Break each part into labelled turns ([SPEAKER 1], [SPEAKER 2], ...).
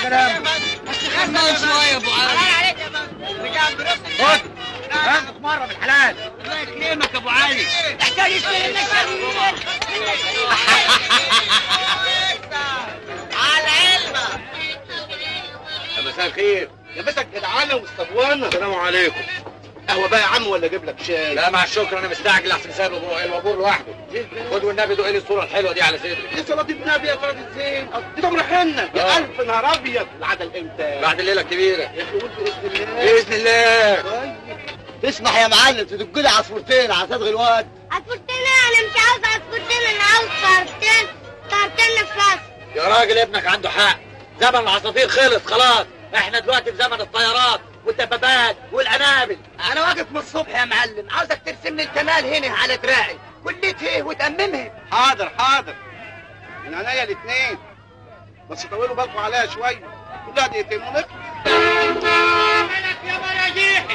[SPEAKER 1] كلام
[SPEAKER 2] خدنا شويه يا ابو علي
[SPEAKER 1] خد ها مره بالحلال
[SPEAKER 2] الله يكرمك يا ابو علي
[SPEAKER 3] تحتاج اسمه على علمك
[SPEAKER 1] مساء الخير
[SPEAKER 4] لبسك جدعانه والصبوانه
[SPEAKER 1] السلام عليكم
[SPEAKER 4] قهوه بقى يا عم ولا اجيب لك شاي
[SPEAKER 1] لا مع الشكر انا مستعجل احسن سايب الوابور- الوابور لوحده خد والنبي دوق لي الصوره الحلوه دي على صدري
[SPEAKER 4] يا صلاه النبي يا صلاه الزين دي تمر حنه
[SPEAKER 1] آه.
[SPEAKER 4] يا الف نهار ابيض العدل امتى
[SPEAKER 1] بعد الليله الكبيره
[SPEAKER 4] يا اخي قول باذن الله
[SPEAKER 1] باذن الله
[SPEAKER 4] طيب
[SPEAKER 3] تسمح يا معلم تدق لي عصفورتين على صدغ الواد
[SPEAKER 5] عصفورتين انا مش عاوز عصفورتين انا عاوز طرتين طرتين فراس
[SPEAKER 1] يا راجل ابنك عنده حق زمن العصافير خلص خلاص احنا دلوقتي في زمن الطيارات والدبابات والانابل
[SPEAKER 3] انا واقف من الصبح يا معلم عاوزك ترسم لي الكمال هنا على دراعي كليته وتأممها
[SPEAKER 4] حاضر حاضر من عينيا الاثنين بس طولوا بالكم عليها شويه كلها دقيقتين ونخلص
[SPEAKER 2] يا مراجيحي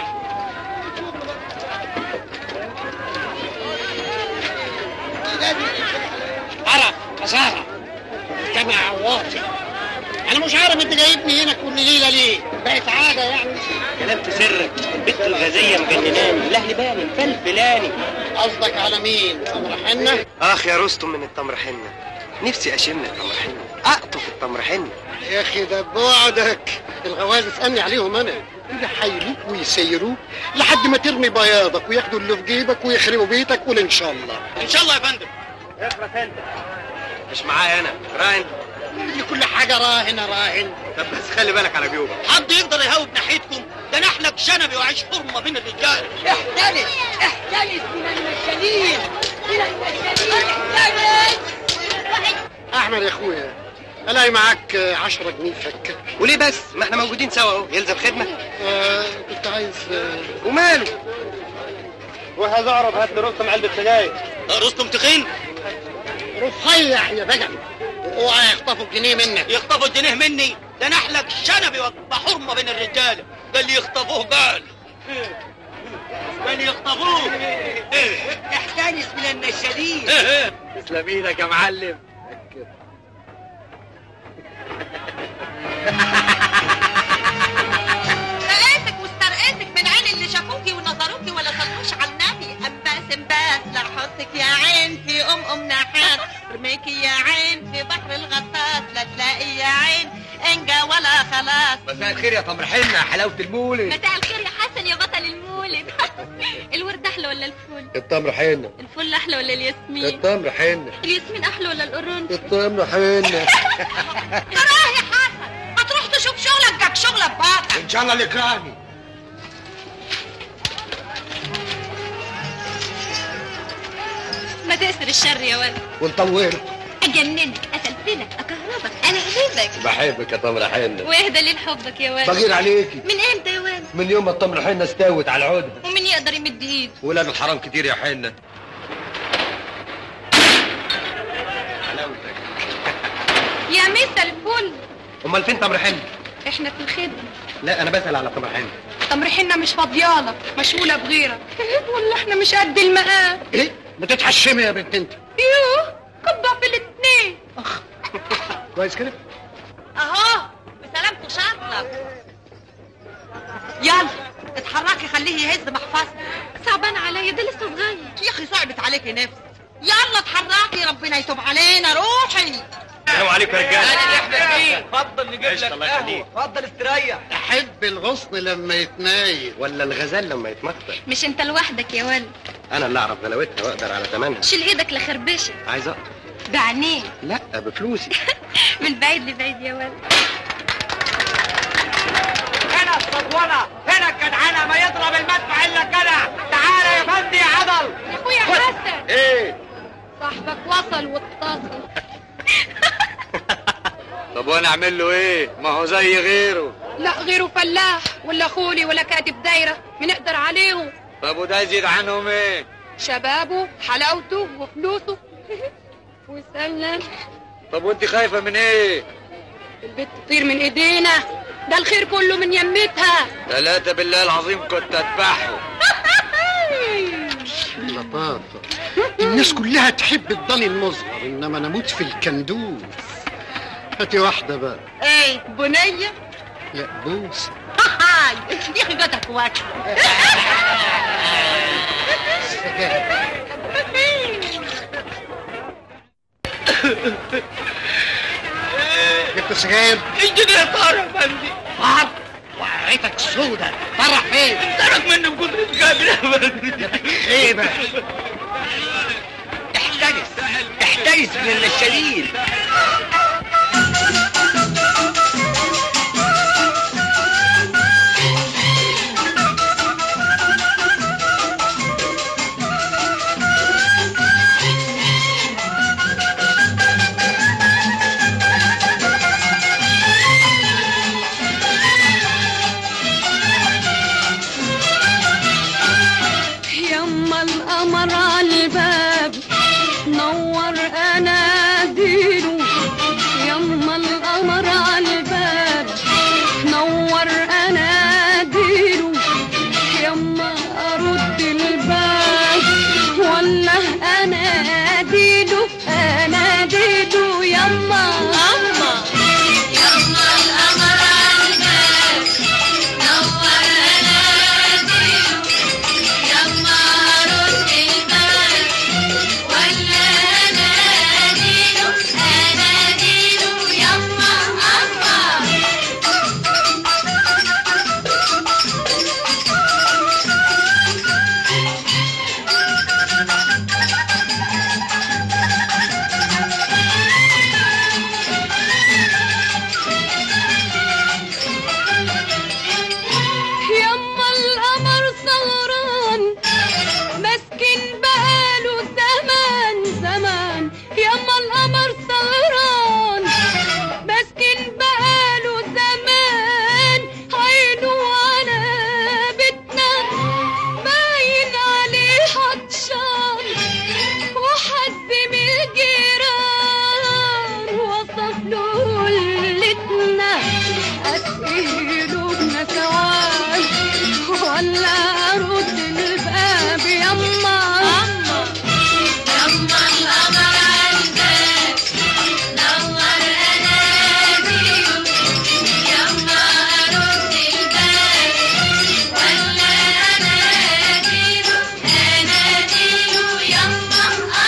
[SPEAKER 6] عرف أسارة جمع عواطي أنا مش عارف أنت جايبني هنا كل ليلة ليه؟ بقت عادة يعني
[SPEAKER 7] كلام في سرك البت الغازية مجنناني الاهل باني الفلفلاني
[SPEAKER 6] قصدك على مين؟ أمر حنة؟
[SPEAKER 7] اخ يا رستم من التمر حنة نفسي اشم التمر حنة اقطف التمر حنة
[SPEAKER 6] يا أخي ده بعدك الغواز اسألني عليهم أنا يحيلوك ويسيروك لحد ما ترمي بياضك وياخدوا اللي في جيبك ويخربوا بيتك قول إن شاء الله
[SPEAKER 2] ان شاء الله يا فندم
[SPEAKER 7] اخرس انت مش معايا انا راهن
[SPEAKER 6] كل حاجة راهن راهن
[SPEAKER 7] طب بس خلي بالك على جيوبك
[SPEAKER 2] حد يقدر يهوب ناحيتكم ده نحلك شنبي وعيش حرمه بين الرجال
[SPEAKER 3] احترس احترس من المجانين من المجانين احترس
[SPEAKER 6] أحمد يا أخويا ألاقي معاك آه، عشرة جنيه فكة
[SPEAKER 7] وليه بس ما احنا موجودين سوا اهو يلزم خدمة
[SPEAKER 6] آه كنت عايز آه
[SPEAKER 7] وماله وهذا اعرض هات لي رستم علبة سجاير
[SPEAKER 2] رستم تخين
[SPEAKER 6] رفيع يا بجل اوعى يخطفوا الجنيه منك
[SPEAKER 2] يخطفوا الجنيه مني ده نحلك شنبي وحرمه بين الرجال ده اللي يخطفوه قال ده اللي يخطفوه إيه.
[SPEAKER 3] احترس من النشالين
[SPEAKER 2] إيه إيه.
[SPEAKER 1] تسلم ايدك يا معلم
[SPEAKER 8] رقيتك واسترقيتك من عين اللي شافوكي ونظروكي ولا صلوش على النبي امباس امباس لحظك يا عين في ام ام نحاس رميكي يا عين في بحر الغطاس لا تلاقي يا عين انجا ولا خلاص
[SPEAKER 1] مساء الخير يا تمر حنه حلاوه المولد
[SPEAKER 5] مساء الخير يا حسن يا بطل المولد الورد احلى ولا الفل
[SPEAKER 6] التمر حنة
[SPEAKER 5] الفل احلى ولا الياسمين
[SPEAKER 6] التمر حنة
[SPEAKER 5] الياسمين احلى ولا القرنفل
[SPEAKER 6] التمر حنة
[SPEAKER 8] تراه يا حسن ما تروح تشوف شغلك جاك شغلك باطل
[SPEAKER 1] ان شاء الله الاكرامي
[SPEAKER 5] ما تأسر الشر يا ولد
[SPEAKER 6] ونطوره
[SPEAKER 5] اجننك اسلسلك اكهربك انا احبك
[SPEAKER 6] بحبك يا تمر حنة
[SPEAKER 5] واهدى ليه لحبك يا ولد
[SPEAKER 6] بغير عليكي
[SPEAKER 5] من امتى يا ولد
[SPEAKER 6] من يوم ما التمر حنة استوت على العودة
[SPEAKER 5] ومين يقدر يمد ايده
[SPEAKER 6] ولاد الحرام كتير يا حنة
[SPEAKER 5] يا مسا الفل
[SPEAKER 6] امال فين تمر حنة
[SPEAKER 5] احنا في الخدمه
[SPEAKER 6] لا انا بسأل على تمر حنة
[SPEAKER 5] تمر حنه مش فاضيالك مشغوله بغيرك والله احنا مش قد المقام
[SPEAKER 6] ايه بتتحشمي يا بنت انت
[SPEAKER 5] يوه كبه في الاتنين
[SPEAKER 6] كويس كده
[SPEAKER 8] اهو بسلامته شاطلك يلا اتحركي خليه يهز محفظتك
[SPEAKER 5] صعبان عليا ده لسه صغير
[SPEAKER 8] يا اخي صعبت عليكي نفسك يلا اتحركي ربنا يتوب علينا روحي
[SPEAKER 7] السلام عليكم يا رجاله
[SPEAKER 2] احنا فين اتفضل نجيب
[SPEAKER 7] قشطة،
[SPEAKER 2] لك
[SPEAKER 7] الله يخليك.
[SPEAKER 2] قهوه اتفضل استريح
[SPEAKER 6] احب الغصن لما يتنايل
[SPEAKER 7] ولا الغزال لما يتمطر
[SPEAKER 5] مش انت لوحدك يا ولد
[SPEAKER 7] انا اللي اعرف غلاوتها واقدر على ثمنها
[SPEAKER 5] شيل ايدك لخربشه
[SPEAKER 7] عايز اقطع
[SPEAKER 5] بعينيه
[SPEAKER 7] لا بفلوسي
[SPEAKER 5] من بعيد لبعيد يا ولد
[SPEAKER 2] هنا الصدوانه هنا الجدعنه ما يضرب المدفع الا الجدع تعالى يا فندي يا عضل
[SPEAKER 5] يا اخويا حسن
[SPEAKER 1] ايه
[SPEAKER 5] صاحبك وصل واتصل
[SPEAKER 1] طب وانا اعمل له ايه ما هو زي غيره
[SPEAKER 5] لا غيره فلاح ولا خولي ولا كاتب دايره بنقدر عليهم
[SPEAKER 1] طب وده يزيد عنهم ايه
[SPEAKER 5] شبابه حلاوته وفلوسه وسلم
[SPEAKER 1] طب وانت خايفه من ايه
[SPEAKER 5] البت تطير من ايدينا ده الخير كله من يمتها
[SPEAKER 1] ثلاثة بالله العظيم كنت اذبحه
[SPEAKER 6] لطافة الناس كلها تحب الضاني المصغر انما انا اموت في الكندوز هاتي واحدة بقى
[SPEAKER 8] ايه بنية
[SPEAKER 6] لا بوس
[SPEAKER 8] هاي دي خجتك واكل
[SPEAKER 6] جبت سجاير
[SPEAKER 2] اديني يا طارق يا فندي
[SPEAKER 6] طار وعيتك سودة طرح فين
[SPEAKER 2] ترك مني بكتر الجابر يا فندي
[SPEAKER 6] ايه بقى
[SPEAKER 2] احترس احترس من النشالين
[SPEAKER 8] يما القمر على الباب نور اناديله يما القمر على الباب نور اناديله يما ارد الباب ولا اناديله اناديله يما يما يما القمر على الباب نور اناديله يما رد الباب ولا اناديله اناديله يما اما يما القمر سهران مسكن بقاله زمان زمان يما القمر سهران مسكن بقاله زمان عينه على بيتنا باين عليه عطشان وحد من الجيران وصف له ليلتنا أسئله بنسوان ولا أرد الباب يما يما يما القمر عالباب نور أناديله يما أرد الباب ولا أناديله أناديله يما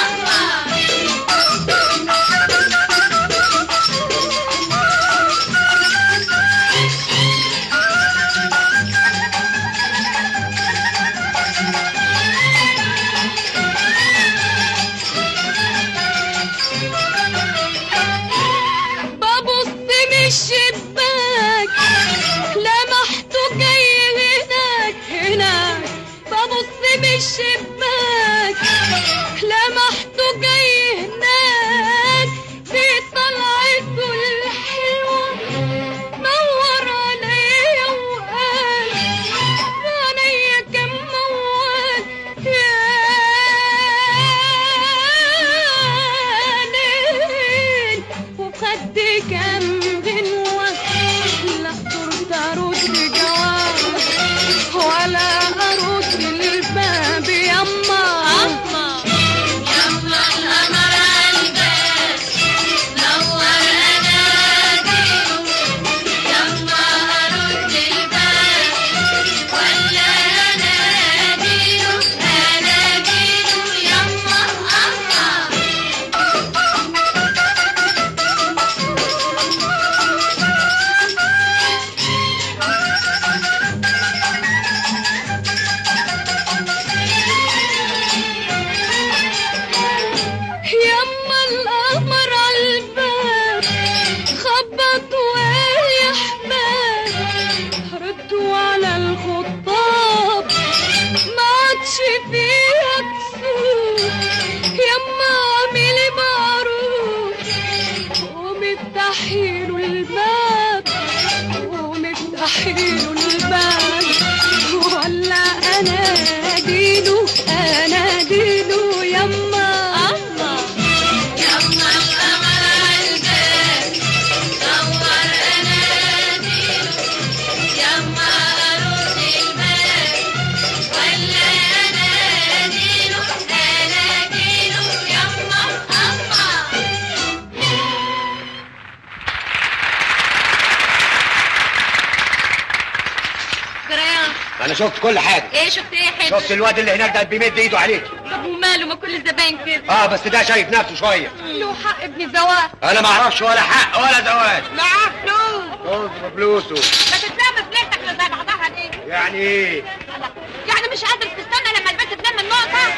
[SPEAKER 8] الله ببص من الشباك لمحته جاي هناك هناك ببص من الشباك لمحته جاي هناك في طلعته الحلوة نور عليا وقال عليا كم موال يا ليل وخدي كم غنوة لا ترد أرد جواب ولا أرد الباب يما يما يما القمر عالباب نور أناديله يما أرد الباب ولا أناديله أناديله يما الله يما القمر عالباب خبط وقال يا حباب ردوا على الخطاب ما عادش فيها كسوف يما اعملي معروف قومي افتحي له الباب قومي افتحي له الباب ولا اناديله اناديله يما يما يما القمر عالباب نور اناديله يما ارد الباب ولا اناديله اناديله يما اما
[SPEAKER 1] شفت كل حاجه
[SPEAKER 8] ايه شفت ايه حلو
[SPEAKER 1] شفت الواد اللي هناك ده بيمد ايده عليك
[SPEAKER 8] طب وماله ما كل الزباين كده
[SPEAKER 1] اه بس ده شايف نفسه شويه
[SPEAKER 8] له حق ابن الزواج
[SPEAKER 1] انا ما اعرفش ولا حق ولا زواج
[SPEAKER 8] معاه فلوس
[SPEAKER 1] خد فلوسه
[SPEAKER 8] ما تتلم فلوسك اللي زي بعضها دي
[SPEAKER 1] يعني ايه
[SPEAKER 8] يعني مش قادر تستنى لما البنت تلم النقطة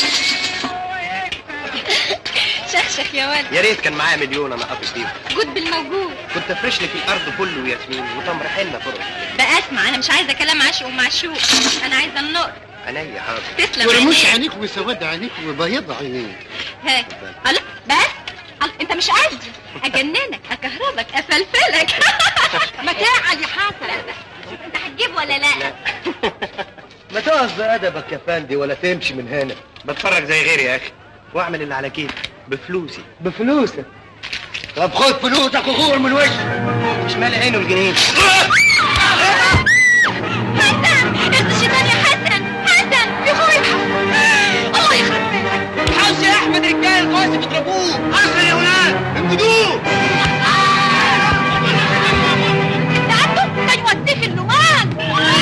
[SPEAKER 8] شخشخ يا ولد
[SPEAKER 7] يا ريت كان معايا مليون انا قافش بيهم
[SPEAKER 8] جود بالموجود
[SPEAKER 7] كنت افرش لك الارض كله ياسمين وتمر حنه فرق
[SPEAKER 8] بقى اسمع انا مش عايزه كلام عشق ومعشوق انا عايزه النقط
[SPEAKER 7] عينيا حاضر
[SPEAKER 8] تسلم
[SPEAKER 6] ورموش
[SPEAKER 8] عينيك.
[SPEAKER 6] عينيك وسواد عينيك وبياض عينيك
[SPEAKER 8] ها الله بس الله انت مش قدي اجننك اكهربك افلفلك متاع يا حسن انت هتجيب ولا لا
[SPEAKER 7] ما تقف بأدبك يا فندي ولا تمشي من هنا بتفرج زي غيري يا اخي واعمل اللي على كيفي بفلوسي
[SPEAKER 1] بفلوسك طب خد فلوسك وغور من وشك
[SPEAKER 7] مش مال عينه الجنين
[SPEAKER 8] حسن انت الشيطان يا حسن حسن يا اخويا الله يخرب بيتك
[SPEAKER 2] حوس يا احمد رجال كويس بيضربوه حصل يا ولاد انقذوه
[SPEAKER 8] انت عنده ده يوديك اللوان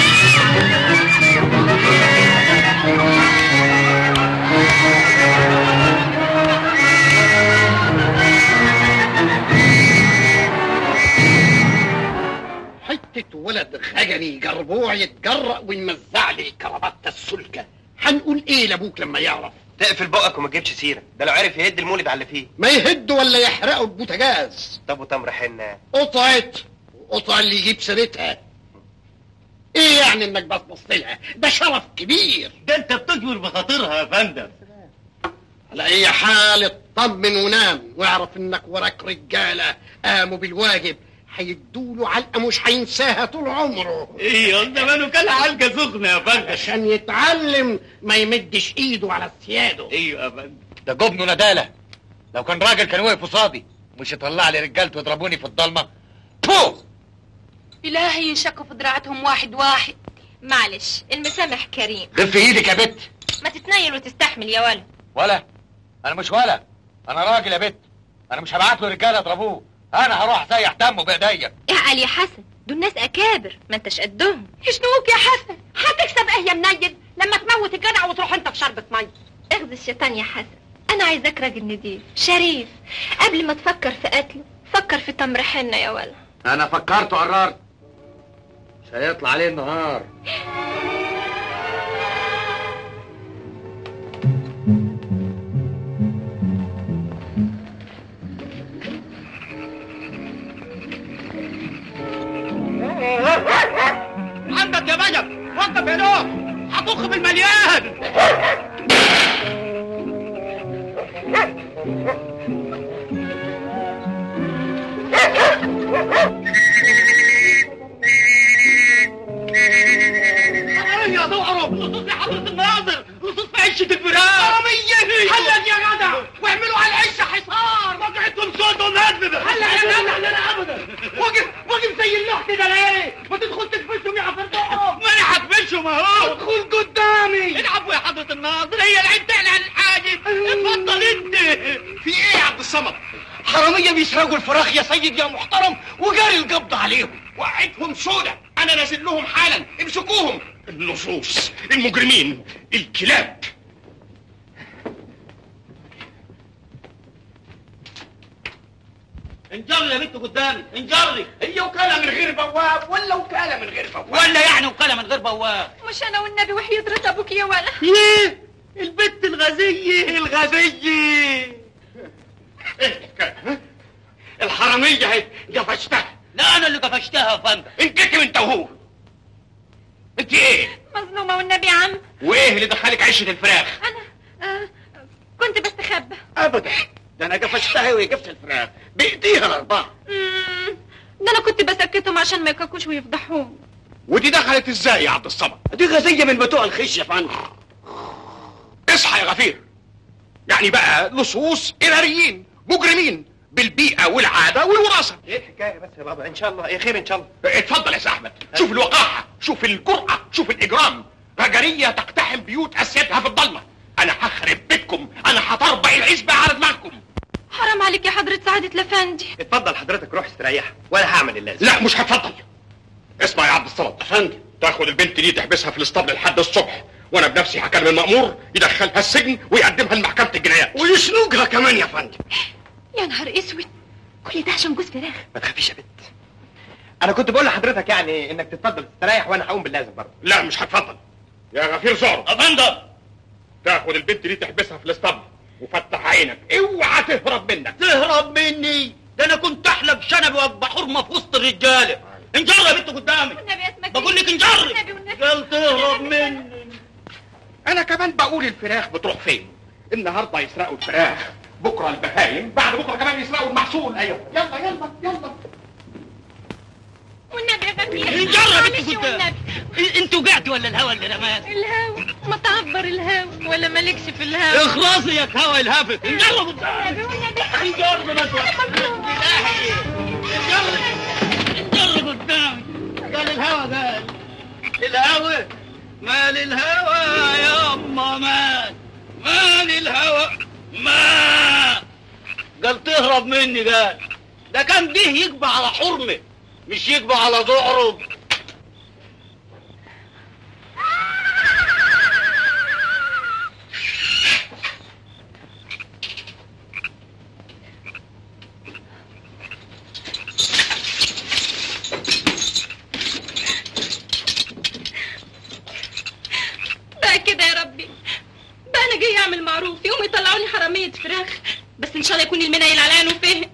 [SPEAKER 6] حتة ولد غجري جربوع يتجرأ ويمزع لي كربطة السلكة هنقول ايه لابوك لما يعرف
[SPEAKER 7] تقفل بقك وما تجيبش سيره ده لو عرف يهد المولد على اللي فيه
[SPEAKER 6] ما يهد ولا يحرقوا البوتاجاز
[SPEAKER 7] طب وتمر حنه
[SPEAKER 6] قطعت وقطع اللي يجيب سيرتها ايه يعني انك بصبص لها ده شرف كبير
[SPEAKER 2] ده انت بتجبر بخاطرها يا فندم
[SPEAKER 6] على اي حال اطمن ونام واعرف انك وراك رجاله قاموا بالواجب هيدوله علقه مش هينساها طول عمره
[SPEAKER 2] ايه ده ماله كان علقه سخنه يا فندم
[SPEAKER 6] عشان يتعلم ما يمدش ايده على سياده
[SPEAKER 2] ايوه يا فندم
[SPEAKER 1] ده جبن ندالة لو كان راجل كان وقف قصادي مش يطلع لي رجالته يضربوني في الضلمه بو
[SPEAKER 8] إلهي ينشكوا في دراعتهم واحد واحد معلش المسامح كريم
[SPEAKER 1] غف ايدك يا بت
[SPEAKER 8] ما تتنيل وتستحمل يا ولد
[SPEAKER 1] ولا انا مش ولا انا راجل يا بت انا مش هبعت له رجاله يضربوه انا هروح اسيح دمه بايديا
[SPEAKER 8] اعقل يا حسن دول ناس اكابر ما انتش قدهم يشنوك يا حسن هتكسب ايه يا منيل لما تموت الجدع وتروح انت في شربة ميه اخذ الشيطان يا حسن انا عايزاك راجل نضيف شريف قبل ما تفكر في قتله فكر في تمر حنة يا ولد
[SPEAKER 1] انا فكرت وقررت مش هيطلع عليه النهار
[SPEAKER 2] عندك يا بجر وقف يا دوب هطخ بالمليان يا ضعرب لصوص في حضرة الناظر لصوص في عشة الفراق حرامية حلل يا جدع واعملوا على العشة حصار وقعتكم صوت ومهدبة حلل يا جدع لا ابدا واقف واقف زي اللوح كده ليه ما تدخل تكفشهم يا عفرتهم ما انا هكفشهم اهو ادخل قدامي العفو يا حضرة الناظر هي العين تعلى عن الحاجب اتفضل انت في ايه يا عبد الصمد حرامية بيسرقوا الفراخ يا سيد يا محترم وجاري القبض عليهم وقعتهم سودة انا نازل لهم حالا امسكوهم اللصوص المجرمين الكلاب انجري يا بنت قدامي انجري هي وكاله من غير بواب ولا وكاله من غير بواب ولا يعني وكاله من غير بواب
[SPEAKER 8] مش انا والنبي وحيد رضا ابوك يا ولد
[SPEAKER 2] ايه البت الغزية الغزية ايه الحكاية ها؟ الحرامية اهي قفشتها لا انا اللي قفشتها يا فندم انت انت وهو انت ايه
[SPEAKER 8] مظلومة والنبي يا عم
[SPEAKER 2] وايه اللي دخلك عشة الفراخ
[SPEAKER 8] انا آه كنت بستخبى
[SPEAKER 2] ابدا ده انا قفشتها وهي قفشة الفراخ بايديها الاربعة
[SPEAKER 8] مم، ده انا كنت بسكتهم عشان ما يكاكوش ويفضحوني
[SPEAKER 2] ودي دخلت ازاي يا عبد الصمد دي غزية من بتوع الخش يا فندم اصحى يا غفير يعني بقى لصوص ارهابيين مجرمين بالبيئة والعادة والوراثة
[SPEAKER 7] ايه الحكايه بس يا بابا ان شاء الله ايه خير ان شاء الله
[SPEAKER 2] اتفضل يا سي احمد شوف الوقاحة شوف الجرأة شوف الاجرام غجرية تقتحم بيوت اسيادها في الضلمة انا هخرب بيتكم انا هطربق العزبة على دماغكم
[SPEAKER 8] حرام عليك يا حضرة سعادة الافندي
[SPEAKER 7] اتفضل حضرتك روح استريح ولا هعمل اللازم
[SPEAKER 2] لا مش هتفضل
[SPEAKER 9] اسمع يا عبد الصمد افندم تاخد البنت دي تحبسها في الاسطبل لحد الصبح وانا بنفسي هكلم المأمور يدخلها السجن ويقدمها لمحكمة الجنايات
[SPEAKER 4] ويشنقها كمان يا فندم
[SPEAKER 8] يا نهار اسود كل ده عشان جوز فراخ
[SPEAKER 7] ما تخافيش يا بنت انا كنت بقول لحضرتك يعني انك تتفضل تستريح وانا هقوم باللازم برضه
[SPEAKER 9] لا مش هتفضل يا غفير زعر
[SPEAKER 1] افندم
[SPEAKER 9] تاخد البنت دي تحبسها في الاسطبل وفتح عينك اوعى تهرب منك
[SPEAKER 1] تهرب مني ده انا كنت احلق شنبي وابقى حرمه في وسط الرجاله انجر يا بنت قدامي
[SPEAKER 8] والنبي اسمك
[SPEAKER 1] بقول
[SPEAKER 8] إيه؟
[SPEAKER 1] لك انجر
[SPEAKER 8] والنبي والنبي
[SPEAKER 1] قال تهرب مني
[SPEAKER 9] انا كمان بقول الفراخ بتروح فين النهارده يسرقوا الفراخ بكره البهايم بعد بكره كمان يسرقوا المحصول ايوه يلا يلا يلا
[SPEAKER 8] والنبي يا غفير
[SPEAKER 1] انجر يا
[SPEAKER 8] معلش
[SPEAKER 1] بنت قدامي
[SPEAKER 8] والنبي
[SPEAKER 1] انتوا قعدوا ولا الهوا اللي رماك
[SPEAKER 8] الهوا ما تعبر الهوا ولا مالكش في الهوا
[SPEAKER 1] اخلصي يا هوا الهافت انجر قدامي
[SPEAKER 8] والنبي والنبي
[SPEAKER 1] انجر بس بالله انجر قدامي قال الهوا قال الهوا مال الهوا يا اما مال مال الهوا ما قال تهرب مني قال ده كان جه يقبع على حرمه مش يقبع على ذعره
[SPEAKER 8] بقى كده يا ربي بقى انا جاي اعمل معروف يوم يطلعوني حرامية فراخ بس ان شاء الله يكون المنيل على عينه فهم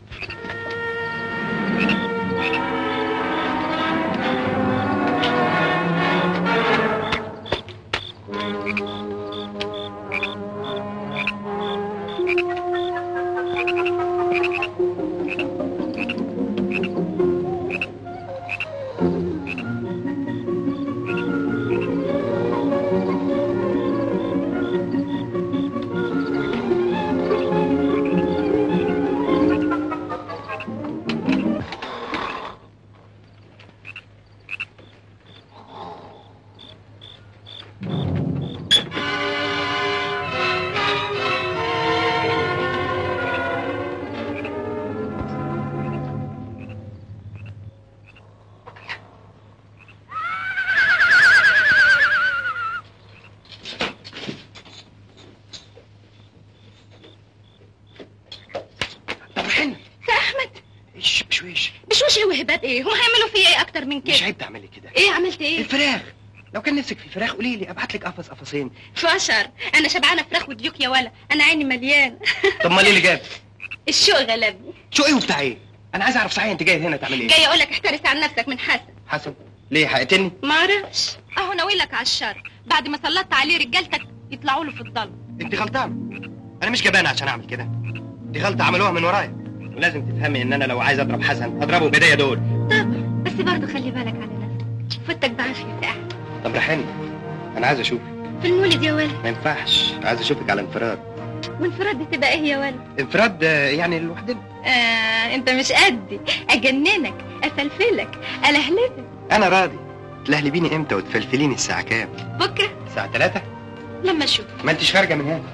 [SPEAKER 7] طب حن
[SPEAKER 8] احمد
[SPEAKER 7] ايش بشويش
[SPEAKER 8] بشوش ايه وهبات ايه هم هيعملوا فيا ايه اكتر من
[SPEAKER 7] مش
[SPEAKER 8] كده
[SPEAKER 7] عيب تعملي كده
[SPEAKER 8] ايه عملت ايه
[SPEAKER 7] الفراخ لو كان نفسك في فراخ قولي لي ابعت لك قفص قفصين
[SPEAKER 8] فشر انا شبعانه فراخ وديوك يا ولا انا عيني مليان
[SPEAKER 7] طب ما ليه اللي جاب
[SPEAKER 8] الشوق غلبني
[SPEAKER 7] شو ايه وبتاع ايه انا عايز اعرف صحيح انت جاي هنا تعملي ايه
[SPEAKER 8] جاي اقول لك احترس عن نفسك من حسن
[SPEAKER 7] حسن ليه هيقتلني
[SPEAKER 8] ما اعرفش اهو ناوي لك على الشر بعد ما سلطت عليه رجالتك يطلعوا له في الضلمه
[SPEAKER 7] انت غلطان انا مش جبان عشان اعمل كده دي غلطه عملوها من ورايا ولازم تفهمي ان انا لو عايز اضرب حسن اضربه بايديا دول
[SPEAKER 8] طبعا بس برضه خلي بالك على نفسك فوتك بعافيه تحت
[SPEAKER 7] طب رحني انا عايز اشوفك
[SPEAKER 8] في المولد يا ولد
[SPEAKER 7] ما ينفعش عايز اشوفك على انفراد
[SPEAKER 8] وانفراد دي تبقى ايه يا ولد
[SPEAKER 7] انفراد آه، يعني لوحدنا
[SPEAKER 8] آه انت مش قدي اجننك اسلفلك الهلبك
[SPEAKER 7] انا راضي تلهلبيني امتى وتفلفليني الساعه كام
[SPEAKER 8] بكره
[SPEAKER 7] الساعه 3
[SPEAKER 8] لما اشوف
[SPEAKER 7] ما انتش خارجه من هنا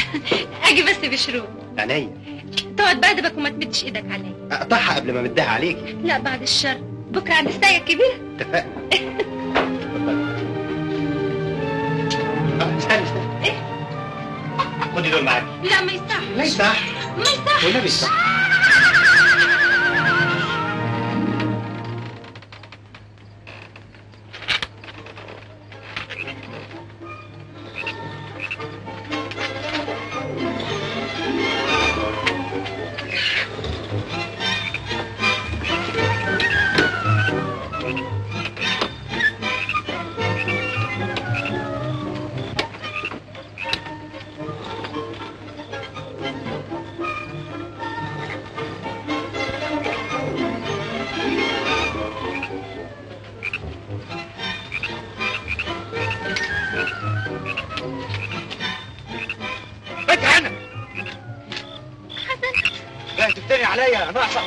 [SPEAKER 8] اجي بس بشروق
[SPEAKER 7] عينيا
[SPEAKER 8] تقعد بأدبك وما تمدش ايدك عليا
[SPEAKER 7] اقطعها قبل ما امدها عليكي
[SPEAKER 8] لا بعد الشر بكره عند الساعه الكبيره
[SPEAKER 7] اتفقنا اتفضلي. آه، استني استني
[SPEAKER 8] إيه؟
[SPEAKER 7] خدي دول معاكي
[SPEAKER 8] لا ما يصح
[SPEAKER 7] لا يصح
[SPEAKER 8] ما يصح
[SPEAKER 7] والنبي يصح
[SPEAKER 1] فتح هنا
[SPEAKER 8] حسن
[SPEAKER 1] جاي تفتري عليا انا ناقصه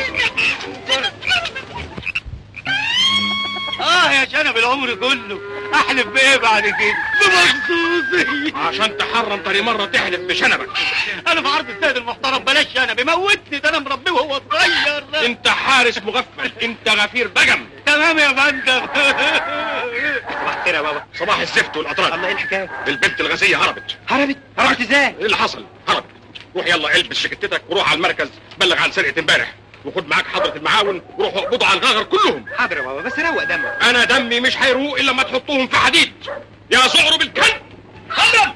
[SPEAKER 1] اه يا شنب العمر كله احلف بايه بعد كده بمخصوصي
[SPEAKER 9] عشان تحرم تاني مرة تحلف بشنبك
[SPEAKER 1] انا في عرض السيد المحترم بلاش انا بيموتني ده انا مربيه وهو صغير
[SPEAKER 9] انت حارس مغفل انت غفير بجم
[SPEAKER 1] تمام يا فندم
[SPEAKER 9] صباح الخير يا بابا صباح الزفت والاطراف
[SPEAKER 7] الله ايه الحكايه
[SPEAKER 9] البنت الغازية هربت
[SPEAKER 7] هربت هربت ازاي
[SPEAKER 9] ايه اللي حصل هربت روح يلا البس شكتتك وروح على المركز بلغ عن سرقة امبارح وخد معاك حضرة المعاون وروحوا اقبضوا على الغاغر كلهم
[SPEAKER 7] حاضر يا بابا بس روق دمك
[SPEAKER 9] انا دمي مش هيروق الا لما تحطوهم في حديد يا صعروا بالكلب خلم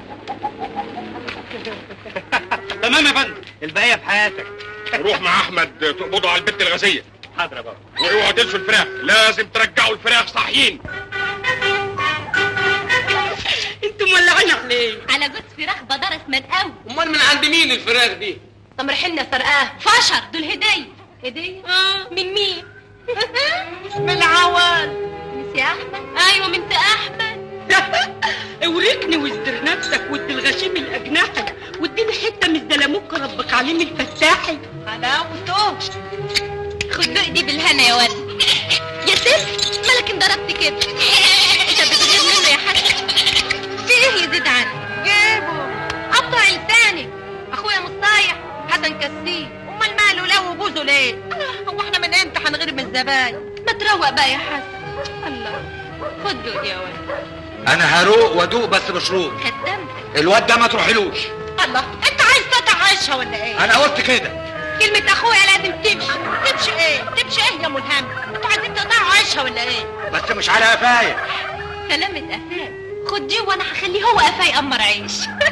[SPEAKER 1] تمام يا فندم
[SPEAKER 7] الباقيه في حياتك
[SPEAKER 9] روح مع احمد تقبضوا على البنت الغازية
[SPEAKER 7] حاضر يا بابا
[SPEAKER 9] واوعوا تنسوا الفراخ لازم ترجعوا الفراخ صاحيين
[SPEAKER 8] انتوا مولعين عليه
[SPEAKER 10] على جوز فراخ بدرس من قوي
[SPEAKER 1] امال من عند مين الفراخ دي
[SPEAKER 10] طب رحلنا سرقاه فشر دول هدية هدية
[SPEAKER 8] اه
[SPEAKER 10] من مين
[SPEAKER 8] من العوال
[SPEAKER 10] مس يا احمد ايوه بنت احمد
[SPEAKER 8] اوريكني وازدر نفسك وادي الغشيم الاجنحي واديني حته من الزلموك ربك عليم الفتاحي حلاوته
[SPEAKER 10] خد دي بالهنا يا ولد يا ست مالك انضربت كده انت بتغير منه يا حسن في ايه يزيد عنك جيبه قطع لسانك اخويا مصايح حسن كسيب
[SPEAKER 8] امال ماله له وبوزه ليه هو احنا من امتى هنغير من الزباين
[SPEAKER 10] ما تروق بقى يا حسن الله خد دوق يا ولد
[SPEAKER 7] انا هروق وادوق بس بشروط
[SPEAKER 10] خدمتك
[SPEAKER 7] الواد ده ما تروحلوش
[SPEAKER 8] الله انت عايز تتعشى ولا ايه
[SPEAKER 7] انا قلت كده
[SPEAKER 8] كلمة اخويا لازم تمشي تمشي ايه تمشي ايه يا ملهم انتوا عايزين تقطعوا عيشها ولا ايه
[SPEAKER 7] بس مش على قفايا
[SPEAKER 10] سلامة قفاك خد دي وانا هخليه هو قفا يقمر عيش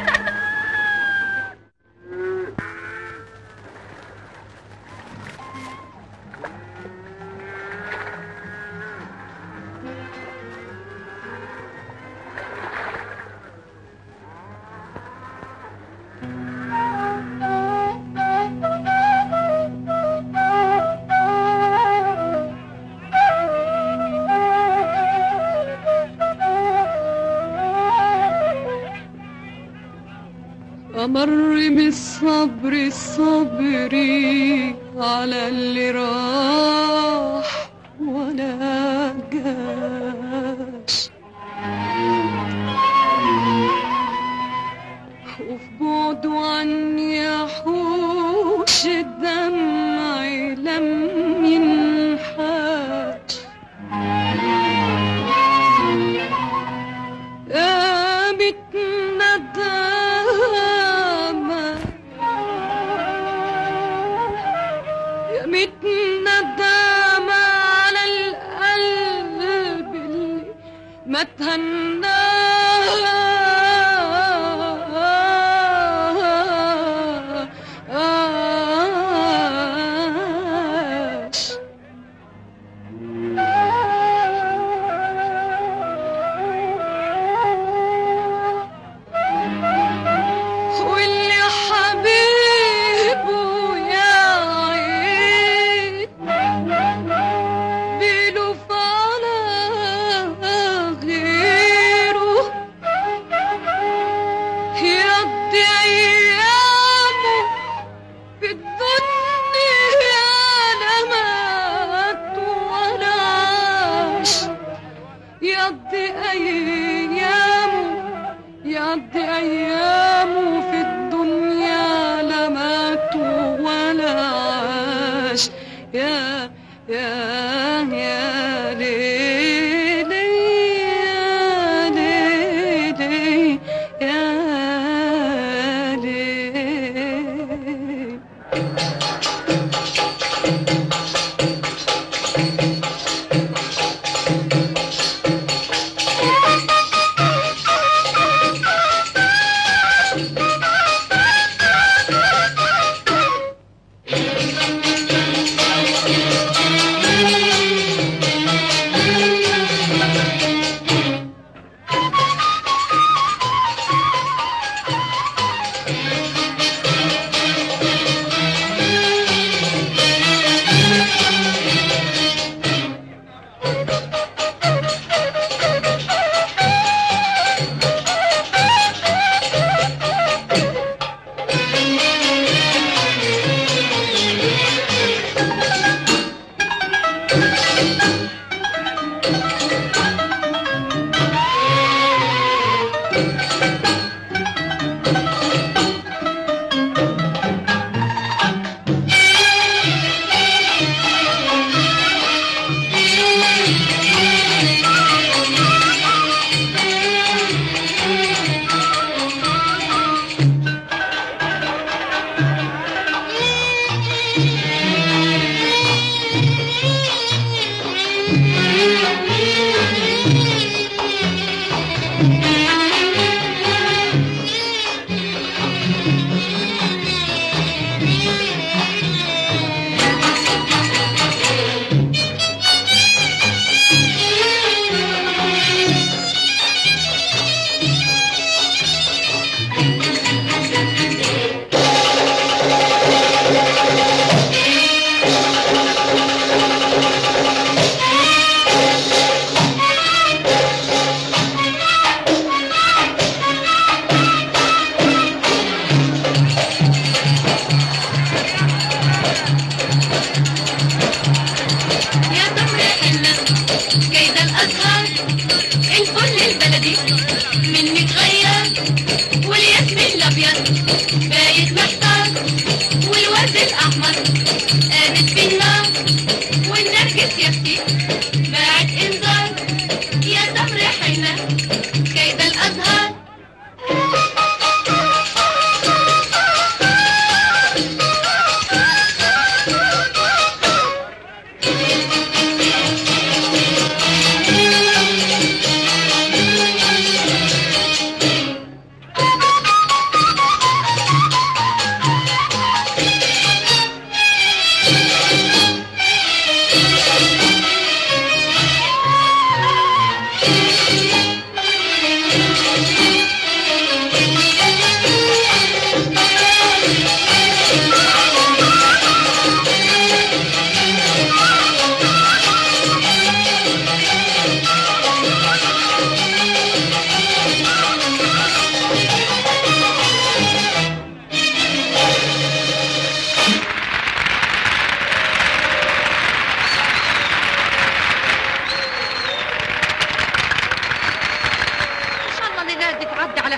[SPEAKER 11] أمر من الصبر الصبر على اللي راح ولا جاش وفي بعده عني يحوش الدمع لم ينحاش قامت ندامة قامت ندامة على القلب اللي ما تهناش واللي حبيبه يا عين بيلوف على غيره يقضي أيامه في الدنيا لا مات ولا عاش يقضي أيامه يقضي أيامه في الدنيا لا مات ولا عاش يا يا يا ليلي يا ليلي يا ليلي
[SPEAKER 10] Thank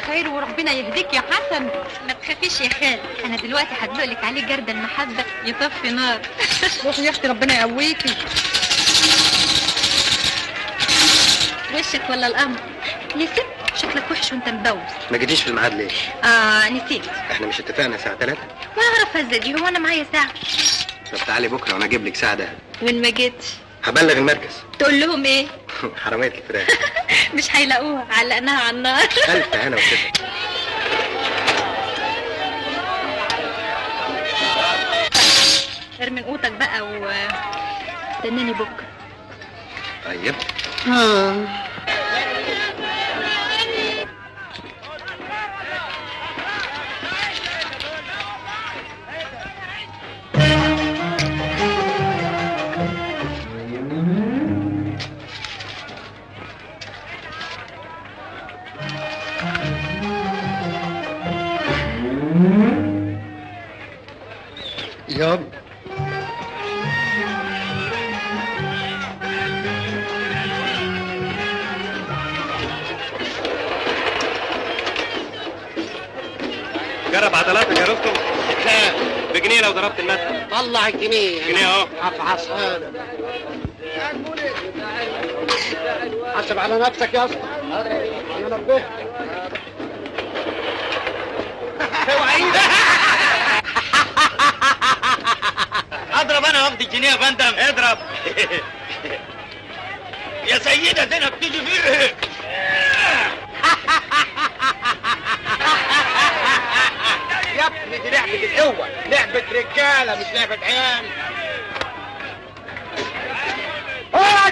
[SPEAKER 10] خير وربنا يهديك يا حسن ما تخافيش يا خال انا دلوقتي هدلقلك عليه جرد المحبه يطفي نار روحي يا اختي ربنا يقويكي وشك ولا القمر يا ست شكلك وحش وانت مبوس
[SPEAKER 7] ما جيتيش في الميعاد ليه
[SPEAKER 10] اه نسيت
[SPEAKER 7] احنا مش اتفقنا الساعه 3
[SPEAKER 10] واعرف هزدي هو انا معايا ساعه
[SPEAKER 7] طب تعالي بكره وانا اجيب لك ساعه دهب
[SPEAKER 10] وين ما جيتش
[SPEAKER 7] هبلغ المركز
[SPEAKER 10] تقول لهم ايه
[SPEAKER 7] حراميه الفراخ
[SPEAKER 10] مش هيلاقوها علقناها على النار
[SPEAKER 7] الف هنا وكده
[SPEAKER 10] ارمي قوتك بقى و استناني بكره
[SPEAKER 7] طيب
[SPEAKER 6] يابا
[SPEAKER 7] جرب عضلاتك يا رستم بجنيه لو ضربت المثل
[SPEAKER 6] طلع الجنيه
[SPEAKER 7] جنيه اهو
[SPEAKER 6] افعصها لك حسب على نفسك يا اسطى انا نبهت
[SPEAKER 1] اضرب انا واخد الجنيه يا فندم اضرب يا سيدة زينب تيجي فيه
[SPEAKER 4] يا ابني دي لعبة القوة لعبة رجالة مش لعبة عيال اقعد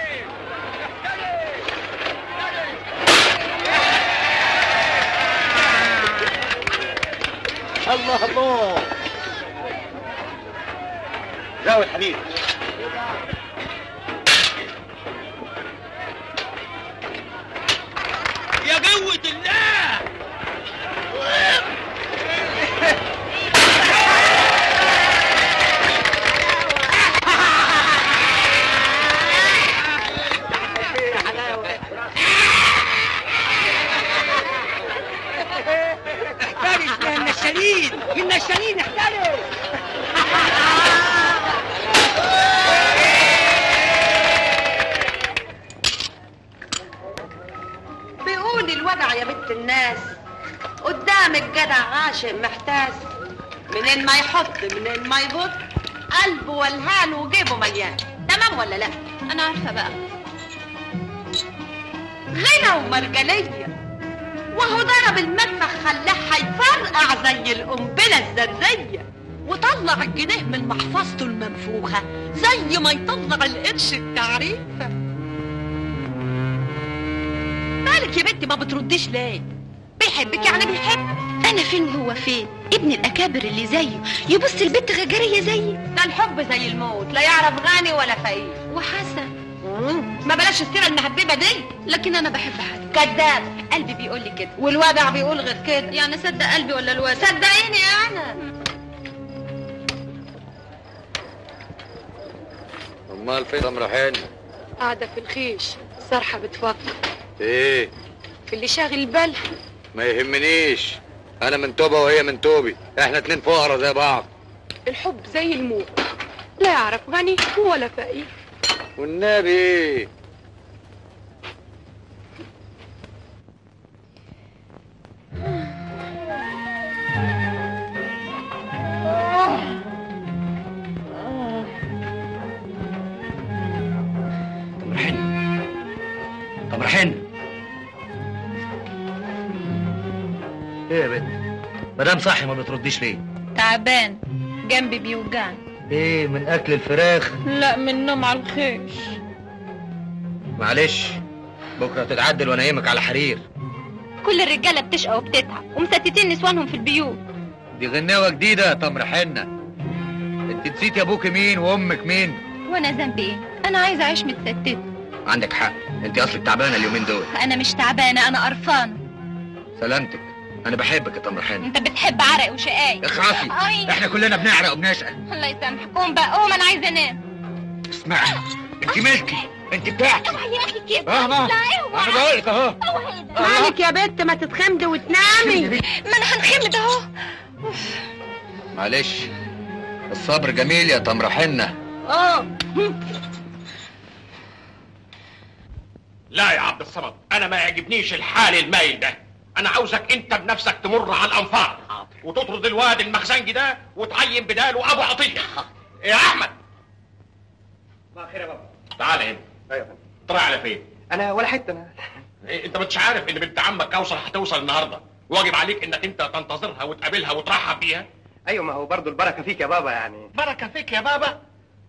[SPEAKER 6] الله الله
[SPEAKER 4] زاوي الحديد
[SPEAKER 1] يا قوة الله
[SPEAKER 2] احترس يا النشالين النشالين احترس
[SPEAKER 8] بيقول الوجع يا بنت الناس قدام الجدع عاشق محتاس منين ما يحط منين ما يبط قلبه والهان وجيبه مليان تمام ولا لا
[SPEAKER 10] انا عارفه بقى
[SPEAKER 8] غنى ومرجلية وهو ضرب المدفع خلاه هيفرقع زي القنبلة الذرية وطلع الجنيه من محفظته المنفوخة زي ما يطلع القرش التعريفة مالك يا بنتي ما بترديش ليه بيحبك يعني بيحب
[SPEAKER 10] انا فين وهو فين ابن الاكابر اللي زيه يبص البنت غجريه زيي
[SPEAKER 8] ده الحب زي الموت لا يعرف غني ولا فقير
[SPEAKER 10] وحسن
[SPEAKER 8] ما بلاش السيرة المهببة دي
[SPEAKER 10] لكن انا بحب حد
[SPEAKER 8] كذاب
[SPEAKER 10] قلبي بيقول لي كده
[SPEAKER 8] والوجع بيقول غير كده
[SPEAKER 10] يعني صدق قلبي ولا الواد
[SPEAKER 8] صدقيني انا
[SPEAKER 7] امال فين رايحين
[SPEAKER 11] قاعدة في الخيش صرحة بتفكر
[SPEAKER 7] ايه
[SPEAKER 11] في اللي شاغل بالها
[SPEAKER 7] ما يهمنيش انا من توبه وهي من توبي احنا اتنين فقراء زي بعض
[SPEAKER 11] الحب زي الموت لا يعرف غني ولا فقير
[SPEAKER 7] والنبي طب رحن طب رحن ايه يا بنت مدام صحي ما بترديش ليه
[SPEAKER 10] تعبان جنبي بيوجعني
[SPEAKER 7] ايه من اكل الفراخ
[SPEAKER 10] لا من النوم على الخيش
[SPEAKER 7] معلش بكره تتعدل وانيمك على حرير
[SPEAKER 10] كل الرجاله بتشقى وبتتعب ومستتين نسوانهم في البيوت
[SPEAKER 7] دي غناوه جديده يا تمر حنه انت نسيت يا ابوك مين وامك مين
[SPEAKER 10] وانا ذنبي ايه انا عايزه اعيش متستته
[SPEAKER 7] عندك حق انت اصلك تعبانه اليومين دول
[SPEAKER 10] انا مش تعبانه انا قرفانه
[SPEAKER 7] سلامتك انا بحبك يا تمر حنه
[SPEAKER 10] انت بتحب عرق وشقاي
[SPEAKER 7] اخرسي
[SPEAKER 10] اي
[SPEAKER 7] احنا كلنا بنعرق وبنشقى
[SPEAKER 10] الله يسامحك قوم بقى قوم انا عايزه انام
[SPEAKER 7] اسمعي انت ملكي انت بتاعتي
[SPEAKER 10] اوعى يا اخي كده
[SPEAKER 7] اه ما
[SPEAKER 10] لا اوعى
[SPEAKER 7] انا بقول لك اهو
[SPEAKER 10] اوعى ده.
[SPEAKER 11] مالك يا بنت ما تتخمدي وتنامي
[SPEAKER 10] ما انا هنخمد اهو
[SPEAKER 7] معلش الصبر جميل يا تمر حنه
[SPEAKER 11] اه
[SPEAKER 9] لا يا عبد الصمد انا ما يعجبنيش الحال المايل ده انا عاوزك انت بنفسك تمر على الانفار وتطرد الواد المخزنجي ده وتعين بداله ابو عطيه يا احمد
[SPEAKER 7] خير يا بابا
[SPEAKER 9] تعال هنا
[SPEAKER 7] ايوه
[SPEAKER 9] طلع على فين
[SPEAKER 7] انا ولا حته انا
[SPEAKER 9] إيه، انت مش عارف ان بنت عمك كوثر هتوصل النهارده واجب عليك انك انت تنتظرها وتقابلها وترحب بيها
[SPEAKER 7] ايوه ما هو برضه البركه فيك يا بابا يعني
[SPEAKER 9] بركه فيك يا بابا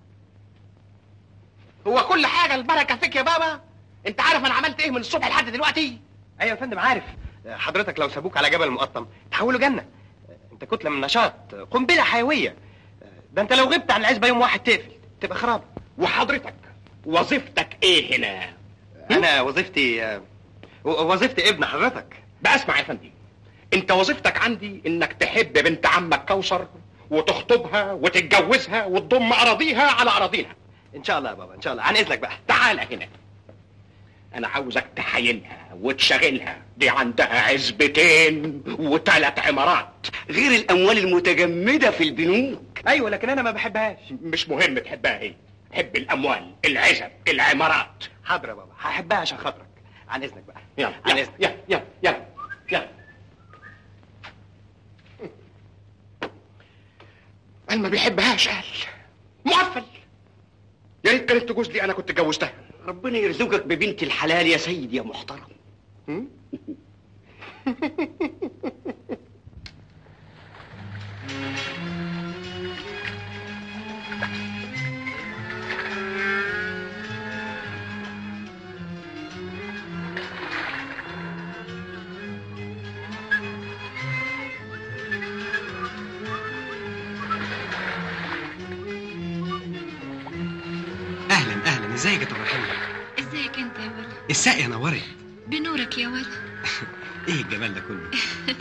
[SPEAKER 9] هو كل حاجه البركه فيك يا بابا انت عارف انا عملت ايه من الصبح لحد دلوقتي
[SPEAKER 7] ايوه يا فندم عارف حضرتك لو سابوك على جبل مقطم تحولوا جنه انت كتله من نشاط قنبله حيويه ده انت لو غبت عن العزبه يوم واحد تقفل تبقى خراب
[SPEAKER 9] وحضرتك وظيفتك ايه هنا
[SPEAKER 7] انا وظيفتي و- وظيفتي ابن حضرتك
[SPEAKER 9] بقى اسمع يا فندم انت وظيفتك عندي انك تحب بنت عمك كوثر وتخطبها وتتجوزها وتضم اراضيها على اراضينا
[SPEAKER 7] ان شاء الله يا بابا ان شاء الله عن اذنك بقى
[SPEAKER 9] تعال هنا انا عاوزك تحايلها وتشغلها دي عندها عزبتين وثلاث عمارات
[SPEAKER 3] غير الاموال المتجمده في البنوك
[SPEAKER 7] ايوه لكن انا ما بحبهاش
[SPEAKER 9] مش مهم تحبها ايه حب الاموال العزب العمارات
[SPEAKER 7] حاضر يا بابا هحبها عشان خاطرك عن اذنك بقى
[SPEAKER 9] يلا
[SPEAKER 7] عن
[SPEAKER 9] يلا
[SPEAKER 7] اذنك
[SPEAKER 9] يلا يلا يلا يلا قال ما بيحبهاش قال مغفل يا ريت كانت تجوز لي انا كنت اتجوزتها
[SPEAKER 3] ربنا يرزقك ببنت الحلال يا سيد يا محترم
[SPEAKER 12] اهلا اهلا ازيك يا طب محمد
[SPEAKER 10] ازيك انت يا ولد
[SPEAKER 12] الساقية نورت
[SPEAKER 10] بنورك يا ولد
[SPEAKER 12] ايه الجمال ده كله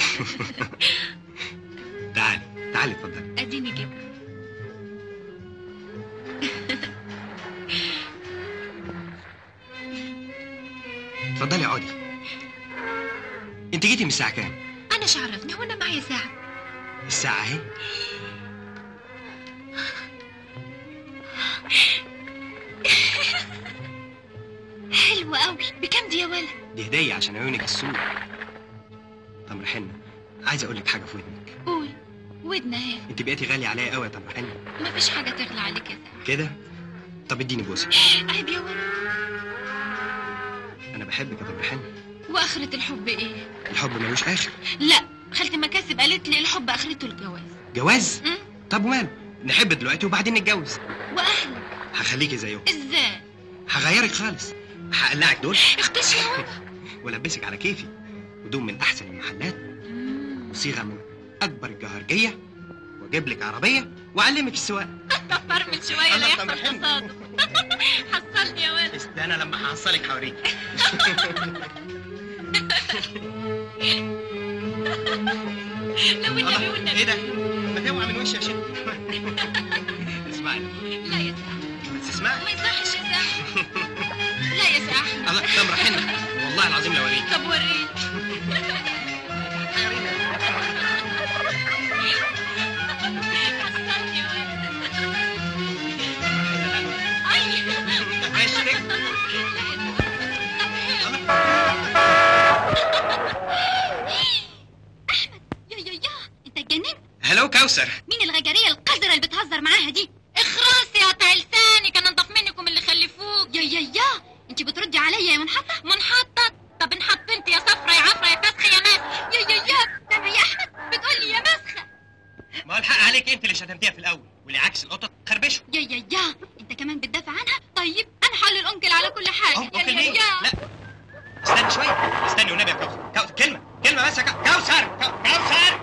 [SPEAKER 12] تعالي تعالي اتفضلي
[SPEAKER 10] اديني جبت
[SPEAKER 12] اتفضلي اقعدي انت جيتي من الساعة كام؟
[SPEAKER 10] انا شعرفني وانا معايا ساعة
[SPEAKER 12] الساعة اهي
[SPEAKER 10] حلوة قوي بكام دي يا ولد
[SPEAKER 12] دي هدية عشان عيونك السود تمر حنة عايز اقول لك حاجة في ودنك
[SPEAKER 10] قول ودنا اهي
[SPEAKER 12] انت بقيتي غالية عليا قوي يا تمر حنة
[SPEAKER 10] مفيش حاجة تغلى عليك كده
[SPEAKER 12] كده طب اديني بوسة
[SPEAKER 10] عيب يا ولد
[SPEAKER 12] انا بحبك يا تمر حنة
[SPEAKER 10] واخرة الحب ايه
[SPEAKER 12] الحب ملوش اخر
[SPEAKER 10] لا خالتي مكاسب قالت لي الحب اخرته الجواز
[SPEAKER 12] جواز
[SPEAKER 10] أم؟
[SPEAKER 12] طب وماله نحب دلوقتي وبعدين نتجوز
[SPEAKER 10] واهلك
[SPEAKER 12] هخليكي زيهم
[SPEAKER 10] ازاي
[SPEAKER 12] هغيرك خالص هقلعك دول
[SPEAKER 10] اختشي يا ولد
[SPEAKER 12] والبسك على كيفي هدوم من احسن المحلات وصيغه من اكبر الجهرجيه واجيب لك عربيه واعلمك السواقه
[SPEAKER 10] فرمل شوية لا
[SPEAKER 12] الله
[SPEAKER 10] يحصل
[SPEAKER 12] يسامحني.
[SPEAKER 10] تصادم حصلني يا ولد
[SPEAKER 12] استنى لما هحصلك هوريك
[SPEAKER 10] لو النبي والنبي
[SPEAKER 12] ايه ده؟ ما توعى من وشي يا شيخ اسمعني
[SPEAKER 10] لا يا ساحر
[SPEAKER 12] بس اسمعني
[SPEAKER 10] ما يصحش يا ساحر لا يا ساحر
[SPEAKER 12] الله تمر حنة والله العظيم لو اوريك
[SPEAKER 10] طب وريني حصلني يا ولد أي.
[SPEAKER 12] عشتك
[SPEAKER 10] يا يا يا انت اتجننت
[SPEAKER 12] هلو كوثر
[SPEAKER 10] مين الغجريه القذره اللي بتهزر معاها دي اخرس يا قطع لسانك انا انضف منكم اللي خلفوك يا يا يا انت بتردي عليا يا منحطه منحطه طب انحط انت يا صفرة يا عفرة يا فسخة يا ماس يا يا يا سامع يا احمد بتقول لي يا مسخة
[SPEAKER 12] ما هو الحق عليك انت اللي شتمتيها في الاول واللي عكس القطط خربشه
[SPEAKER 10] يا يا يا انت كمان بتدافع عنها طيب انا حل الانكل على كل حاجه
[SPEAKER 12] أهو،
[SPEAKER 10] يا
[SPEAKER 12] ممكن
[SPEAKER 10] يا
[SPEAKER 12] ليه؟
[SPEAKER 10] يا
[SPEAKER 12] لا استني شويه استني والنبي يا كوثر كوثر كلمه كلمه بس يا كو- كوثر كو- كوثر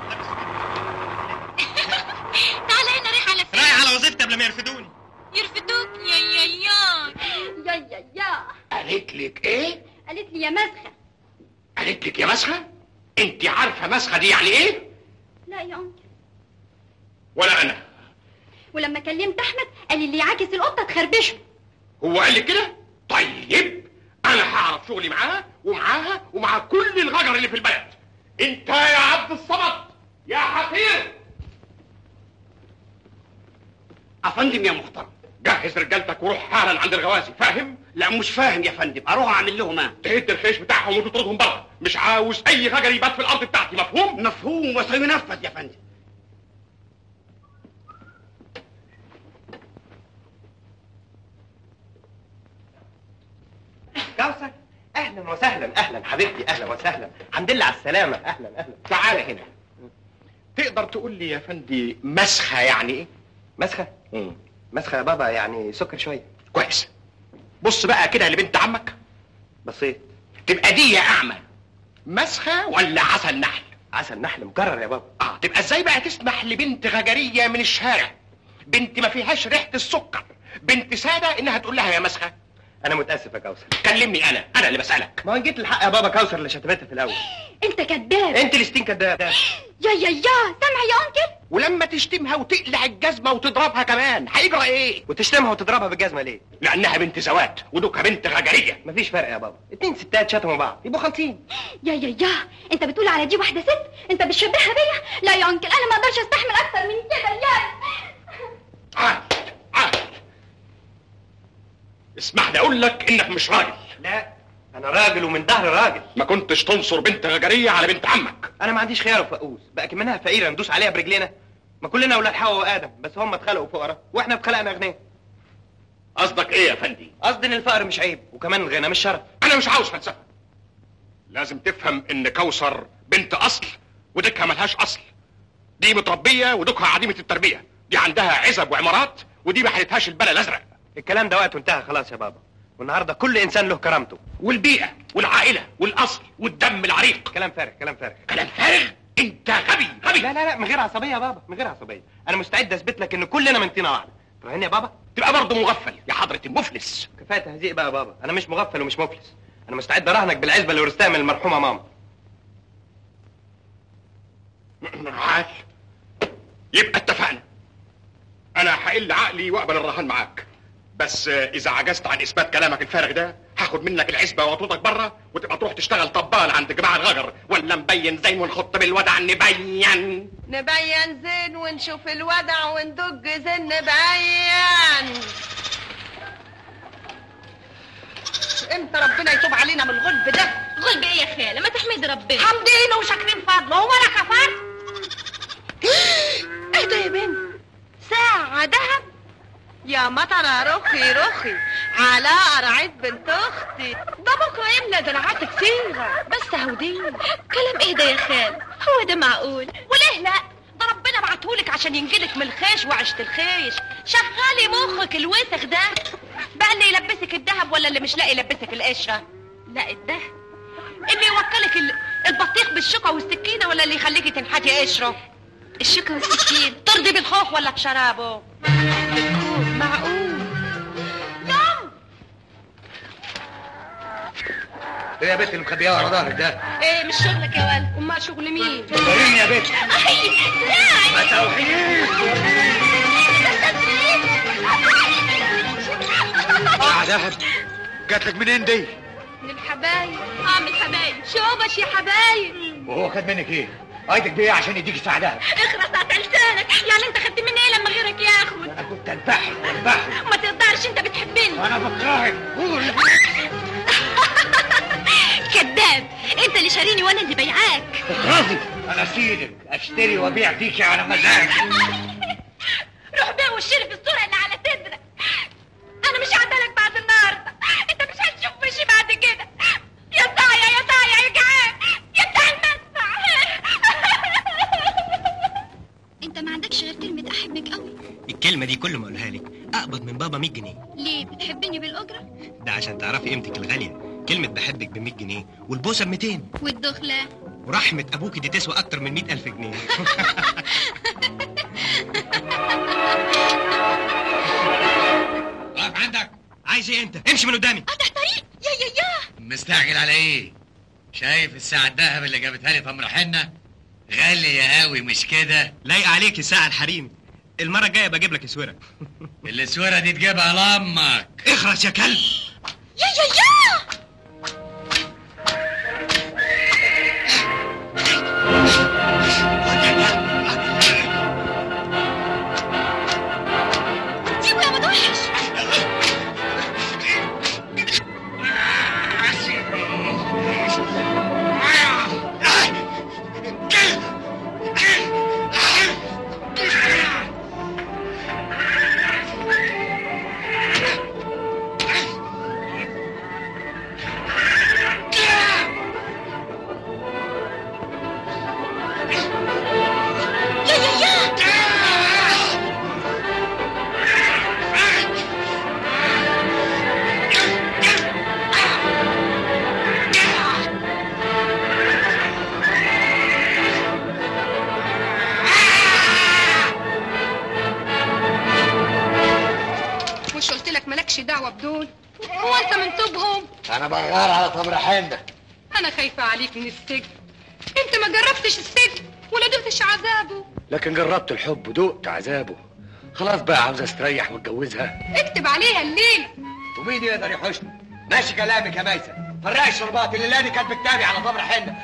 [SPEAKER 10] تعال هنا ريح على فين
[SPEAKER 12] رايح على وظيفتي قبل ما يرفدوني
[SPEAKER 10] يرفدوك يا يا يا
[SPEAKER 5] يا يا يا
[SPEAKER 9] قالت لك ايه
[SPEAKER 5] قالت لي يا مسخة
[SPEAKER 9] قالت لك يا مسخه انت عارفه مسخه دي يعني ايه
[SPEAKER 5] لا يا أنكل
[SPEAKER 9] ولا انا
[SPEAKER 5] ولما كلمت أحمد قال لي اللي يعاكس القطة تخربشه
[SPEAKER 9] هو قال لك كده طيب انا هعرف شغلي معاها ومعاها ومع كل الغجر اللي في البلد انت يا عبد الصمد يا حقير
[SPEAKER 1] افندم يا محترم
[SPEAKER 9] جهز رجالتك وروح حالا عند الغوازي فاهم
[SPEAKER 1] لا مش فاهم يا فندم اروح اعمل لهم ايه
[SPEAKER 9] تهد الخيش بتاعهم وتطردهم بره مش عاوز اي غجر يبات في الارض بتاعتي مفهوم
[SPEAKER 1] مفهوم وسينفذ يا فندم
[SPEAKER 7] كوثر اهلا وسهلا اهلا حبيبتي اهلا وسهلا الحمد لله على السلامه اهلا اهلا
[SPEAKER 9] تعال هنا تقدر تقول لي يا فندي مسخه يعني ايه
[SPEAKER 7] مسخه مسخه يا بابا يعني سكر شويه
[SPEAKER 9] كويس بص بقى كده لبنت عمك
[SPEAKER 7] بسيط
[SPEAKER 9] تبقى دي يا اعمى مسخه ولا عسل نحل
[SPEAKER 7] عسل نحل مكرر يا بابا
[SPEAKER 9] اه تبقى ازاي بقى تسمح لبنت غجريه من الشارع بنت ما فيهاش ريحه السكر بنت ساده انها تقول لها يا مسخه
[SPEAKER 7] انا متاسف يا كوثر
[SPEAKER 9] كلمني انا انا اللي بسالك
[SPEAKER 7] ما هو جيت الحق يا بابا كوثر اللي شتمتها في الاول
[SPEAKER 10] انت كذاب
[SPEAKER 7] انت اللي ستين كداب
[SPEAKER 10] يا يا يا سامع يا انكل
[SPEAKER 9] ولما تشتمها وتقلع الجزمه وتضربها كمان هيجرى ايه
[SPEAKER 7] وتشتمها وتضربها بالجزمه ليه
[SPEAKER 9] لانها بنت زوات ودوكها بنت غجريه
[SPEAKER 7] مفيش فرق يا بابا اتنين ستات شتموا بعض يبقوا خالصين
[SPEAKER 10] يا يا يا انت بتقول على دي واحده ست انت بتشبهها بيا لا يا انكل انا ما اقدرش استحمل اكتر من كده يا
[SPEAKER 9] عاد عاد اسمح لي اقول لك انك مش راجل
[SPEAKER 7] لا انا راجل ومن ظهر راجل
[SPEAKER 9] ما كنتش تنصر بنت غجريه على بنت عمك
[SPEAKER 7] انا ما عنديش خيار وفقوس بقى كمنها فقيره ندوس عليها برجلينا ما كلنا اولاد حواء وادم بس هم اتخلقوا فقراء واحنا اتخلقنا اغنياء
[SPEAKER 9] قصدك ايه يا فندي
[SPEAKER 7] قصدي ان الفقر مش عيب وكمان الغنى مش شرف
[SPEAKER 9] انا مش عاوز فلسفه لازم تفهم ان كوثر بنت اصل وديكها ملهاش اصل دي متربيه ودوكها عديمه التربيه دي عندها عزب وعمارات ودي ما حلتهاش البلا الازرق
[SPEAKER 7] الكلام ده وقته انتهى خلاص يا بابا والنهارده كل انسان له كرامته
[SPEAKER 9] والبيئه والعائله والاصل والدم العريق
[SPEAKER 7] كلام فارغ كلام فارغ
[SPEAKER 9] كلام فارغ انت غبي غبي
[SPEAKER 7] لا لا لا من غير عصبيه يا بابا من غير عصبيه انا مستعد اثبت لك ان كلنا من طينه واحده فاهمني يا بابا
[SPEAKER 9] تبقى برضه مغفل يا حضره المفلس
[SPEAKER 7] كفايه تهزيق بقى يا بابا انا مش مغفل ومش مفلس انا مستعد اراهنك بالعزبه اللي ورثتها من المرحومه ماما
[SPEAKER 9] عال يبقى اتفقنا انا هقل عقلي واقبل الرهان معاك بس آه، اذا عجزت عن اثبات كلامك الفارغ ده هاخد منك العزبه واطردك بره وتبقى تروح تشتغل طبال عند جماعه الغجر ولا مبين زي ما نخط بالودع نبين
[SPEAKER 8] نبين زين ونشوف الودع وندق زين نبين امتى ربنا يتوب علينا من الغلب ده
[SPEAKER 10] غلب ايه يا خاله ما تحمدي ربنا
[SPEAKER 8] حمدينه وشاكرين فضله هو انا كفرت ايه ده يا بنت ساعة دهب يا مطرة رخي رخي على قرعة بنت اختي ده بكره يملى دراعاتك صيغة بس هودين
[SPEAKER 10] كلام ايه ده يا خاله هو ده معقول
[SPEAKER 8] وليه لا ده ربنا بعتهولك عشان ينجلك من الخيش وعشت الخيش شغلي مخك الوسخ ده بقى اللي يلبسك الذهب ولا اللي مش لاقي يلبسك القشره لا الذهب اللي يوكلك ال- البطيخ بالشوكه والسكينه ولا اللي يخليكي تنحتي قشره
[SPEAKER 10] الشوكه والسكين
[SPEAKER 8] ترضي بالخوخ ولا بشرابه بالكوب معقول يوم
[SPEAKER 1] ايه يا بنت اللي مخبيها ورا ظهرك ده
[SPEAKER 8] ايه مش شغلك يا ولد
[SPEAKER 11] امال شغل مين
[SPEAKER 1] وريني يا بنت
[SPEAKER 10] اي لا
[SPEAKER 1] ما توحيش اه دهب جات لك منين دي
[SPEAKER 11] من الحبايب اه من الحبايب شوبش يا حبايب
[SPEAKER 1] وهو خد منك ايه ايدك بيه عشان يديك ساعة دهب
[SPEAKER 10] اخرس على لسانك يعني انت خدت مني ايه لما غيرك ياخد
[SPEAKER 1] انا كنت انبحر انبحر
[SPEAKER 10] ما تقدرش انت بتحبني
[SPEAKER 1] انا بكرهك قول
[SPEAKER 10] كذاب انت اللي شاريني وانا اللي بيعاك
[SPEAKER 1] راضي انا سيدك اشتري وابيع فيك على مزاجي
[SPEAKER 10] روح بيع واشتري في الصورة اللي على صدرك انا مش عدالك بعد النهارده انت مش هتشوف وشي بعد كده يا صايع يا صايع يا جعان يفتح المدفع انت ما عندكش غير كلمة احبك قوي
[SPEAKER 12] الكلمة دي كل ما اقولها لك اقبض من بابا 100 جنيه
[SPEAKER 10] ليه بتحبني بالاجرة
[SPEAKER 12] ده عشان تعرفي قيمتك الغالية كلمة بحبك ب 100 جنيه والبوسة ب 200
[SPEAKER 10] والدخلة
[SPEAKER 12] ورحمة ابوكي دي تسوى اكتر من 100 الف جنيه
[SPEAKER 1] واقف عندك
[SPEAKER 12] عايز ايه انت امشي من قدامي
[SPEAKER 10] قطع طريق يا يا يا
[SPEAKER 1] مستعجل على ايه شايف الساعة الذهب اللي جابتها لي تمر حنة غالية قوي مش كده
[SPEAKER 12] لايق عليك الساعة الحريم المرة الجاية بجيب لك اسورة
[SPEAKER 1] الاسورة دي تجيبها لامك
[SPEAKER 12] اخرس يا كلب
[SPEAKER 10] يا يا يا سيبه يا متوحش يا يا يا
[SPEAKER 11] مش قلت لك مالكش دعوه بدول هو انت من طوبهم
[SPEAKER 13] انا بغار على تمر حنة
[SPEAKER 11] انا خايفه عليك من السجن انت ما جربتش السجن ولا دقتش عذابه
[SPEAKER 13] لكن جربت الحب ودقت عذابه خلاص بقى عاوز استريح واتجوزها
[SPEAKER 11] اكتب عليها الليل
[SPEAKER 13] ومين يقدر يحوشني ماشي كلامك يا ميسة فرقي الشربات اللي لادي كانت بتنامي على تمر حنة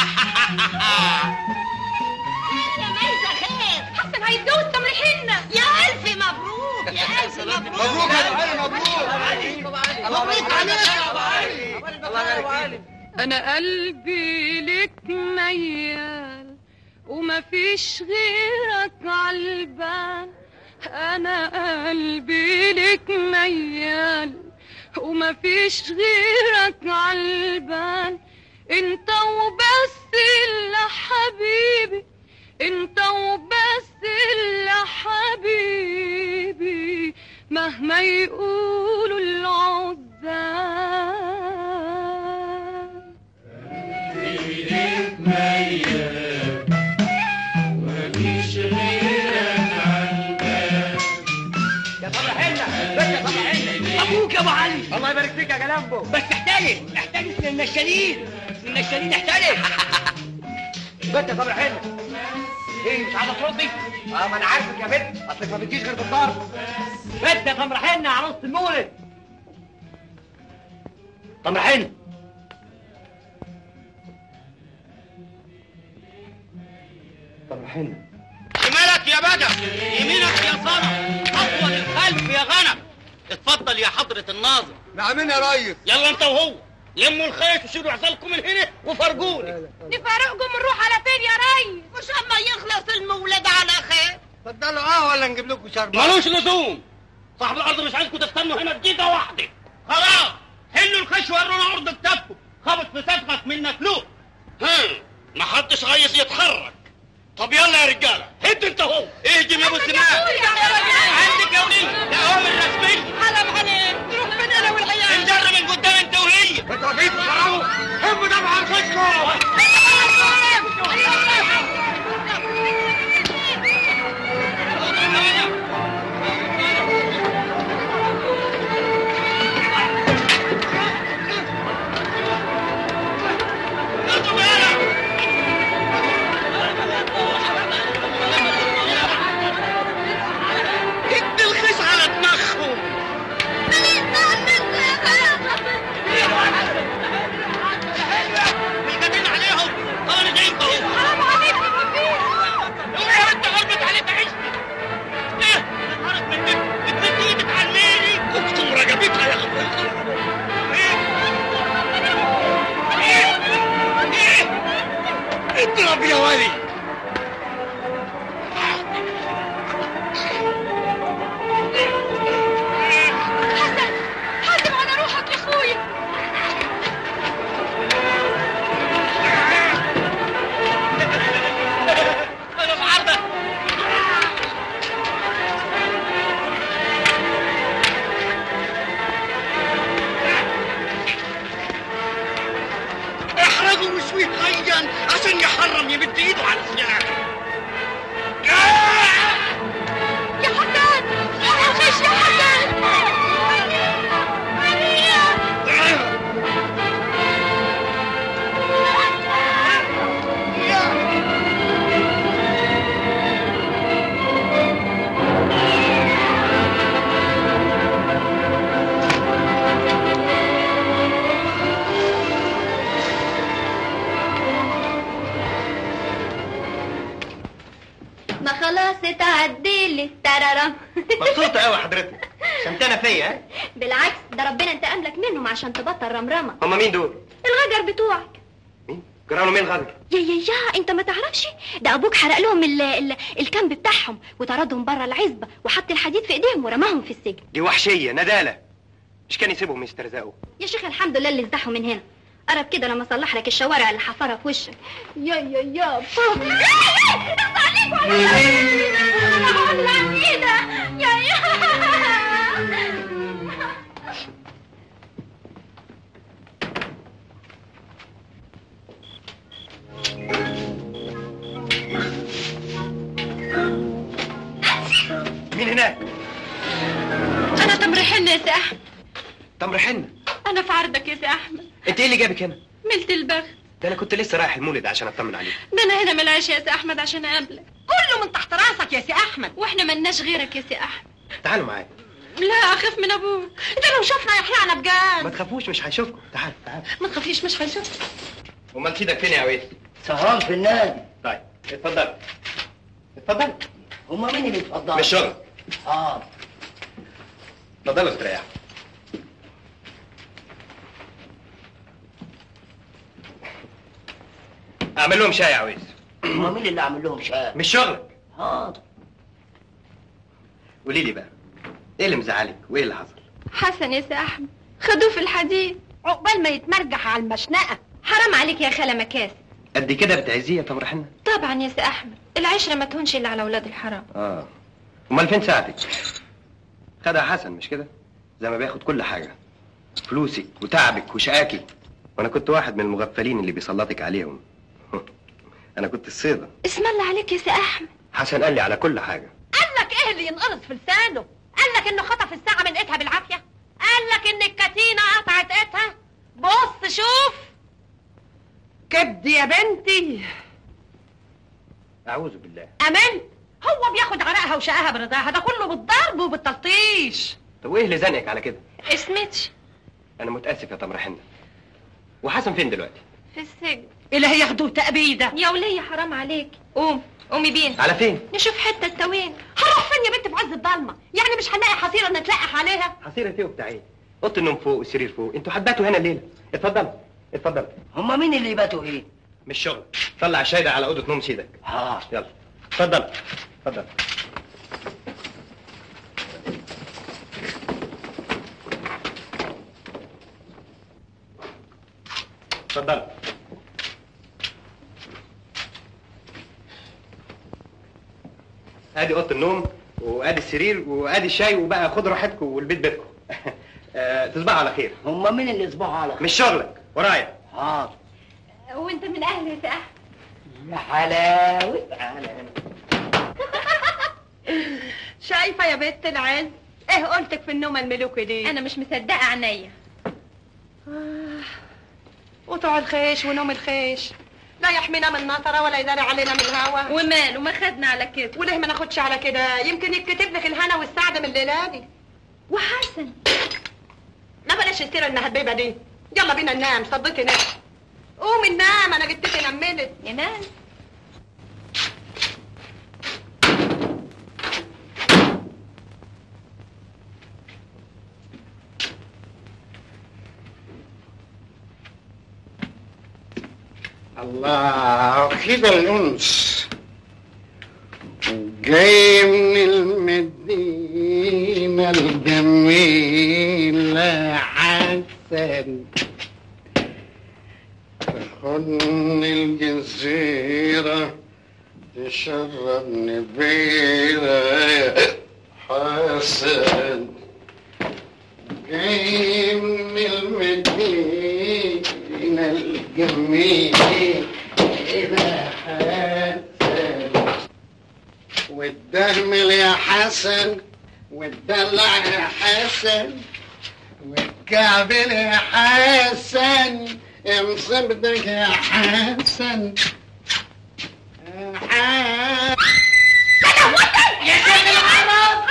[SPEAKER 10] يا ميزة خير حسن هيتجوز تمر حنة يا ألف مبروك يا ألف مبروك
[SPEAKER 13] مبروك يا علي مبروك
[SPEAKER 10] مبروك عليك
[SPEAKER 13] الله يبارك
[SPEAKER 11] انا قلبي لك ميال ومفيش غيرك عالبال انا قلبي لك ميال ومفيش غيرك عالبال انت وبس اللي حبيبي انت وبس اللي حبيبي مهما يقولوا العذاب
[SPEAKER 2] يا طبع حنة بس يا طبع حنة ابوك يا ابو علي الله يبارك فيك يا جلامبو بس احترم احترم من النشالين من النشالين احترم بس يا طبع حنة ايه مش عايزه تردي؟ اه ما انا عارفك يا بنت اصلك ما بتجيش غير بالضرب بس يا طمر حنة عروسة المولد طمر حنة طمر حنة
[SPEAKER 1] شمالك يا بدر يمينك يا صنم اطول الخلف يا غنم اتفضل يا حضرة الناظر
[SPEAKER 13] نعمين يا ريس
[SPEAKER 1] يلا انت وهو لموا الخيط وشيلوا عزالكم من هنا وفرجوني
[SPEAKER 10] نفارقكم نروح على فين يا ريس مش اما يخلص المولد على خير
[SPEAKER 13] اتفضلوا اه ولا نجيب لكم شربات
[SPEAKER 1] ملوش لزوم صاحب الارض مش عايزكم تستنوا هنا دقيقة واحدة خلاص حلوا الخش ورونا عرض كتابكم خبط في صدغك منك له ها ما حدش عايز يتحرك طب يلا يا رجاله هد انت هو اهجم يا ابو سنان عندك يا وليد ده هو الرسمي
[SPEAKER 10] حرام عليك نروح فين انا والعيال
[SPEAKER 1] انجر من قدام انت وهي
[SPEAKER 13] انتوا واقفين تسرعوا حبوا طبعا خشكم
[SPEAKER 1] هد الخش على دماغهم مش جايين عليهم طبعا جايين اهو
[SPEAKER 10] حرام عليك يا مفيش
[SPEAKER 1] اوعي انت غلبت عليك عشتي ايه نهارك من البنت دي بتعلميني اكتم رقبتها يا اخويا ايه ايه ايه اضرب يا ولي
[SPEAKER 10] حسن حاسب على روحك يا اخويا
[SPEAKER 1] انا في عرضك احرقوا وشويه خيا عشان يحرم يمد ايده على سنانه
[SPEAKER 10] يا حسن الخش يا حسن بس تعديلي ترارم
[SPEAKER 7] مبسوطة قوي حضرتك شمتانة فيا ها؟
[SPEAKER 10] بالعكس ده ربنا انتقم لك منهم عشان تبطل رمرمة
[SPEAKER 7] هما مين دول؟
[SPEAKER 10] الغجر بتوعك
[SPEAKER 7] جرانوا مين الغدر؟
[SPEAKER 10] يا يا يا انت ما تعرفش ده ابوك حرق لهم ال ال الكامب بتاعهم وطردهم بره العزبه وحط الحديد في ايديهم ورماهم في السجن
[SPEAKER 7] دي وحشية ندالة مش كان يسيبهم يسترزقوا
[SPEAKER 10] يا شيخ الحمد لله اللي ازدحوا من هنا قرب كده لما اصلح لك الشوارع اللي حفرها في وشك يا يا يا فوق يا يا
[SPEAKER 7] مين هناك؟
[SPEAKER 8] انا تمر حنة يا سي احمد
[SPEAKER 7] تمر حنة
[SPEAKER 8] انا في عرضك يا سي احمد
[SPEAKER 7] انت ايه اللي جابك هنا؟
[SPEAKER 8] ملت البخت
[SPEAKER 7] ده انا كنت لسه رايح المولد عشان اطمن عليك
[SPEAKER 8] ده انا هنا ملعش يا سي احمد عشان اقابلك كله من تحت راسك يا سي احمد واحنا ملناش غيرك يا سي احمد
[SPEAKER 7] تعالوا معايا
[SPEAKER 8] لا اخاف من ابوك ده لو شافنا يحرقنا
[SPEAKER 7] ما
[SPEAKER 8] بجد
[SPEAKER 7] تخافوش مش هيشوفكم تعالوا تعالوا
[SPEAKER 8] ما تخافيش مش هيشوف
[SPEAKER 7] امال سيدك فين يا عويس؟
[SPEAKER 3] سهران في النادي
[SPEAKER 7] طيب اتفضل اتفضل
[SPEAKER 3] هما مين اللي اتفضلوا؟
[SPEAKER 7] مش شغل
[SPEAKER 3] اه
[SPEAKER 7] اتفضلوا استريحوا اعمل لهم شاي يا عويس
[SPEAKER 3] هما مين اللي عامل لهم شاي؟
[SPEAKER 7] مش شغلك
[SPEAKER 3] اه
[SPEAKER 7] قولي لي بقى ايه اللي مزعلك وايه اللي حصل؟
[SPEAKER 10] حسن يا سي احمد خدوه في الحديد
[SPEAKER 8] عقبال ما يتمرجح على المشنقه
[SPEAKER 10] حرام عليك يا خاله مكاسب
[SPEAKER 7] قد كده بتعزيه يا تمر حنة؟
[SPEAKER 10] طبعا يا سي احمد العشره ما تهونش الا على اولاد الحرام
[SPEAKER 7] اه امال فين ساعتك؟ خدها حسن مش كده؟ زي ما بياخد كل حاجة فلوسك وتعبك وشقاكي وانا كنت واحد من المغفلين اللي بيسلطك عليهم انا كنت الصيدة
[SPEAKER 10] اسم الله عليك يا سي احمد
[SPEAKER 7] حسن قال لي على كل حاجة
[SPEAKER 8] قال لك ايه اللي ينقرص في لسانه قال لك انه خطف الساعه من ايدها بالعافيه قال لك ان الكتينه قطعت ايدها بص شوف كبدي يا بنتي
[SPEAKER 7] اعوذ بالله
[SPEAKER 8] امنت هو بياخد عرقها وشقاها برضاها ده كله بالضرب وبالتلطيش
[SPEAKER 7] طب وايه اللي زنقك على كده؟
[SPEAKER 10] اسمتش
[SPEAKER 7] انا متاسف يا تمر حنة وحسن فين دلوقتي؟
[SPEAKER 10] في السجن
[SPEAKER 8] اللي هياخدوه تأبيده
[SPEAKER 10] يا ولية حرام عليك قوم قومي بينا
[SPEAKER 7] على فين؟
[SPEAKER 10] نشوف حته التوين
[SPEAKER 8] هروح فين يا بنت في عز الضلمه يعني مش هنلاقي حصيره نتلقح عليها
[SPEAKER 7] حصيرة ايه وبتاع ايه؟ اوضه النوم فوق والسرير فوق انتوا هتباتوا هنا الليله اتفضل اتفضل
[SPEAKER 3] هما مين اللي يباتوا ايه؟
[SPEAKER 7] مش شغل طلع الشاي ده على اوضه نوم سيدك
[SPEAKER 3] اه
[SPEAKER 7] يلا اتفضل اتفضل اتفضل ادي اوضه النوم وادي السرير وادي الشاي وبقى خد راحتكم والبيت بيتكم آه، تصبحوا على خير
[SPEAKER 3] هما مين اللي يصبحوا على
[SPEAKER 7] مش شغلك ورايا
[SPEAKER 3] اه
[SPEAKER 10] وانت من اهل يا سي احمد
[SPEAKER 3] يا حلاوة تعالى هنا
[SPEAKER 8] شايفه يا بنت العز ايه قلتك في النومه الملوكي دي
[SPEAKER 10] انا مش مصدقه عينيا
[SPEAKER 8] وطوع الخيش ونوم الخيش لا يحمينا من نطره ولا يداري علينا من الهوا
[SPEAKER 10] وماله ما خدنا على كده
[SPEAKER 8] وليه ما ناخدش على كده يمكن يتكتب لك الهنا والسعد من الليله دي
[SPEAKER 10] وحسن
[SPEAKER 8] ما بلاش السيره المهببه دي يلا بينا ننام صدقي نام قومي ننام انا جدتي نملت
[SPEAKER 10] ينام
[SPEAKER 6] الله كده الأنس جاي من المدينة الجميلة حسن تاخدني الجزيرة تشربني بيرة حسن جاي من المدينة الجميلة حسن والدهمل يا حسن والدلع يا حسن والكعبل يا حسن مصبتك يا حسن يا حسن
[SPEAKER 8] يا سيد العرب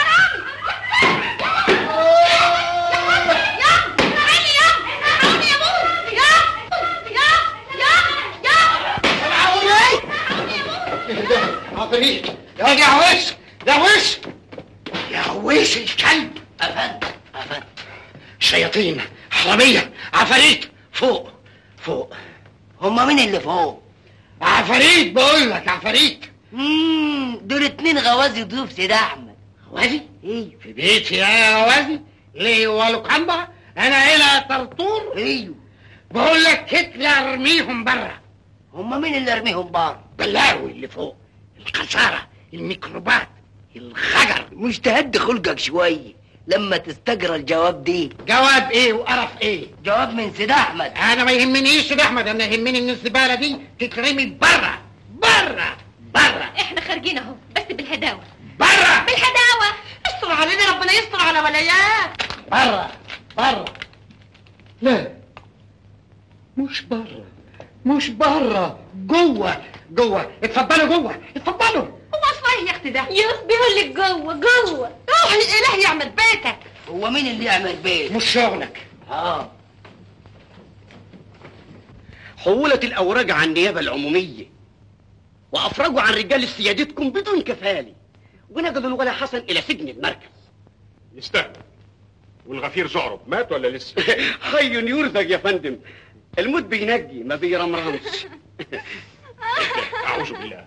[SPEAKER 6] عفريت يا واد يا عويس يا وش يا وش الكلب افند افند شياطين حراميه عفاريت فوق فوق
[SPEAKER 3] هما مين اللي فوق؟
[SPEAKER 6] عفاريت بقول لك عفاريت
[SPEAKER 3] امم دول اتنين غوازي ضيوف سيد احمد
[SPEAKER 6] غوازي؟ ايه في بيتي يا غوازي ليه ولوكامبا انا هنا طرطور
[SPEAKER 3] ايوه
[SPEAKER 6] بقول لك كتلة ارميهم برا
[SPEAKER 3] هما مين اللي ارميهم بار؟
[SPEAKER 6] بلاوي اللي فوق الخسارة الميكروبات الخجر
[SPEAKER 3] مش تهدي خلقك شوية لما تستجرى الجواب دي
[SPEAKER 6] جواب ايه وقرف ايه
[SPEAKER 3] جواب من سيد احمد
[SPEAKER 6] انا ما يهمنيش سيد احمد انا يهمني ان الزبالة دي تترمي برا برا برا
[SPEAKER 10] احنا خارجين اهو بس بالهداوة
[SPEAKER 6] برا
[SPEAKER 10] بالهداوة
[SPEAKER 8] استر علينا ربنا يستر على ولايات
[SPEAKER 6] برا برا لا مش برا مش برا جوه جوه اتفضلوا جوه اتفضلوا
[SPEAKER 8] هو اصلا ايه يا اختي ده
[SPEAKER 10] يوسف بيقول لك جوه جوه
[SPEAKER 8] روح الاله يعمل بيتك
[SPEAKER 3] هو مين اللي يعمل بيت؟
[SPEAKER 6] مش شغلك
[SPEAKER 3] اه
[SPEAKER 6] حولت الأوراق عن النيابة العمومية وأفرجوا عن رجال سيادتكم بدون كفالة ونقلوا الولا حسن إلى سجن المركز
[SPEAKER 9] يستاهل والغفير زعرب مات ولا لسه؟
[SPEAKER 6] حي يرزق يا فندم الموت بينجي ما بيرمرمش
[SPEAKER 9] أعوذ بالله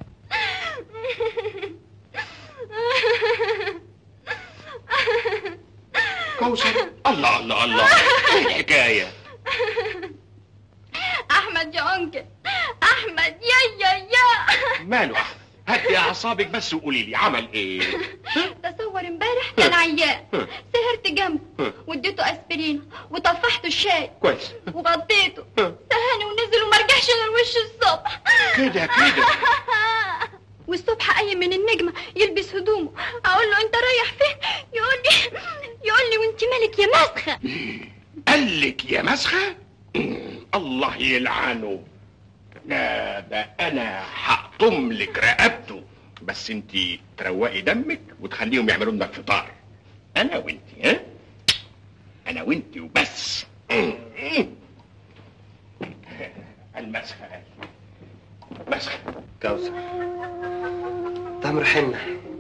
[SPEAKER 9] كوثر الله الله الله ايه الحكاية؟
[SPEAKER 10] احمد يا انكل احمد يا يا يا
[SPEAKER 9] ماله أحمد؟ هدي أعصابك بس وقولي لي عمل إيه؟
[SPEAKER 10] تصور امبارح كان عيان سهرت جنبه واديته اسبرين وطفحته الشاي
[SPEAKER 9] كويس
[SPEAKER 10] وغطيته سهاني ونزل وما رجعش غير وش الصبح
[SPEAKER 9] كده كده
[SPEAKER 10] والصبح قايم من النجمة يلبس هدومه اقول له انت رايح فين يقول لي يقول لي وانت مالك يا مسخة
[SPEAKER 9] قال لك يا مسخة؟ الله يلعنه لا ده انا هقطم لك رقبته بس انت تروقي دمك وتخليهم يعملوا لنا فطار انا وانت ها انا وانت وبس المسخة مسخة
[SPEAKER 7] كوثر تمر حنة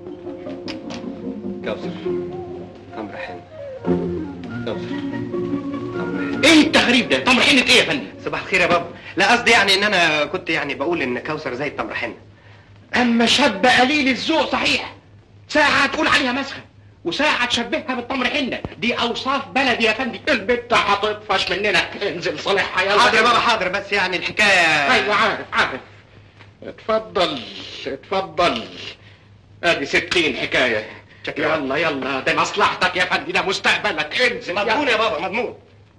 [SPEAKER 7] كوثر تمر حنة كوثر تمر حنة
[SPEAKER 9] ايه التغريب ده تمر حنة ايه يا فندم
[SPEAKER 7] صباح الخير يا بابا لا قصدي يعني ان انا كنت يعني بقول ان كوثر زي التمر حنة
[SPEAKER 9] اما شاب قليل الذوق صحيح ساعة تقول عليها مسخة وساعة تشبهها بالتمر حنة دي اوصاف بلدي يا فندم البت هتطفش مننا انزل صالحها يلا
[SPEAKER 7] حاضر يا بابا حاضر بس يعني الحكاية
[SPEAKER 9] ايوه عارف عارف اتفضل اتفضل ادي ستين حكاية يلا يلا ده مصلحتك يا فندم ده مستقبلك انزل
[SPEAKER 7] مضمون يا بابا مضمون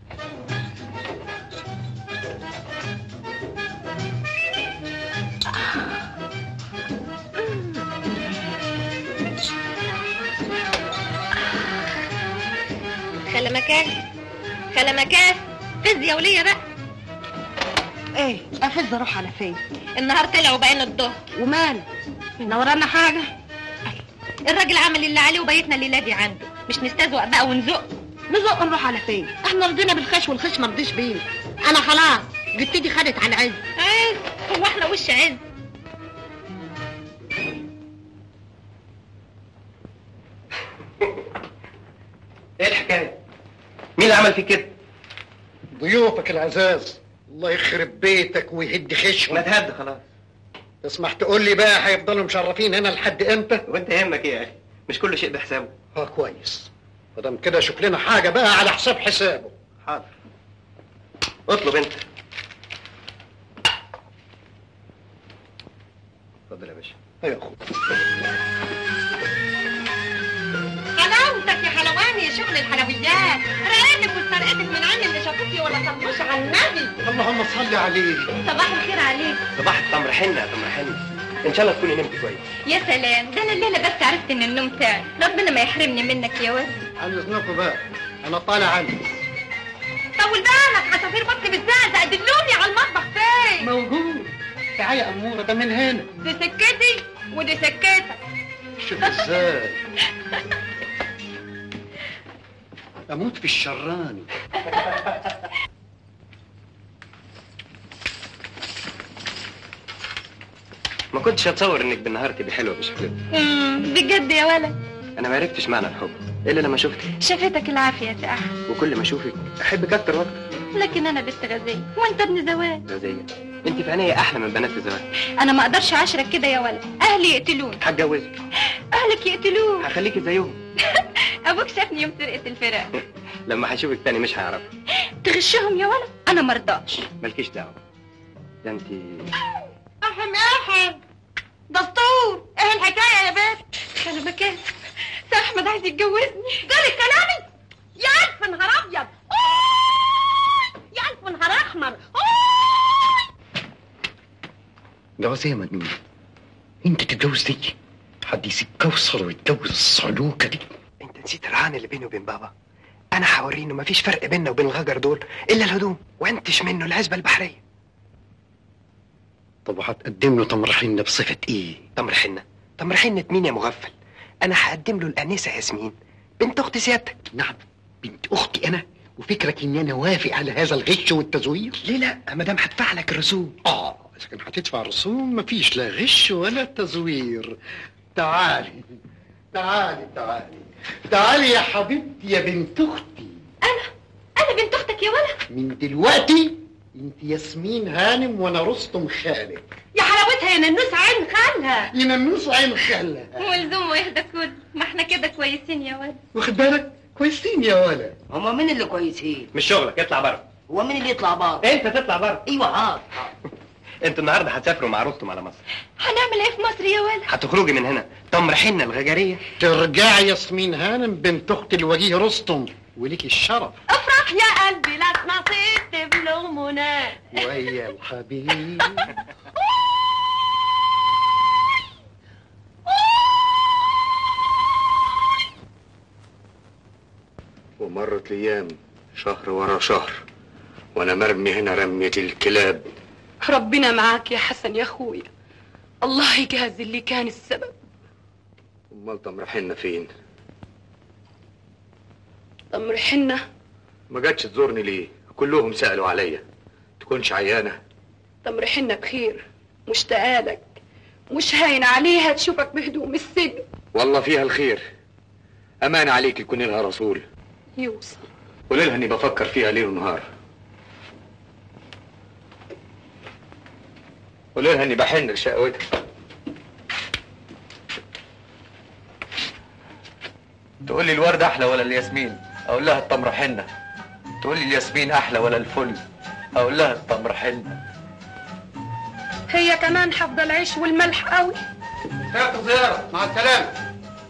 [SPEAKER 10] خلا مكان خلا مكان فيزياء وليا بقى
[SPEAKER 8] ايه افز اروح على فين
[SPEAKER 10] النهار طلع وبقينا الظهر
[SPEAKER 8] ومال احنا ورانا حاجه
[SPEAKER 10] الراجل عمل اللي عليه وبيتنا الليله دي عنده مش نستزوق بقى ونزق
[SPEAKER 8] نزق نروح على فين احنا رضينا بالخش والخش ما رضيش بينا انا خلاص جبتدي خدت على العز
[SPEAKER 10] عز هو احنا وش عز
[SPEAKER 7] ايه الحكاية مين اللي عمل فيك كده
[SPEAKER 6] ضيوفك العزاز الله يخرب بيتك ويهد خشهم
[SPEAKER 7] ما تهد خلاص
[SPEAKER 6] تسمح تقول لي بقى هيفضلوا مشرفين هنا لحد امتى
[SPEAKER 7] وانت يهمك ايه يا اخي مش كل شيء بحسابه
[SPEAKER 6] اه كويس مادام كده شوف لنا حاجه بقى على حساب حسابه
[SPEAKER 7] حاضر اطلب انت اتفضل يا باشا
[SPEAKER 6] يا اخو
[SPEAKER 8] حلاوتك يا حلواني يا شغل الحلويات رقتك وسرقتك من عين اللي شافوكي ولا صلوش على النبي
[SPEAKER 6] اللهم صل عليه
[SPEAKER 10] صباح الخير عليك
[SPEAKER 7] صباح التمر حنة يا تمر حنة ان شاء الله تكوني نمت كويس
[SPEAKER 10] يا سلام ده انا الليله بس عرفت ان النوم تعب ربنا ما يحرمني منك يا ولد
[SPEAKER 6] عن اذنكم بقى انا طالع عني
[SPEAKER 8] طول بالك عصافير بطني بتزعزع دلوني على المطبخ فين
[SPEAKER 6] موجود تعالى يا اموره ده من هنا
[SPEAKER 8] دي سكتي ودي سكتك
[SPEAKER 6] شوف ازاي اموت في الشراني
[SPEAKER 7] ما كنتش اتصور انك بالنهار تبقي حلوه بالشكل ده
[SPEAKER 10] مم، بجد يا ولد
[SPEAKER 7] انا ما عرفتش معنى الحب الا لما شفتك
[SPEAKER 10] شافتك العافية يا أحمد
[SPEAKER 7] وكل ما اشوفك احبك اكتر واكتر
[SPEAKER 10] لكن أنا بنت غزية وأنت ابن زواج
[SPEAKER 7] غزية انت في عينيا احلى من بنات الزواج
[SPEAKER 10] أنا ما أقدرش أعاشرك كده يا ولد أهلي يقتلوني
[SPEAKER 7] هتجوزك
[SPEAKER 10] أهلك يقتلوك
[SPEAKER 7] هخليكي زيهم
[SPEAKER 10] أبوك شافني يوم سرقة الفرق
[SPEAKER 7] لما هشوفك تاني مش هيعرف
[SPEAKER 10] تغشهم يا ولد أنا مرضاش
[SPEAKER 7] مالكيش دعوه ده انت
[SPEAKER 8] أحم أحم دستور ايه الحكاية يا بنت
[SPEAKER 10] أنا مكان سي أحمد عايز يتجوزني
[SPEAKER 8] جالي كلامي يا ألف نهار أبيض أوي! يا ألف نهار أحمر أوي!
[SPEAKER 6] جوازية مجنون انت تتجوز دي حد يسيب كوثر ويتجوز الصعلوكة دي
[SPEAKER 7] انت نسيت الرهان اللي بيني وبين بابا انا هوريه انه مفيش فرق بيننا وبين الغجر دول الا الهدوم وانتش منه العزبه البحريه
[SPEAKER 6] طب وهتقدم له تمر حنة بصفة ايه؟
[SPEAKER 7] تمر حنه تمر حنه مين يا مغفل انا هقدم له الانسه ياسمين بنت اخت سيادتك
[SPEAKER 6] نعم بنت اختي انا وفكرك ان انا وافق على هذا الغش والتزوير؟
[SPEAKER 7] ليه لا ما دام هدفع لك الرسوم
[SPEAKER 6] اه اذا كان هتدفع رسوم مفيش لا غش ولا تزوير تعالي تعالي تعالي تعالي يا حبيبتي يا بنت اختي
[SPEAKER 10] أنا بنت أختك يا ولد
[SPEAKER 6] من دلوقتي انت ياسمين هانم وانا رستم خالك
[SPEAKER 8] يا حلاوتها يا ننوس عين خالها
[SPEAKER 6] ينموس عين خالها
[SPEAKER 10] ولزوم ويهدى كل ما احنا كده كويسين يا ولد
[SPEAKER 6] واخد بالك كويسين يا ولد
[SPEAKER 3] هما مين اللي كويسين؟
[SPEAKER 7] مش شغلك اطلع بره
[SPEAKER 3] هو مين اللي يطلع بره؟
[SPEAKER 7] انت تطلع بره
[SPEAKER 3] ايوه حاضر
[SPEAKER 7] انتوا النهارده هتسافروا مع رستم على مصر
[SPEAKER 10] هنعمل ايه في مصر يا ولد
[SPEAKER 7] هتخرجي من هنا تمر حنه الغجريه
[SPEAKER 6] ترجع ياسمين هانم بنت اخت الوجيه رستم وليكي الشرف
[SPEAKER 8] افرح يا قلبي لا نصيب تبلغ منى
[SPEAKER 6] ويا الحبيب
[SPEAKER 9] ومرت الايام شهر ورا شهر وانا مرمي هنا رمية الكلاب
[SPEAKER 11] ربنا معاك يا حسن يا اخويا الله يجازي اللي كان السبب
[SPEAKER 9] امال تمر حنة فين
[SPEAKER 11] تمر حنة
[SPEAKER 9] ما جاتش تزورني ليه كلهم سألوا عليا تكونش عيانة
[SPEAKER 11] تمر حنة بخير مشتاقة لك مش هاين عليها تشوفك بهدوم السجن
[SPEAKER 9] والله فيها الخير امان عليك يكون لها رسول
[SPEAKER 11] يوصل
[SPEAKER 9] قول لها اني بفكر فيها ليل ونهار قول لها اني بحن لشقوتها
[SPEAKER 14] تقول لي الورد احلى ولا الياسمين اقول لها التمر حنه تقول لي الياسمين احلى ولا الفل اقول لها التمر حنه
[SPEAKER 11] هي كمان حافظة العيش والملح قوي
[SPEAKER 4] شرط زيارة مع السلامة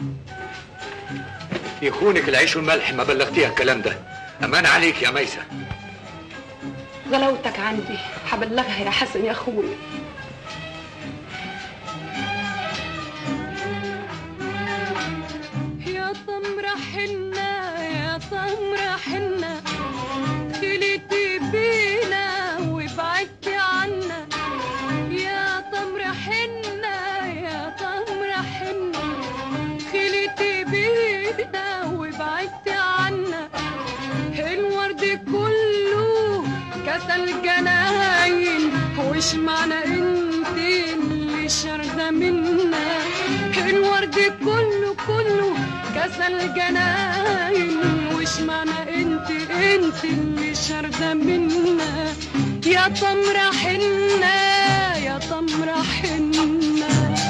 [SPEAKER 9] يخونك العيش والملح ما بلغتيها الكلام ده امان عليك يا ميسة
[SPEAKER 11] غلاوتك عندي هبلغها يا حسن يا اخويا يا تمر حنة يا تمر حنة خليتي بينا وبعدتي عنا يا تمر حنة يا تمر حنة خليتي بينا وبعدتي عنا الورد كله كسل جناين وش معنى انت اللي شارده منا الورد كله كله كسل جناين وش معنى انت انت اللي شارده منا يا تمر حنة يا تمر حنة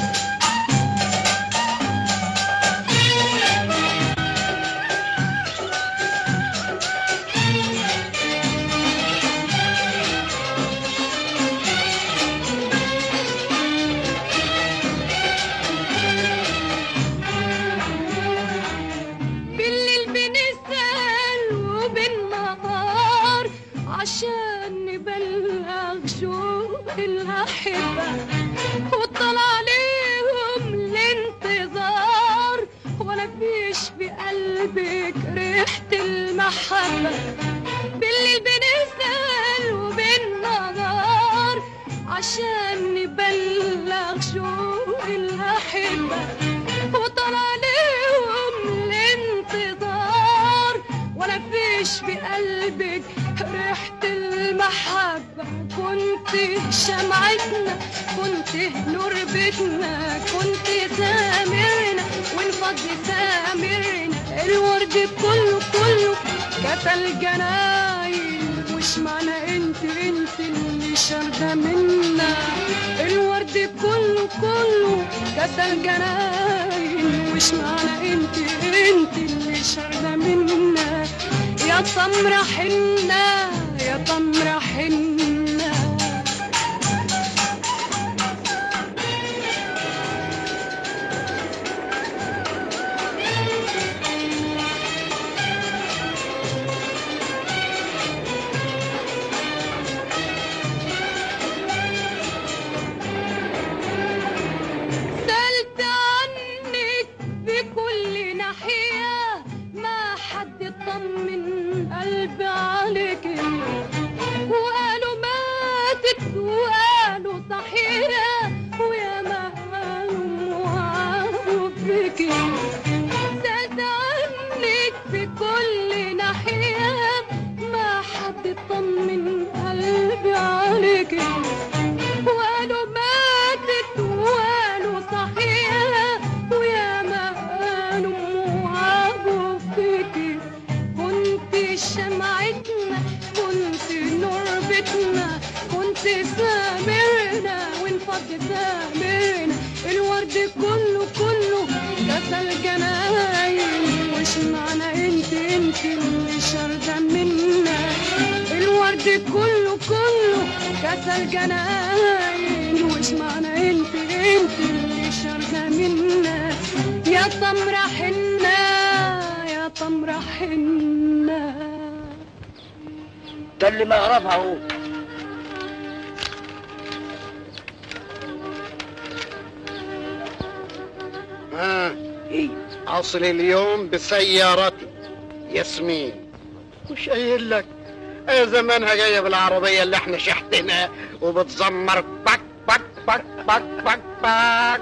[SPEAKER 11] بالليل بنسأل وبالنهار عشان نبلغ شوق الأحبة وطلع عليهم الانتظار ولا فيش في قلبك ريحة المحبة بالليل بنسأل وبالنهار عشان نبلغ شوق الأحبة وطلع عليهم الانتظار ولا فيش في قلبك ريحة المحبة المحبة كنت شمعتنا كنت نور بيتنا كنت سامرنا وانفض سامرنا الورد كله كله كتل جناين وش معنى انت انت اللي شارده منا الورد كله كله كتل جناين وش معنى انت انت اللي شارده منا يا تمرة حنة يا تمرة حنة سألت عنك بكل ناحية ما حد طمن قلبي عليك وقالوا ماتت وقالوا صحيحة ويا ما قالوا وعاروا فيك سألت عنك بكل ناحية ما حد طمن قلبي عليك وقالوا ماتت وقالوا صحيحة ويا ما قالوا وعابوا فيكي كنت شمعتنا كنت نور بيتنا كنت سامرنا وانفض سامرنا الورد كله كله كسل جناين وش معنى انت انت اللي شارده منا الورد كله كله كسل جناين وش معنى انت انت اللي شارده منا يا تمرة حنة يا تمرة حنة
[SPEAKER 3] ده اللي ما يعرفها هو
[SPEAKER 6] ها ايه اصل اليوم بسيارتي ياسمين مش قايل لك يا زمانها جايه بالعربيه اللي احنا شحتنا وبتزمر بك بك بك بك بك بك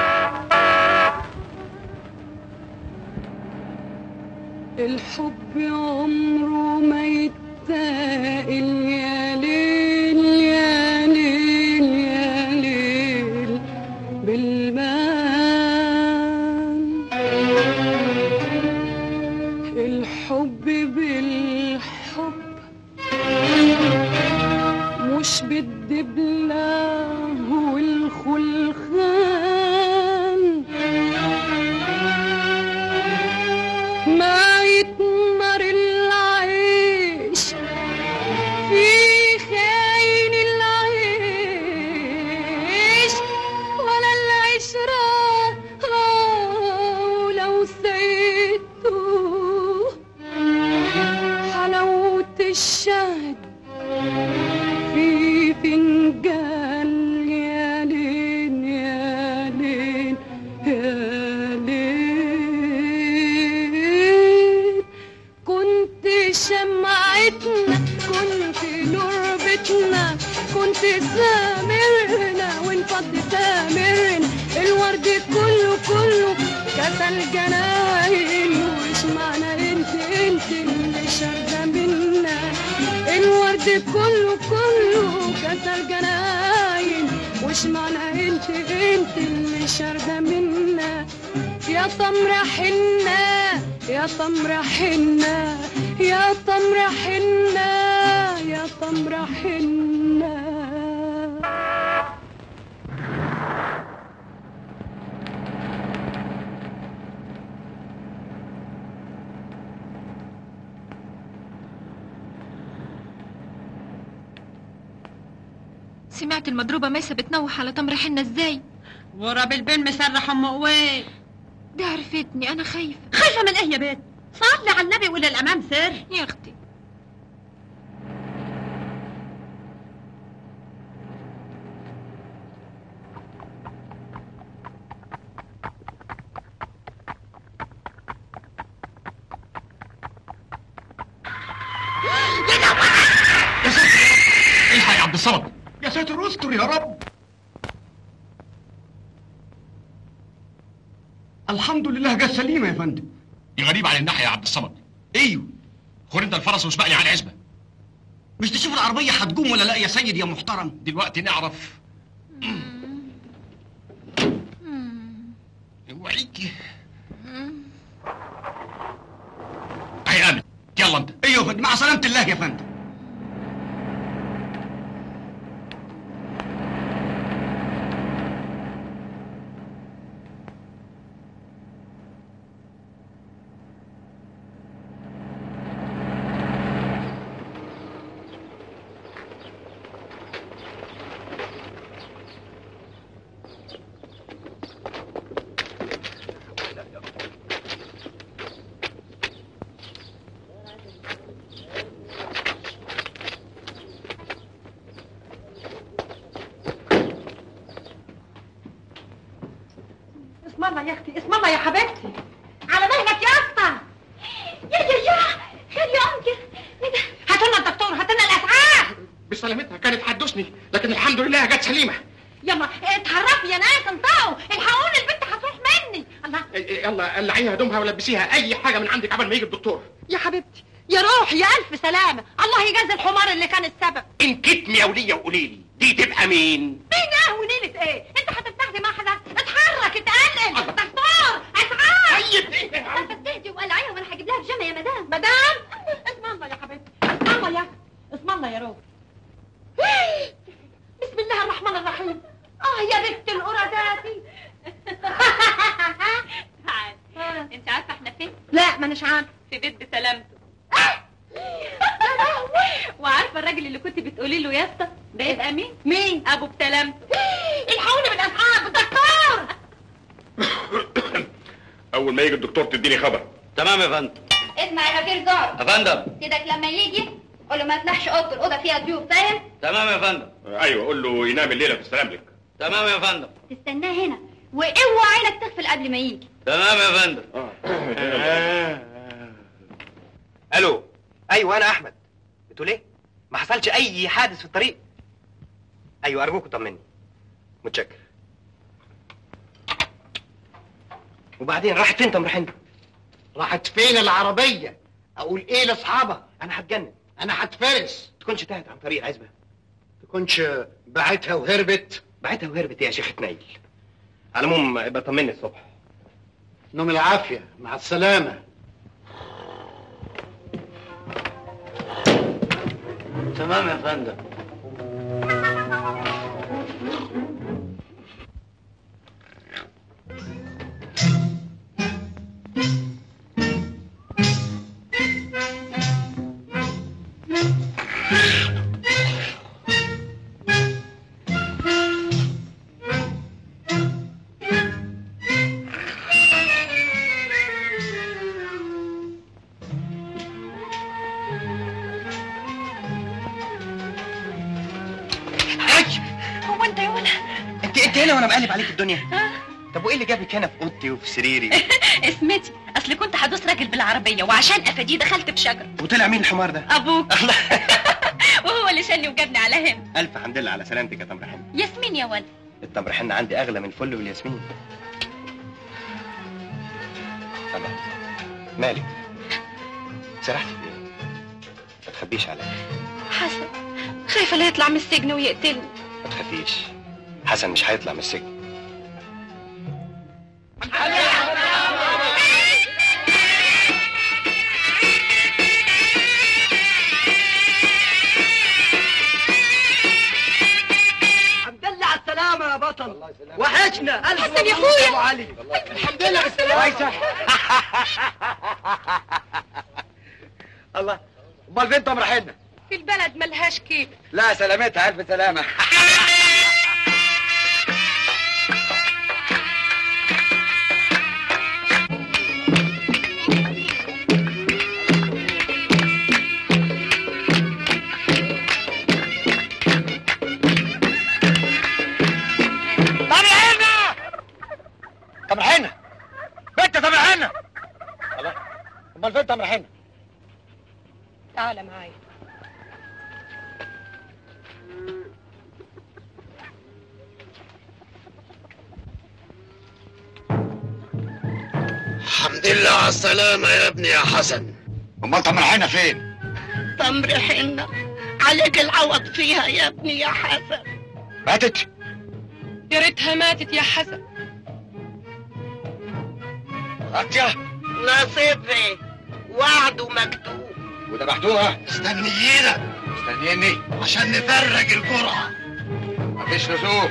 [SPEAKER 11] الحب عمره ما يتسائل يا ليل يا ليل يا ليل بالمان الحب بالحب مش بالدبلة والخلخان ما يتمر العيش في خاين العيش ولا العشرة ولو سيدته حلاوة الشهد في فنجان يا لين يا لين يا لين كنت شمعتنا كنت نور بيتنا كنت سامرنا وانفض سامرنا الورد كله كله كسل جناين وش معنى انت انت اللي شارده منا الورد كله كله كسل جناين وش معنى انت انت اللي شارده منا يا تمرة حنة يا تمرة حنة يا تمرة حنة يا تمرة حنة
[SPEAKER 10] سمعت المضروبة ميسة بتنوح على تمر حنة ازاي
[SPEAKER 15] ورا بالبين مسرح ام قوي
[SPEAKER 10] ده عرفتني انا خايفة
[SPEAKER 15] خايفة من ايه يا بنت صلي على النبي ولا الامام سر
[SPEAKER 10] يا اختي
[SPEAKER 9] الحق يا عبد الصمد يا ساتر استر يا رب
[SPEAKER 16] الحمد لله جت سليمه يا فندم
[SPEAKER 9] دي غريب على الناحيه يا عبد الصمد ايوه خد انت الفرس واسبقني على العزبه
[SPEAKER 16] مش تشوف العربيه هتقوم ولا لا يا سيد يا محترم
[SPEAKER 9] دلوقتي نعرف اوعيك هي امن يلا انت
[SPEAKER 16] ايوه يا فندم مع سلامه الله يا فندم
[SPEAKER 15] اسم الله يا اختي اسم الله يا حبيبتي على مهلك يا اسطى يا يا يا خير يا انكل هاتوا لنا الدكتور هاتوا لنا الاسعاف
[SPEAKER 9] بسلامتها كانت هتدوسني لكن الحمد لله جت سليمه
[SPEAKER 15] يلا اتحركوا يا ناس انطقوا الحقوني البنت هتروح مني الله
[SPEAKER 9] يلا قلعيها هدومها ولبسيها اي حاجه من عندك قبل ما يجي الدكتور
[SPEAKER 15] يا حبيبتي يا روحي يا الف سلامه الله يجازي الحمار اللي كان السبب
[SPEAKER 9] ان كتمي يا وليه وقولي لي دي تبقى مين
[SPEAKER 15] مين اه ونيلة ايه انت هتفتحي محلك اتحرك اتقلل دكتور اسعاف
[SPEAKER 9] طيب
[SPEAKER 15] عارفه تهدي وقلعيها وانا هجيب لها بيجامه يا مدام مدام اسم الله يا حبيبتي اسم الله يا اسم الله يا روح بسم الله الرحمن الرحيم اه يا بنت القرداتي
[SPEAKER 8] تعال انت عارفه احنا فين
[SPEAKER 15] لا ما اناش عارفه
[SPEAKER 8] في بيت بسلامته وعارفه الراجل اللي كنت بتقولي له يا اسطى ده يبقى مين
[SPEAKER 15] مين
[SPEAKER 8] ابو بسلامته
[SPEAKER 15] الحقوني بالاسعاف الدكتور
[SPEAKER 9] اول ما يجي الدكتور تديني خبر
[SPEAKER 17] تمام يا فندم
[SPEAKER 5] اسمع يا غفير زار
[SPEAKER 17] يا فندم
[SPEAKER 5] سيدك لما يجي قول له ما يفتحش اوضته الاوضه فيها ضيوف فاهم
[SPEAKER 17] تمام يا فندم
[SPEAKER 9] ايوه قول له ينام الليله في السلام لك
[SPEAKER 17] تمام يا فندم
[SPEAKER 5] تستناه هنا واوعى عينك تغفل قبل ما يجي
[SPEAKER 17] تمام يا فندم
[SPEAKER 12] الو ايوه انا احمد بتقول ايه ما حصلش اي حادث في الطريق ايوه ارجوك طمني متشكر وبعدين راحت فين تمر حنة
[SPEAKER 6] راحت فين العربيه اقول ايه لاصحابها
[SPEAKER 12] انا هتجنن
[SPEAKER 6] انا هتفرس
[SPEAKER 12] تكونش تهت عن طريق العزبه
[SPEAKER 6] تكونش بعتها وهربت
[SPEAKER 12] بعتها وهربت يا شيخة نايل على العموم ابقى طمني الصبح
[SPEAKER 6] نوم العافيه مع السلامه
[SPEAKER 17] تمام يا فندم
[SPEAKER 15] هو انت يا ولا
[SPEAKER 12] انت انت هنا وانا بقلب عليك الدنيا طب وايه اللي جابك هنا في اوضتي وفي سريري
[SPEAKER 10] اسمتي اصل كنت هدوس راجل بالعربيه وعشان افاديه دخلت بشجر
[SPEAKER 12] وطلع مين الحمار ده
[SPEAKER 10] ابوك وهو اللي شالني وجابني على هنا
[SPEAKER 12] الف حمد لله على سلامتك يا تمر حنة
[SPEAKER 10] ياسمين يا ولد
[SPEAKER 12] التمر حنة عندي اغلى من الفل والياسمين الله مالك سرحت في ايه ما تخبيش عليا
[SPEAKER 10] حسن خايفه لا يطلع من السجن ويقتلني
[SPEAKER 12] ما تخافيش حسن مش هيطلع من السجن
[SPEAKER 2] الحمد لله على السلامة يا بطل وحشنا ألف
[SPEAKER 15] حسن يا
[SPEAKER 2] مبروك
[SPEAKER 15] أخويا.
[SPEAKER 2] أبو علي الحمد لله على السلامة
[SPEAKER 12] كويسة
[SPEAKER 13] الله امال فين تمر حنة
[SPEAKER 11] في البلد ملهاش كيف
[SPEAKER 13] لا سلامتها الف سلامة
[SPEAKER 2] تمر حنة تمر حنة بنت تمر حنة الله امال فين تمر حنة
[SPEAKER 11] تعال معايا
[SPEAKER 6] الحمد لله على السلامة يا ابني يا حسن
[SPEAKER 13] امال تمر حنة فين
[SPEAKER 15] تمر حنة
[SPEAKER 6] عليك العوض فيها يا ابني يا حسن
[SPEAKER 9] ماتت
[SPEAKER 11] يا ريتها ماتت يا حسن
[SPEAKER 9] خاطيه
[SPEAKER 6] نصيبي وعده مكتوب
[SPEAKER 9] وذبحتوها
[SPEAKER 13] استني هنا
[SPEAKER 9] مستنيني
[SPEAKER 13] عشان نفرج الجرعة
[SPEAKER 14] مفيش لزوم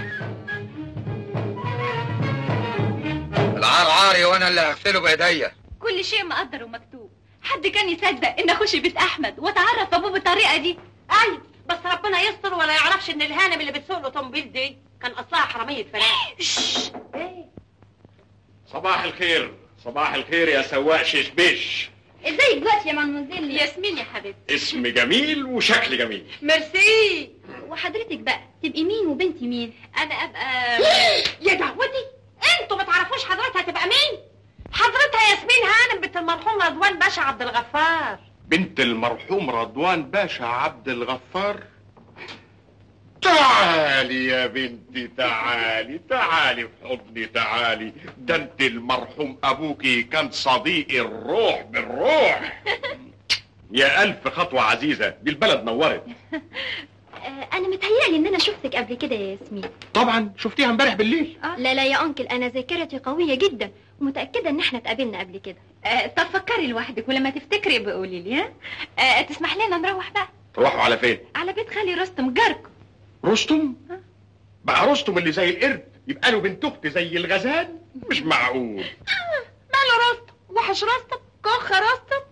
[SPEAKER 14] العار عاري وانا اللي هغسله بايديا
[SPEAKER 10] كل شيء مقدر ومكتوب حد كان يصدق ان اخش بيت احمد واتعرف ابوه بالطريقه دي
[SPEAKER 15] ايوه بس ربنا يستر ولا يعرفش ان الهانم اللي بتسوق الاوتوموبيل دي كان اصلها حراميه فراخ
[SPEAKER 9] صباح الخير صباح الخير يا سواق ششبش
[SPEAKER 10] ازيك دلوقتي يا مانموزيل ياسمين يا حبيبتي
[SPEAKER 9] اسم جميل وشكل جميل
[SPEAKER 10] ميرسي وحضرتك بقى تبقي مين وبنتي مين انا ابقى
[SPEAKER 15] يا دعوتي انتوا ما تعرفوش حضرتها تبقى مين حضرتها ياسمين هانم بنت المرحوم رضوان باشا عبد الغفار
[SPEAKER 9] بنت المرحوم رضوان باشا عبد الغفار تعالي يا بنتي تعالي تعالي في حضني تعالي ده انت المرحوم ابوكي كان صديق الروح بالروح يا الف خطوه عزيزه دي البلد نورت
[SPEAKER 10] آه، انا متهيألي ان انا شفتك قبل كده يا ياسمين
[SPEAKER 9] طبعا شفتيها امبارح بالليل
[SPEAKER 10] لا لا يا انكل انا ذاكرتي قويه جدا ومتاكده ان احنا اتقابلنا قبل كده آه، طب فكري لوحدك ولما تفتكري بقى قولي لي ها آه، تسمح لنا نروح بقى
[SPEAKER 9] تروحوا على فين
[SPEAKER 10] على بيت خالي رستم جاركم
[SPEAKER 9] رستم بقى رستم اللي زي القرد يبقى له بنت اخت زي الغزال مش معقول
[SPEAKER 15] ماله رستم وحش رستم كخ رستم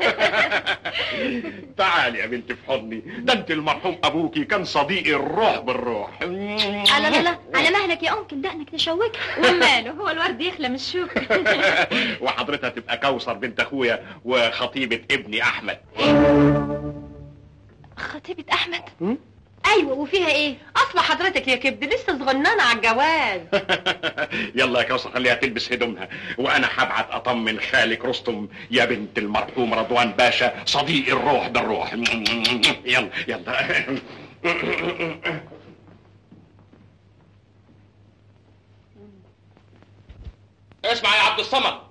[SPEAKER 9] تعالي يا بنتي في حضني ده انت المرحوم ابوكي كان صديق الروح بالروح
[SPEAKER 10] لا لا لا على مهلك يا انكل دقنك تشوك وماله هو الورد يخلى من الشوك
[SPEAKER 9] وحضرتها تبقى كوثر بنت اخويا وخطيبة ابني احمد
[SPEAKER 10] خطيبة احمد
[SPEAKER 15] ايوه وفيها ايه اصل حضرتك يا كبد لسه صغننه على الجواز
[SPEAKER 9] يلا يا كوثر خليها تلبس هدومها وانا هبعت اطمن خالك رستم يا بنت المرحوم رضوان باشا صديق الروح بالروح يلا يلا اسمع يا عبد الصمد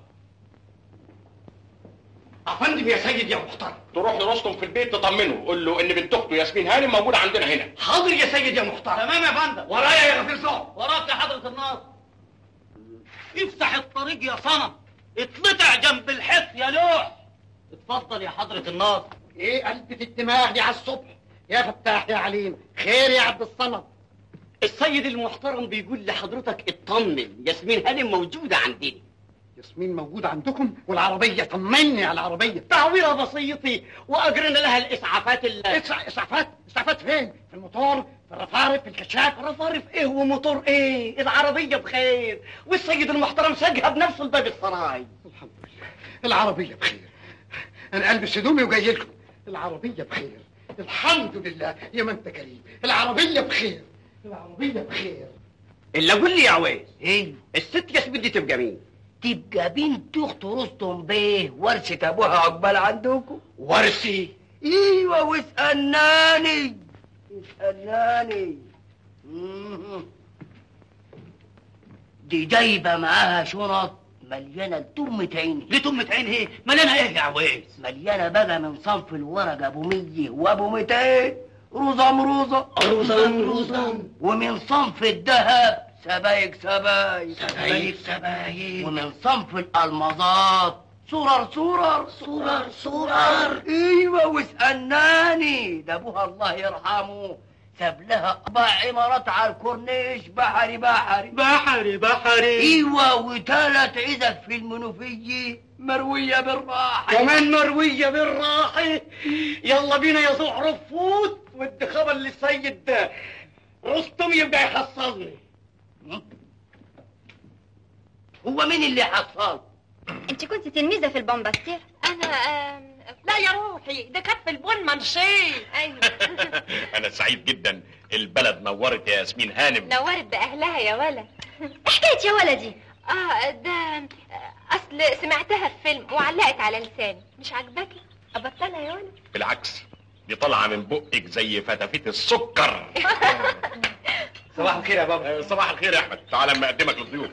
[SPEAKER 2] افندم يا سيد يا محترم
[SPEAKER 9] تروح لرستم في البيت تطمنه قول له ان بنت اخته ياسمين هانم موجوده عندنا هنا
[SPEAKER 2] حاضر يا سيد يا محترم
[SPEAKER 1] تمام يا فندم
[SPEAKER 2] ورايا يا غفير صعب
[SPEAKER 1] وراك يا حضرة الناصر افتح الطريق يا صنم اطلع جنب الحص يا لوح اتفضل يا حضرة الناصر
[SPEAKER 6] ايه قلبة الدماغ دي على الصبح يا فتاح يا عليم خير يا عبد الصمد
[SPEAKER 2] السيد المحترم بيقول لحضرتك اطمن ياسمين هانم موجودة عندنا
[SPEAKER 6] ياسمين موجود عندكم والعربية طمني على العربية
[SPEAKER 2] تعويرة بسيطة واجرنا لها الاسعافات ال
[SPEAKER 6] اسع- اسعافات اسعافات فين؟ في الموتور في الرفارف في الكشاف
[SPEAKER 2] رفارف ايه وموتور ايه العربية بخير والسيد المحترم سجها بنفسه لباب السراي
[SPEAKER 6] العربية بخير انا البس هدومي وجاي لكم العربية بخير الحمد لله يا ما انت كريم العربية بخير العربية بخير
[SPEAKER 2] اللي قول لي يا عويس ايه الست ياسمين دي تبقى مين
[SPEAKER 3] تبقى بنت اخت رستم بيه ورثة ابوها عقبال عندكم
[SPEAKER 2] ورثي
[SPEAKER 3] ايوه واسألناني اسألناني مم. دي جايبة معاها شنط مليانة لتمة عيني
[SPEAKER 2] لتمة عين ايه مليانة ايه يا عويس
[SPEAKER 3] مليانة بقى من صنف الورق ابو مية وابو ميتين رزم رزم
[SPEAKER 2] رزم رزم
[SPEAKER 3] ومن صنف الذهب سبايك سبايك
[SPEAKER 2] سبايك سبايك
[SPEAKER 3] ومن صنف الالمظات سرر سرر سرر سرر ايوه واسألناني ده ابوها الله يرحمه ساب لها اربع عمارات على الكورنيش بحري بحري
[SPEAKER 2] بحري بحري
[SPEAKER 3] ايوه وثلاث عزب في المنوفيه مرويه بالراحه
[SPEAKER 2] كمان مروية بالراحة يلا بينا يا زهر فوت ودي خبر للسيد ده رستم يبقى يحصلني
[SPEAKER 3] هو مين اللي حصل
[SPEAKER 10] انت كنت تلميذه في البومباستير
[SPEAKER 15] انا آم، لا يا روحي ده كانت في البن منشي
[SPEAKER 10] ايوه
[SPEAKER 9] انا سعيد جدا البلد نورت يا ياسمين هانم
[SPEAKER 10] نورت باهلها يا ولا حكايه يا ولدي اه ده اصل سمعتها في فيلم وعلقت على لساني مش عاجباكي ابطلها يا ولا
[SPEAKER 9] بالعكس دي طالعه من بقك زي فتافيت السكر
[SPEAKER 2] صباح الخير يا بابا
[SPEAKER 9] صباح الخير يا احمد تعال اما اقدمك للضيوف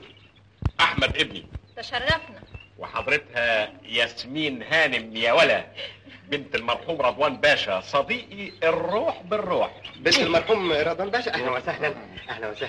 [SPEAKER 9] احمد ابني
[SPEAKER 10] تشرفنا
[SPEAKER 9] وحضرتها ياسمين هانم يا ولا بنت المرحوم رضوان باشا صديقي الروح بالروح
[SPEAKER 7] بنت المرحوم رضوان باشا اهلا وسهلا اهلا وسهلا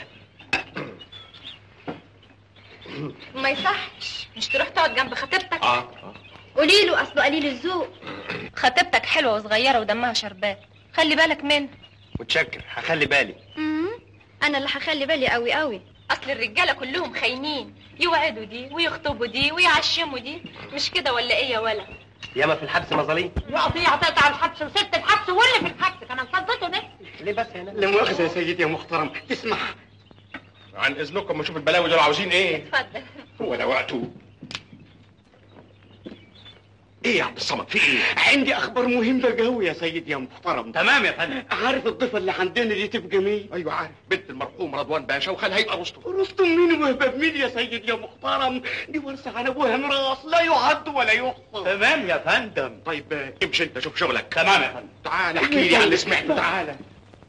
[SPEAKER 10] ما يصحش مش تروح تقعد جنب خطيبتك
[SPEAKER 9] اه
[SPEAKER 10] قولي له اصله قليل الذوق خطيبتك حلوه وصغيره ودمها شربات خلي بالك منها
[SPEAKER 7] متشكر هخلي بالي
[SPEAKER 10] امم انا اللي هخلي بالي قوي قوي اصل الرجاله كلهم خاينين يوعدوا دي ويخطبوا دي ويعشموا دي مش كده ولا ايه يا ولا
[SPEAKER 7] ياما في الحبس مظاليم
[SPEAKER 15] يقف هي هتقطع الحبس وست الحبس واللي في الحبس كمان صدته نفسي
[SPEAKER 7] ليه بس هنا
[SPEAKER 6] لا مؤاخذة يا سيدي يا محترم تسمح
[SPEAKER 9] عن اذنكم نشوف البلاوي دول عاوزين ايه
[SPEAKER 10] اتفضل
[SPEAKER 9] هو ده وقته ايه يا عبد الصمد في ايه
[SPEAKER 6] عندي اخبار مهمة قوي يا سيدي يا محترم
[SPEAKER 9] تمام يا فندم
[SPEAKER 6] عارف الضيفة اللي عندنا دي تبقى مين؟
[SPEAKER 9] ايوه عارف بنت المرحوم رضوان باشا وخالها يبقى رستم
[SPEAKER 6] رستم مين وهبة مين يا سيدي يا محترم؟ دي ورثة عن ابوها ميراث لا يعد ولا يحصى
[SPEAKER 9] تمام يا فندم طيب آه، امشي انت شوف شغلك تمام يا فندم تعال احكي لي عن اللي سمعته تعال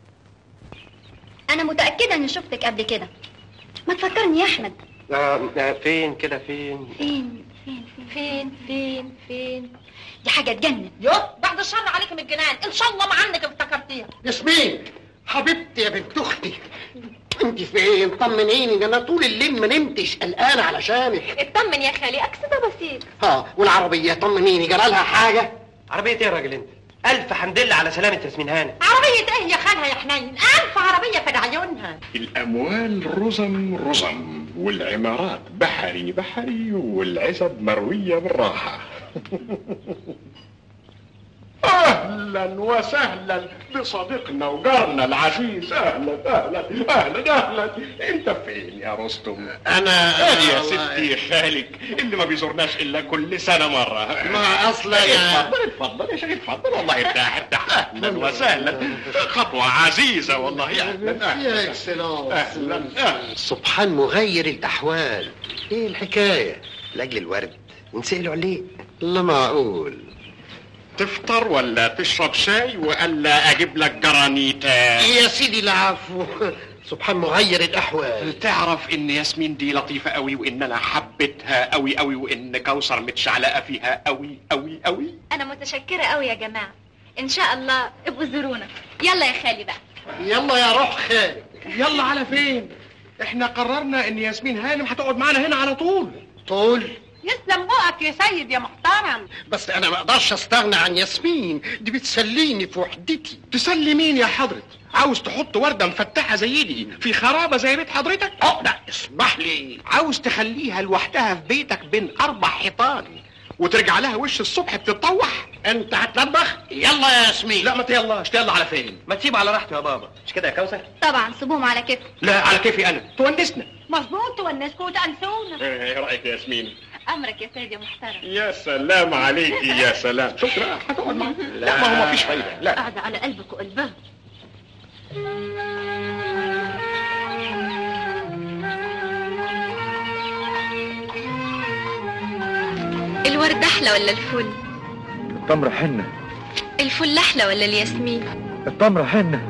[SPEAKER 10] انا متاكده اني شفتك قبل كده ما تفكرني يا احمد
[SPEAKER 7] آه آه، فين كده فين
[SPEAKER 10] فين فين فين فين فين دي حاجه تجنن
[SPEAKER 15] يوه بعد الشر عليك من الجنان ان شاء الله ما عنك افتكرتيها
[SPEAKER 6] ياسمين حبيبتي يا بنت اختي انت فين طمنيني ده انا طول الليل ما نمتش قلقان علشانك
[SPEAKER 10] اطمن يا خالي اكس ده بسيط
[SPEAKER 6] ها والعربيه طمنيني جرى لها حاجه
[SPEAKER 7] عربية ايه يا راجل انت؟ ألف حمد لله على سلامة ياسمين هانم
[SPEAKER 15] عربية ايه يا خالها يا حنين الف عربية في عيونها
[SPEAKER 9] الاموال رزم رزم والعمارات بحري بحري والعزب مرويه بالراحه اهلا وسهلا بصديقنا وجارنا العزيز اهلا اهلا اهلا اهلا انت فين يا رستم
[SPEAKER 6] انا
[SPEAKER 9] ادي يا
[SPEAKER 6] والله.
[SPEAKER 9] ستي خالك اللي ما بيزورناش الا كل سنه مره
[SPEAKER 6] ما أصلا يا-
[SPEAKER 9] اتفضل اتفضل يا شيخ اتفضل والله ارتاح ارتاح اهلا وسهلا خطوه عزيزه والله اهلا
[SPEAKER 6] يا
[SPEAKER 9] اهلا
[SPEAKER 6] اكسلانس
[SPEAKER 9] اهلا اهلا
[SPEAKER 6] سبحان مغير الاحوال ايه الحكايه
[SPEAKER 7] لأجل الورد نسأله عليه
[SPEAKER 6] لا معقول
[SPEAKER 9] تفطر ولا تشرب شاي ولا اجيب لك جرانيتا
[SPEAKER 6] يا سيدي العفو سبحان مغير الاحوال
[SPEAKER 9] تعرف ان ياسمين دي لطيفه قوي وان انا حبيتها قوي قوي وان كوثر متشعلقه فيها قوي قوي قوي
[SPEAKER 10] انا متشكره قوي يا جماعه ان شاء الله ابقوا زورونا يلا يا خالي بقى
[SPEAKER 6] يلا يا روح خالد
[SPEAKER 9] يلا على فين احنا قررنا ان ياسمين هانم هتقعد معانا هنا على طول
[SPEAKER 6] طول
[SPEAKER 15] يسلم بقك يا سيد يا محترم
[SPEAKER 6] بس انا ما اقدرش استغنى عن ياسمين دي بتسليني في وحدتي
[SPEAKER 9] تسلي مين يا حضرة عاوز تحط وردة مفتحة زي دي في خرابة زي بيت حضرتك
[SPEAKER 6] اه لا اسمح لي
[SPEAKER 9] عاوز تخليها لوحدها في بيتك بين اربع حيطان وترجع لها وش الصبح بتتطوح
[SPEAKER 6] انت هتلبخ يلا يا ياسمين
[SPEAKER 9] لا ما تيلاش يلا على فين
[SPEAKER 7] ما تسيب على راحته يا بابا مش كده يا كوثر؟
[SPEAKER 10] طبعا سيبوهم على كيف
[SPEAKER 9] لا على كيفي انا تونسنا
[SPEAKER 15] مظبوط تونسكوا وتأنسونا
[SPEAKER 9] ايه رايك يا ياسمين
[SPEAKER 10] امرك يا سيد يا محترم
[SPEAKER 9] يا سلام عليكي يا سلام شكرا هتقعد معاك لا ما هو ما فيش فايده لا
[SPEAKER 15] قاعدة على قلبك وقلبها
[SPEAKER 10] الورد احلى ولا الفل
[SPEAKER 14] التمر حنة
[SPEAKER 10] الفل احلى ولا الياسمين
[SPEAKER 14] التمر حنة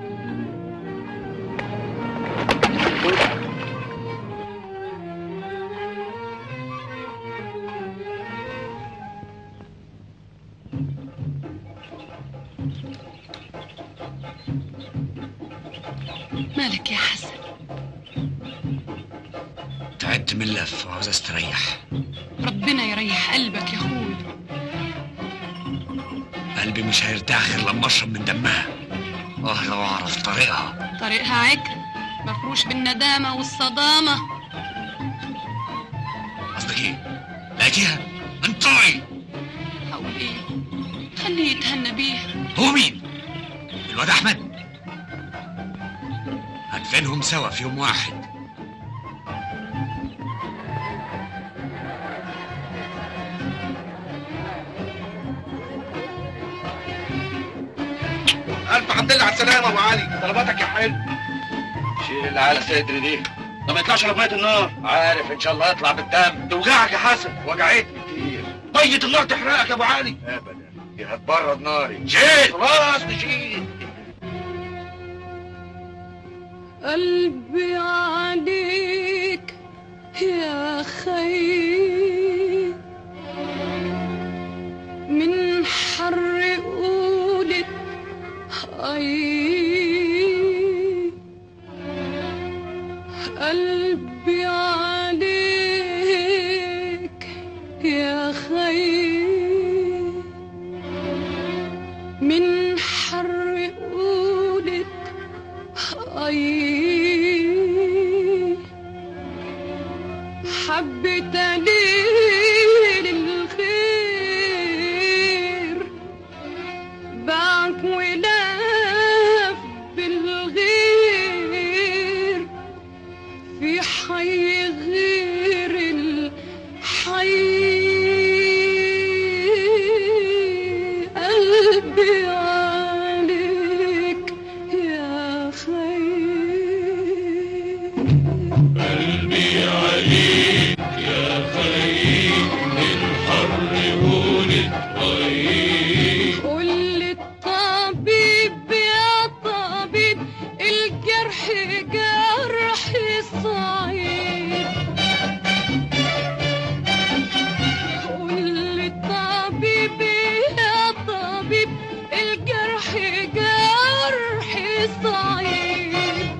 [SPEAKER 11] مالك يا حسن
[SPEAKER 12] تعبت من اللف وعاوز استريح
[SPEAKER 11] ربنا يريح قلبك يا اخوي
[SPEAKER 12] قلبي مش هيرتاح غير لما اشرب من دمها اه لو اعرف طريقها
[SPEAKER 11] طريقها عكر مفروش بالندامة والصدامة
[SPEAKER 12] قصدك ايه؟ لقيتيها؟ انطعي
[SPEAKER 11] هقول ايه خليه يتهنى بيه
[SPEAKER 12] هو مين؟ الواد احمد هدفنهم سوا في يوم واحد
[SPEAKER 4] الف حمد لله على السلامه ابو علي طلباتك يا حلو
[SPEAKER 13] شيل اللي على صدري دي
[SPEAKER 4] ده ما يطلعش على ميه النار
[SPEAKER 13] عارف ان شاء الله يطلع بالدم
[SPEAKER 4] توجعك يا حسن
[SPEAKER 13] وجعتني كتير
[SPEAKER 4] ميه النار تحرقك يا ابو علي
[SPEAKER 13] ابدا دي هتبرد ناري
[SPEAKER 4] شيل خلاص نشيل
[SPEAKER 11] قلبي عليك يا خي من حر قلبي عليك يا خير من حر قولك أي حبة قليل الخير باعك ولف بالغير في حي غير الحي قلبي عليك يا خير
[SPEAKER 2] قلبي عليك يا خير من حر قولك طيب
[SPEAKER 11] قول للطبيب يا طبيب الجرح جرح صعيب قول للطبيب يا طبيب الجرح جرح صعيب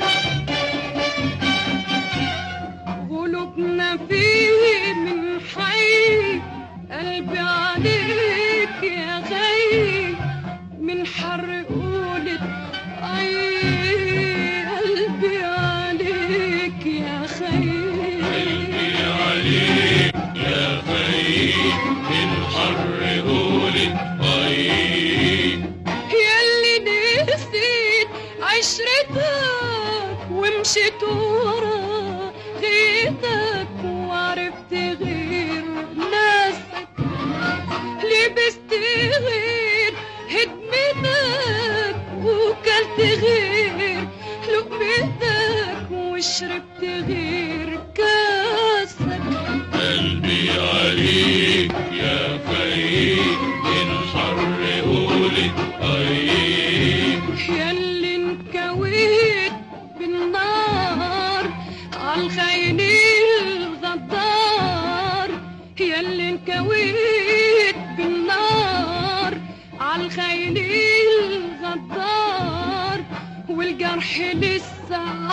[SPEAKER 11] قلوبنا فيه من حي قلبي عليك يا غي من حر قولك اي قلبي عليك يا خي
[SPEAKER 2] قلبي عليك يا خير من حر قولك طيب
[SPEAKER 11] ياللي نسيت عشرتك ومشيت ورا غيتك وعرفت غير ناسك لبست غير هدمتك وكلت غير لقمتك وشربت غير كاسك
[SPEAKER 2] قلبي عليك يا خير من حر قولك طيب
[SPEAKER 11] ياللي انكويت بالنار عالخاين الغدار ياللي انكويت بالنار عالخاين الغدار والجرح لسه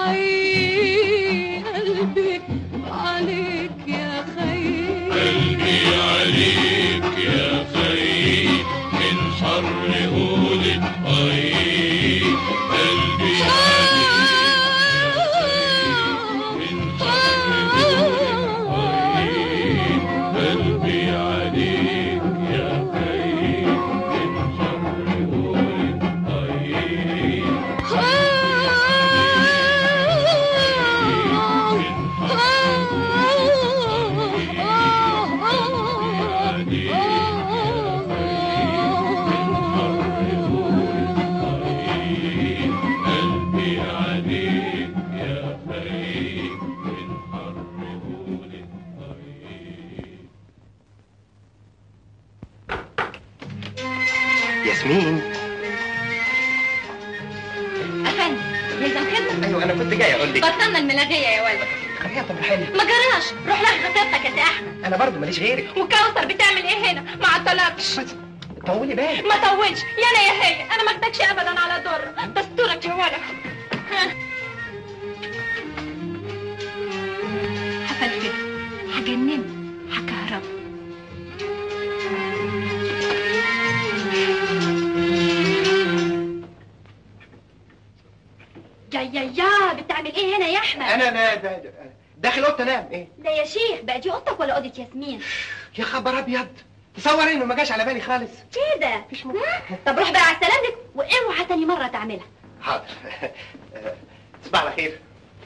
[SPEAKER 11] حي قلبي عليك يا خير
[SPEAKER 2] قلبي عليك يا خير من حر قولك طيب قلبي قلبي عليك يا خير من حر قولك طيب قلبي عليك يا خير من حر قولك
[SPEAKER 7] ياسمين
[SPEAKER 10] افندم يلزم خدمة
[SPEAKER 7] ايوه انا كنت جاي اقول لك
[SPEAKER 10] بطلنا الملاغية يا ولد
[SPEAKER 7] يا طب حلو
[SPEAKER 10] ما جراش روح لها خطيبتك يا سي احمد
[SPEAKER 7] انا برضو ماليش غيرك
[SPEAKER 10] وكوثر بتعمل ايه هنا ما عطلكش
[SPEAKER 7] طولي بالك
[SPEAKER 10] ما طولش يا انا يا هي انا ما اخدكش ابدا على ضر دستورك يا ولد ها. هفلفل هجنن هكهرب يا يا يا بتعمل ايه هنا يا احمد
[SPEAKER 7] انا انا دا- دا- داخل اوضه انام ايه
[SPEAKER 10] لا يا شيخ بقى دي اوضتك ولا اوضه ياسمين
[SPEAKER 7] يا خبر ابيض تصور انه ما جاش على بالي خالص
[SPEAKER 10] كده ها؟ طب روح بقى على سلامتك واوعى تاني مره تعملها
[SPEAKER 7] حاضر تصبح على خير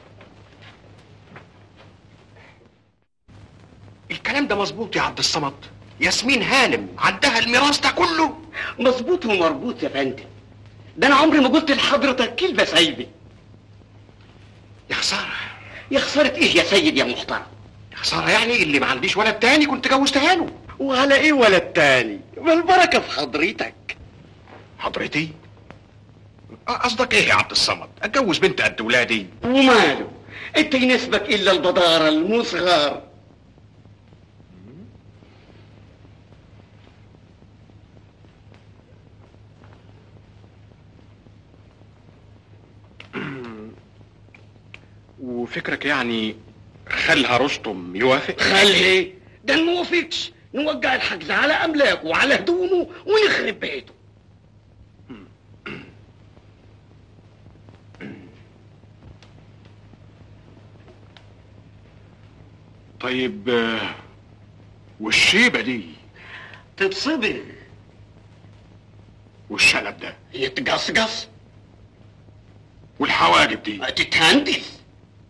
[SPEAKER 9] الكلام ده مظبوط يا عبد الصمد ياسمين هانم عندها الميراث ده كله
[SPEAKER 18] مظبوط ومربوط يا فندم ده انا عمري ما قلت لحضرتك كلمه سايبه
[SPEAKER 9] يا خساره
[SPEAKER 18] يا خساره ايه يا سيد يا محترم
[SPEAKER 9] يا خساره يعني اللي ما عنديش ولد تاني كنت جوزتها له
[SPEAKER 18] وعلى ايه ولد تاني والبركه في حضرتك
[SPEAKER 9] حضرتي قصدك ايه يا عبد الصمد اتجوز بنت قد ولادي
[SPEAKER 18] وماله انت يناسبك الا البداره المصغر
[SPEAKER 9] وفكرك يعني خلها رستم يوافق
[SPEAKER 18] خلي ده نوافقش نوقع الحجز على املاكه وعلى هدومه ونخرب بيته
[SPEAKER 9] طيب آه، والشيبة دي
[SPEAKER 18] تتصبغ
[SPEAKER 9] والشنب ده
[SPEAKER 18] يتقصقص
[SPEAKER 9] والحواجب دي
[SPEAKER 18] تتهندس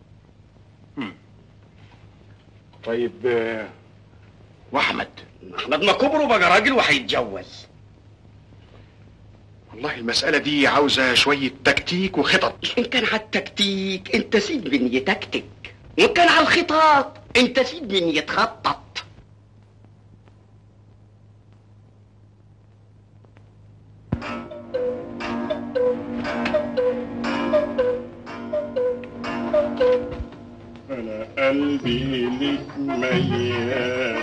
[SPEAKER 9] طيب آه، واحمد
[SPEAKER 18] احمد ما كبره بقى راجل وهيتجوز
[SPEAKER 9] والله المسألة دي عاوزة شوية تكتيك وخطط
[SPEAKER 18] ان كان على التكتيك انت سيب من يتكتك وان كان على الخطط انت سيب من يتخطط
[SPEAKER 9] أنا قلبي لك ميال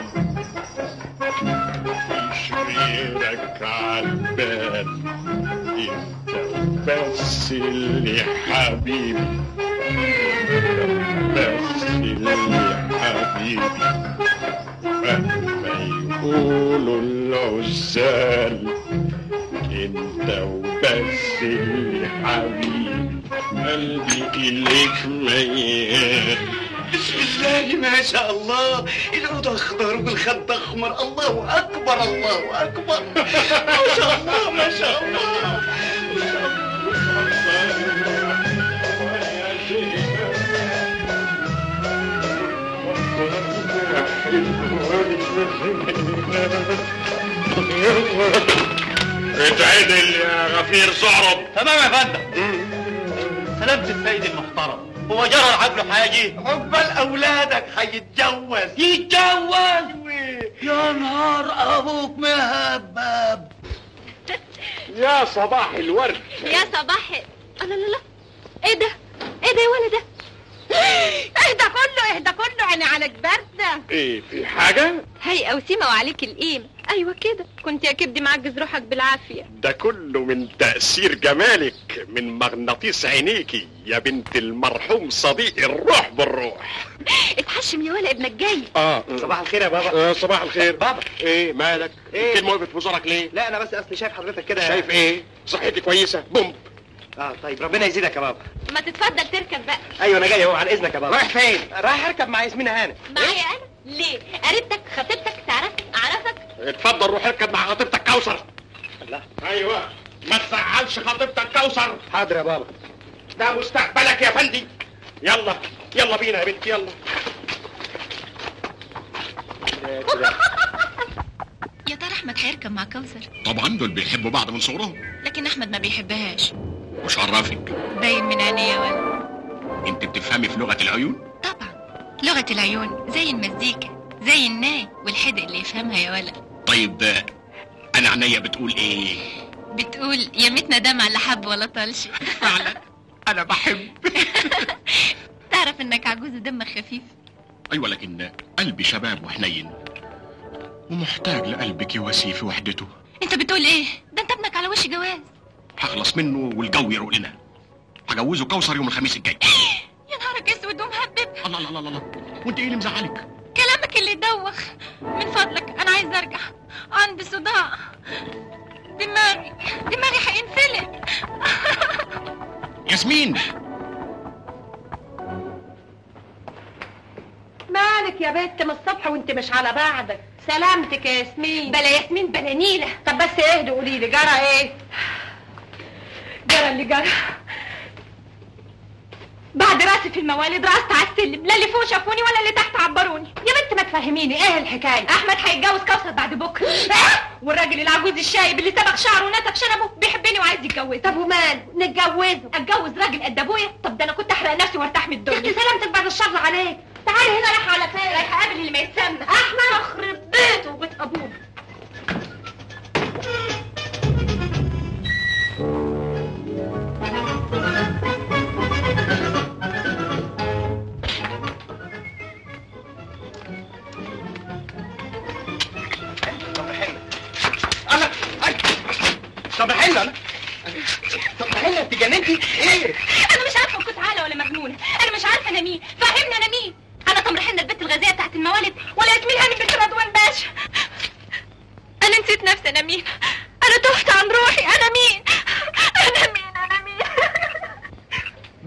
[SPEAKER 9] مفيش غيرك عالبال انت بس اللي حبيبي بس اللي حبيبي مهما يقولوا العزال انت وبس اللي حبيبي قلبي إليك ميال
[SPEAKER 18] بسم الله ما شاء الله العود اخضر والخد احمر الله اكبر الله اكبر ما شاء الله ما شاء الله
[SPEAKER 9] اتعدل يا غفير صعرب
[SPEAKER 1] تمام يا فندم سلامة السيد المحترم هو جرى عقله حاجة
[SPEAKER 18] عقبال اولادك هيتجوز
[SPEAKER 1] يتجوز يا نهار ابوك مهبب
[SPEAKER 9] يا صباح الورد
[SPEAKER 10] يا صباح لا لا لا ايه ده ايه ده يا ولد ده
[SPEAKER 8] اهدى كله اهدى كله عيني عليك باردة
[SPEAKER 9] ايه في حاجة؟
[SPEAKER 10] هي وسيمة وعليك القيم ايوه كده كنت يا كبدي معجز روحك بالعافية
[SPEAKER 9] ده كله من تأثير جمالك من مغناطيس عينيكي يا بنت المرحوم صديقي الروح بالروح
[SPEAKER 10] اتحشم يا ولا ابنك جاي
[SPEAKER 9] اه
[SPEAKER 12] صباح الخير يا بابا
[SPEAKER 9] آه صباح الخير
[SPEAKER 12] بابا
[SPEAKER 9] ايه مالك
[SPEAKER 12] إيه؟
[SPEAKER 9] كلمة وقفت في وزرك ليه
[SPEAKER 12] لا انا بس اصلي شايف حضرتك كده
[SPEAKER 9] شايف ايه صحتي كويسة بوم
[SPEAKER 12] اه طيب ربنا يزيدك يا بابا
[SPEAKER 10] ما تتفضل تركب بقى
[SPEAKER 12] ايوه انا جاي اهو عن اذنك يا بابا
[SPEAKER 9] رايح فين
[SPEAKER 12] رايح اركب مع ياسمين هانم
[SPEAKER 10] معايا انا ليه قريبتك خطيبتك تعرفك اعرفك
[SPEAKER 9] اتفضل روح اركب مع خطيبتك كوثر
[SPEAKER 12] الله
[SPEAKER 9] ايوه ما تزعلش خطيبتك كوثر
[SPEAKER 12] حاضر يا بابا
[SPEAKER 9] ده مستقبلك يا فندي يلا يلا بينا يا بنتي يلا
[SPEAKER 10] يا ترى احمد هيركب مع كوثر
[SPEAKER 9] طبعا دول بيحبوا بعض من صغرهم
[SPEAKER 10] لكن احمد ما بيحبهاش
[SPEAKER 9] مش عرفك
[SPEAKER 10] باين من عينيه يا ولد
[SPEAKER 9] انت بتفهمي في لغة العيون
[SPEAKER 10] لغة العيون زي المزيكا زي الناي والحدق اللي يفهمها يا ولد
[SPEAKER 9] طيب آه، انا عينيا بتقول ايه
[SPEAKER 10] بتقول يا ميتنا دمع لا حب ولا طلش
[SPEAKER 9] فعلا انا بحب
[SPEAKER 10] تعرف انك عجوز ودمك خفيف
[SPEAKER 9] ايوه لكن قلبي شباب وحنين ومحتاج لقلبك يواسي في وحدته
[SPEAKER 10] انت بتقول ايه ده انت ابنك على وش جواز
[SPEAKER 9] هخلص منه والجو يروق لنا هجوزه كوثر يوم الخميس الجاي
[SPEAKER 10] يا نهارك اسود ومهبب
[SPEAKER 9] الله الله الله الله وانت ايه اللي مزعلك
[SPEAKER 10] كلامك اللي يدوخ من فضلك انا عايز ارجع عندي صداع دماغي دماغي هينفلت
[SPEAKER 9] ياسمين
[SPEAKER 15] مالك يا بنت من الصبح وانت مش على بعضك سلامتك يا ياسمين
[SPEAKER 10] بلا ياسمين بلا نيلة
[SPEAKER 15] طب بس اهدي قولي لي جرى ايه
[SPEAKER 10] جرى اللي جرى بعد راسي في الموالد رقصت على السلم لا اللي فوق شافوني ولا اللي تحت عبروني
[SPEAKER 15] يا بنت ما تفهميني ايه الحكايه
[SPEAKER 10] احمد هيتجوز كوثر بعد بكره والراجل العجوز الشايب اللي سبق شعره ونتف شنبه بيحبني وعايز يتجوز
[SPEAKER 15] طب ومال نتجوزه
[SPEAKER 10] اتجوز راجل قد ابويا طب ده انا كنت احرق نفسي وارتاح من
[SPEAKER 15] يا
[SPEAKER 10] الدنيا
[SPEAKER 15] اختي سلامتك بعد الشر عليك تعالي هنا رايحه على فين
[SPEAKER 10] رايحه اقابل اللي ما يتسمى
[SPEAKER 15] احمد
[SPEAKER 10] اخرب بيته وبيت ابوه
[SPEAKER 12] انا طب حلو انا طب حلو انت جننتي ايه
[SPEAKER 10] انا مش عارفه كنت عاقله ولا مجنونه انا مش عارفه انا مين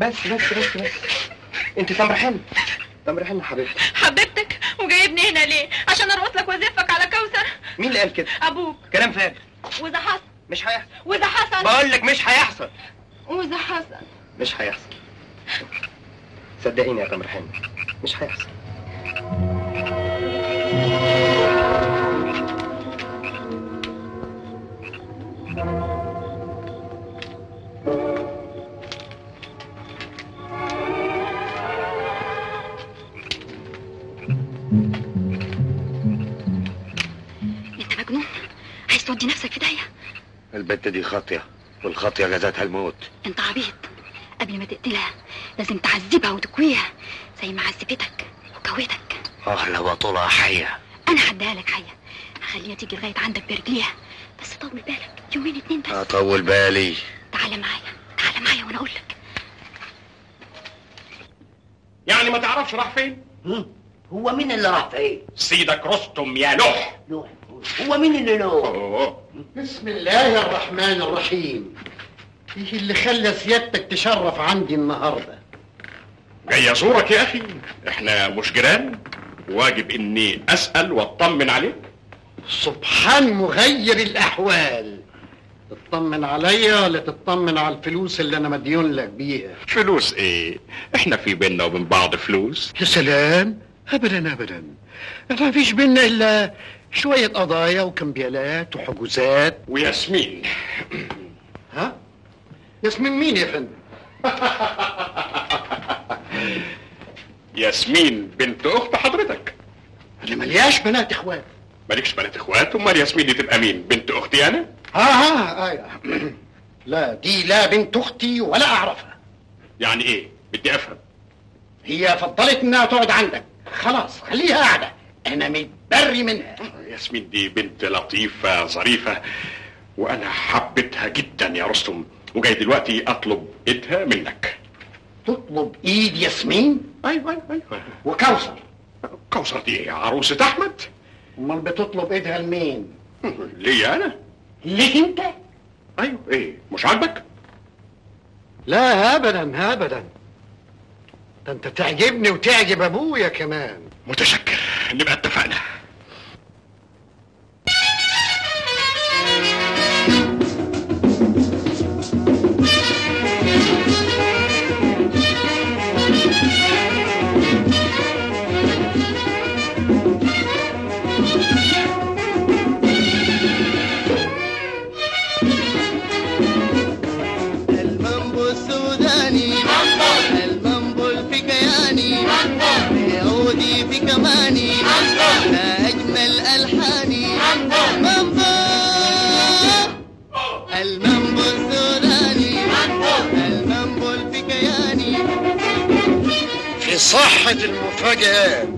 [SPEAKER 7] بس بس بس بس انت تمر حن تمر حن حبيبتي
[SPEAKER 10] حبيبتك وجايبني هنا ليه عشان ارقص لك وازفك على كوثر
[SPEAKER 7] مين اللي قال كده
[SPEAKER 10] ابوك
[SPEAKER 7] كلام فارغ
[SPEAKER 10] واذا حصل
[SPEAKER 7] مش هيحصل
[SPEAKER 10] واذا حصل
[SPEAKER 7] بقول لك مش هيحصل
[SPEAKER 10] واذا حصل
[SPEAKER 7] مش هيحصل صدقيني يا تمر حن مش هيحصل
[SPEAKER 15] انت مجنون عايز تودي نفسك في داهيه
[SPEAKER 13] البت دي خاطيه والخاطيه جزاتها الموت
[SPEAKER 15] انت عبيط قبل ما تقتلها لازم تعذبها وتكويها زي ما عذبتك وكويتك
[SPEAKER 13] اه لو طولها حيه
[SPEAKER 15] انا هديها لك حيه هخليها تيجي لغايه عندك برجليها بس طول بالك يومين اتنين بس
[SPEAKER 13] اطول بالي
[SPEAKER 15] تعالى معايا تعالى معايا وانا اقول لك
[SPEAKER 9] يعني ما تعرفش راح فين
[SPEAKER 3] هو مين اللي راح فين
[SPEAKER 9] سيدك رستم يا لوح
[SPEAKER 3] هو مين اللي له
[SPEAKER 9] أوه.
[SPEAKER 6] بسم الله الرحمن الرحيم ايه اللي خلى سيادتك تشرف عندي النهارده
[SPEAKER 9] جاي ازورك يا اخي احنا مش جيران واجب اني اسال واطمن عليك
[SPEAKER 6] سبحان مغير الاحوال تطمن عليا ولا تطمن على الفلوس اللي انا مديون لك بيها
[SPEAKER 9] فلوس ايه احنا في بينا وبين بعض فلوس
[SPEAKER 6] يا سلام ابدا ابدا ما فيش بينا الا شويه قضايا وكمبيالات وحجوزات
[SPEAKER 9] وياسمين
[SPEAKER 6] ها ياسمين مين يا فندم
[SPEAKER 9] ياسمين بنت اخت حضرتك
[SPEAKER 6] انا ملياش بنات اخوات
[SPEAKER 9] مالكش بنات اخوات امال ياسمين دي تبقى مين بنت اختي انا
[SPEAKER 6] ها ها آه. لا دي لا بنت اختي ولا اعرفها
[SPEAKER 9] يعني ايه بدي افهم
[SPEAKER 6] هي فضلت انها تقعد عندك خلاص خليها قاعده انا متبري منها
[SPEAKER 9] ياسمين دي بنت لطيفة ظريفة وأنا حبيتها جدا يا رستم وجاي دلوقتي أطلب إيدها منك
[SPEAKER 6] تطلب ايد ياسمين
[SPEAKER 9] أيوة أيوة أيوة
[SPEAKER 6] وكوثر
[SPEAKER 9] كوثر دي عروسة أحمد
[SPEAKER 6] امال بتطلب ايدها لمين
[SPEAKER 9] ليه أنا؟
[SPEAKER 6] ليك انت
[SPEAKER 9] أيوة إيه مش عاجبك؟
[SPEAKER 6] لا ابدا ابدا ده انت تعجبني وتعجب ابويا كمان
[SPEAKER 9] متشكر نبقى اتفقنا
[SPEAKER 2] المنبو السوداني المنبو الفكياني عودي في كماني ما أجمل ألحاني منبو المنبو السوداني المنبو الفكياني
[SPEAKER 6] في صحة المفاجآت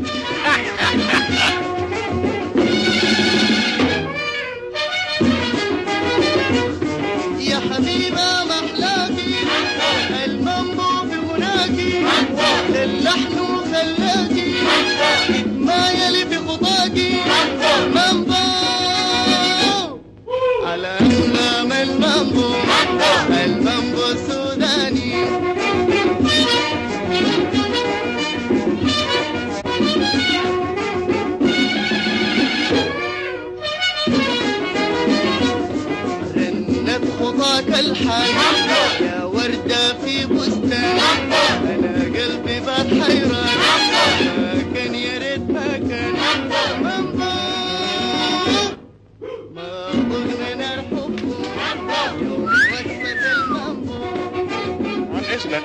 [SPEAKER 2] يا حبيبة محلاكي المنبو في غناكي للحن وخلاكي اتمايلي في خطاكي منبو على أنغام المنبو المنبو السوداني رنت خطاك الحان يا وردة في بستان أنا قلبي بات حيران ما كان يا ريت ما كان منبو ما ضمن الحب يوم وسط المنبو
[SPEAKER 9] عن إذنك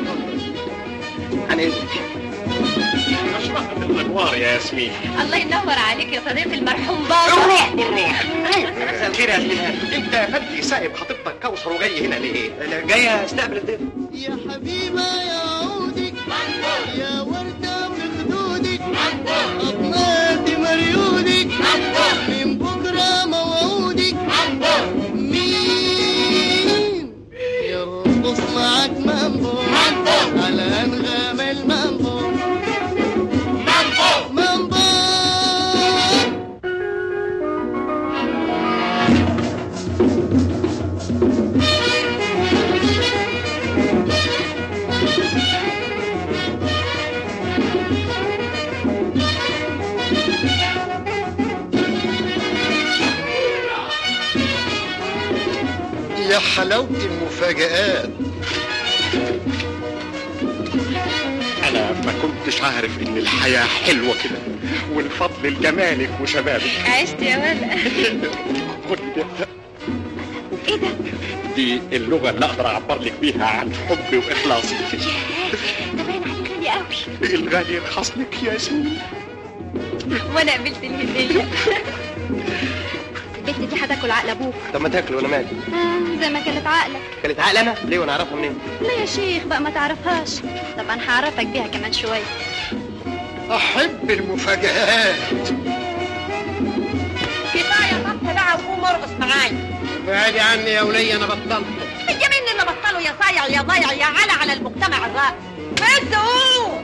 [SPEAKER 7] عن إذنك
[SPEAKER 9] أشرقت الأنوار يا ياسمين
[SPEAKER 10] الله ينور عليك يا صديقي المرحوم بابا
[SPEAKER 9] الروح بالروح
[SPEAKER 7] مساء الخير يا سليمان
[SPEAKER 9] أنت يا فندي سايب خطيبتك كوثر وجاي هنا ليه؟
[SPEAKER 7] انا جاي استقبل الضيف
[SPEAKER 2] يا حبيبة يا عودك يا وردة في خدودك أطلعت مريودك من بكرة موعودك مين يرقص معك مامبو على أنغام المامبو مامبو
[SPEAKER 6] يا حلاوة المفاجآت
[SPEAKER 9] انا ما كنتش عارف ان الحياه حلوه كده والفضل لجمالك وشبابك
[SPEAKER 10] عشت يا ولا
[SPEAKER 9] خد ده
[SPEAKER 10] ايه ده
[SPEAKER 9] دي اللغه اللي اقدر اعبر لك بيها عن حبي واخلاصي
[SPEAKER 10] ده باين عليك غالي قوي
[SPEAKER 9] الغالي يرخص لك يا ياسمين
[SPEAKER 10] وانا قبلت الهديه البت دي هتاكل عقل ابوك
[SPEAKER 7] طب ما تاكل وانا مالي
[SPEAKER 10] آه زي ما كانت عقلك
[SPEAKER 7] كانت عقل انا ليه وانا اعرفها منين
[SPEAKER 10] لا يا شيخ بقى ما تعرفهاش طب انا هعرفك بيها كمان شويه
[SPEAKER 6] أحب المفاجآت
[SPEAKER 15] كفايه طبخ بقى وقوم ارقص معايا
[SPEAKER 6] بعدي عني يا ولية أنا بطلت
[SPEAKER 15] اليمين اللي بطلوا يا صايع يا ضايع يا على على المجتمع الراقي بس قوم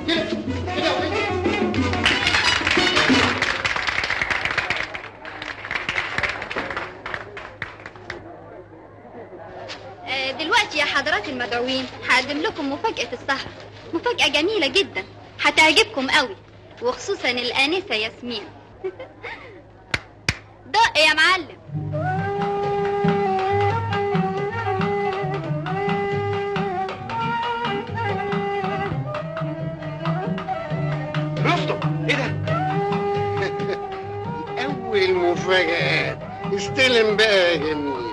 [SPEAKER 10] آه، دلوقتي يا حضرات المدعوين هقدم لكم مفاجأة السهرة مفاجأة جميلة جدا هتعجبكم قوي وخصوصا الآنسة ياسمين دق يا معلم
[SPEAKER 7] رفضه ايه ده
[SPEAKER 6] أول مفاجآت استلم بقى يا جميل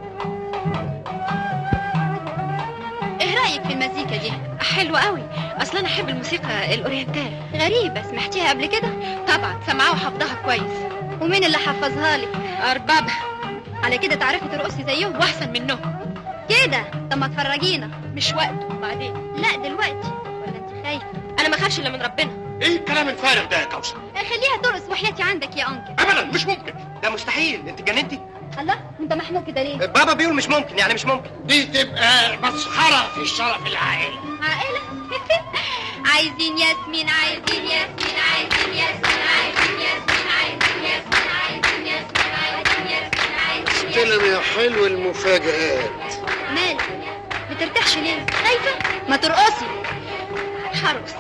[SPEAKER 10] ايه رأيك في المزيكا دي حلوة قوي اصلا انا احب الموسيقى الاورينتال غريبة سمعتيها قبل كده طبعا سمعها وحفظها كويس ومين اللي حفظها لك اربابها على كده تعرفي ترقصي زيهم واحسن منهم كده طب ما تفرجينا مش وقته بعدين لا دلوقتي ولا انت خايفة انا ما اخافش الا من ربنا
[SPEAKER 9] ايه الكلام الفارغ ده يا كوثر
[SPEAKER 10] خليها ترقص وحياتي عندك يا انكل
[SPEAKER 9] ابدا مش ممكن
[SPEAKER 7] ده مستحيل انت جننتي
[SPEAKER 10] الله انت محمود كده ليه
[SPEAKER 7] بابا بيقول مش ممكن يعني مش ممكن
[SPEAKER 6] دي تبقى مسخرة في الشرف العائلي
[SPEAKER 10] عائلة عايزين ياسمين عايزين ياسمين عايزين ياسمين عايزين ياسمين عايزين ياسمين عايزين ياسمين عايزين ياسمين عايزين
[SPEAKER 6] استلم يا حلو المفاجآت
[SPEAKER 10] مالك بترتاحش ليه خايفة ما ترقصي هرقص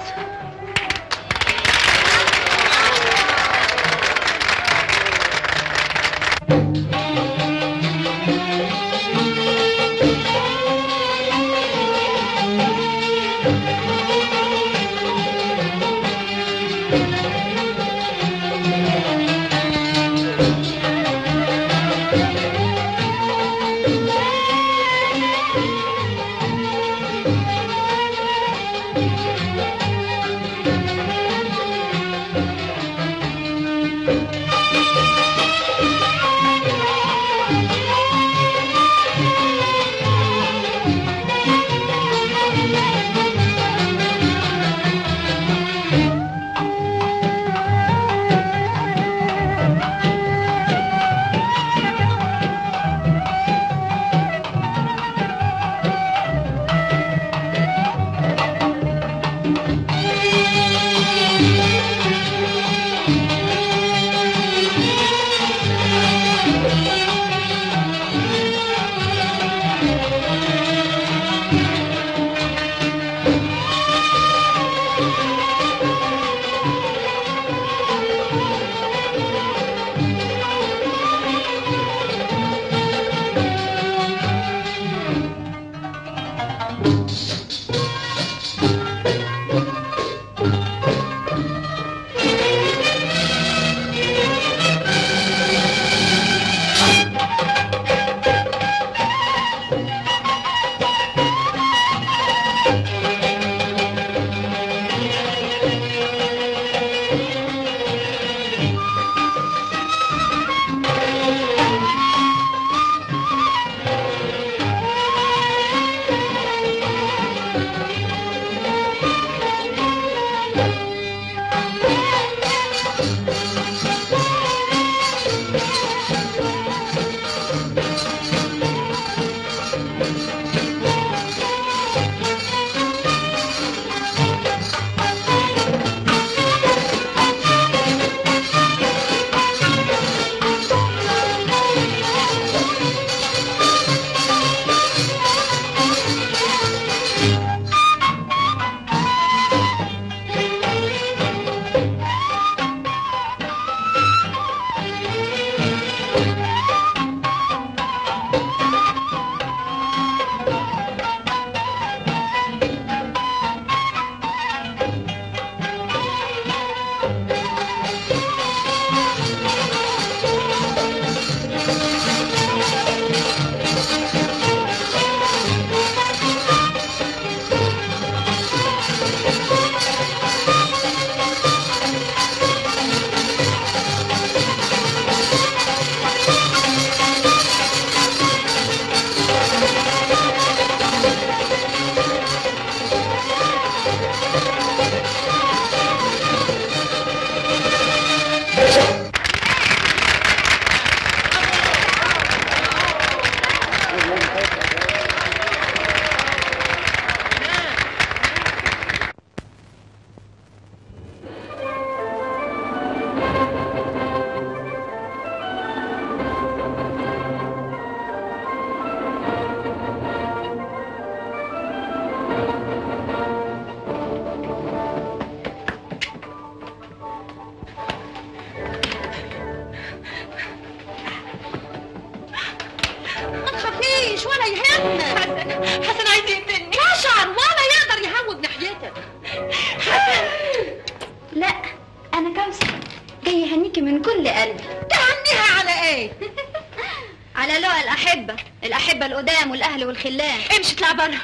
[SPEAKER 19] من كل قلبي
[SPEAKER 15] تهنيها على ايه
[SPEAKER 19] على لقى الأحبة الأحبة القدام والأهل والخلان
[SPEAKER 15] امشي اطلع بره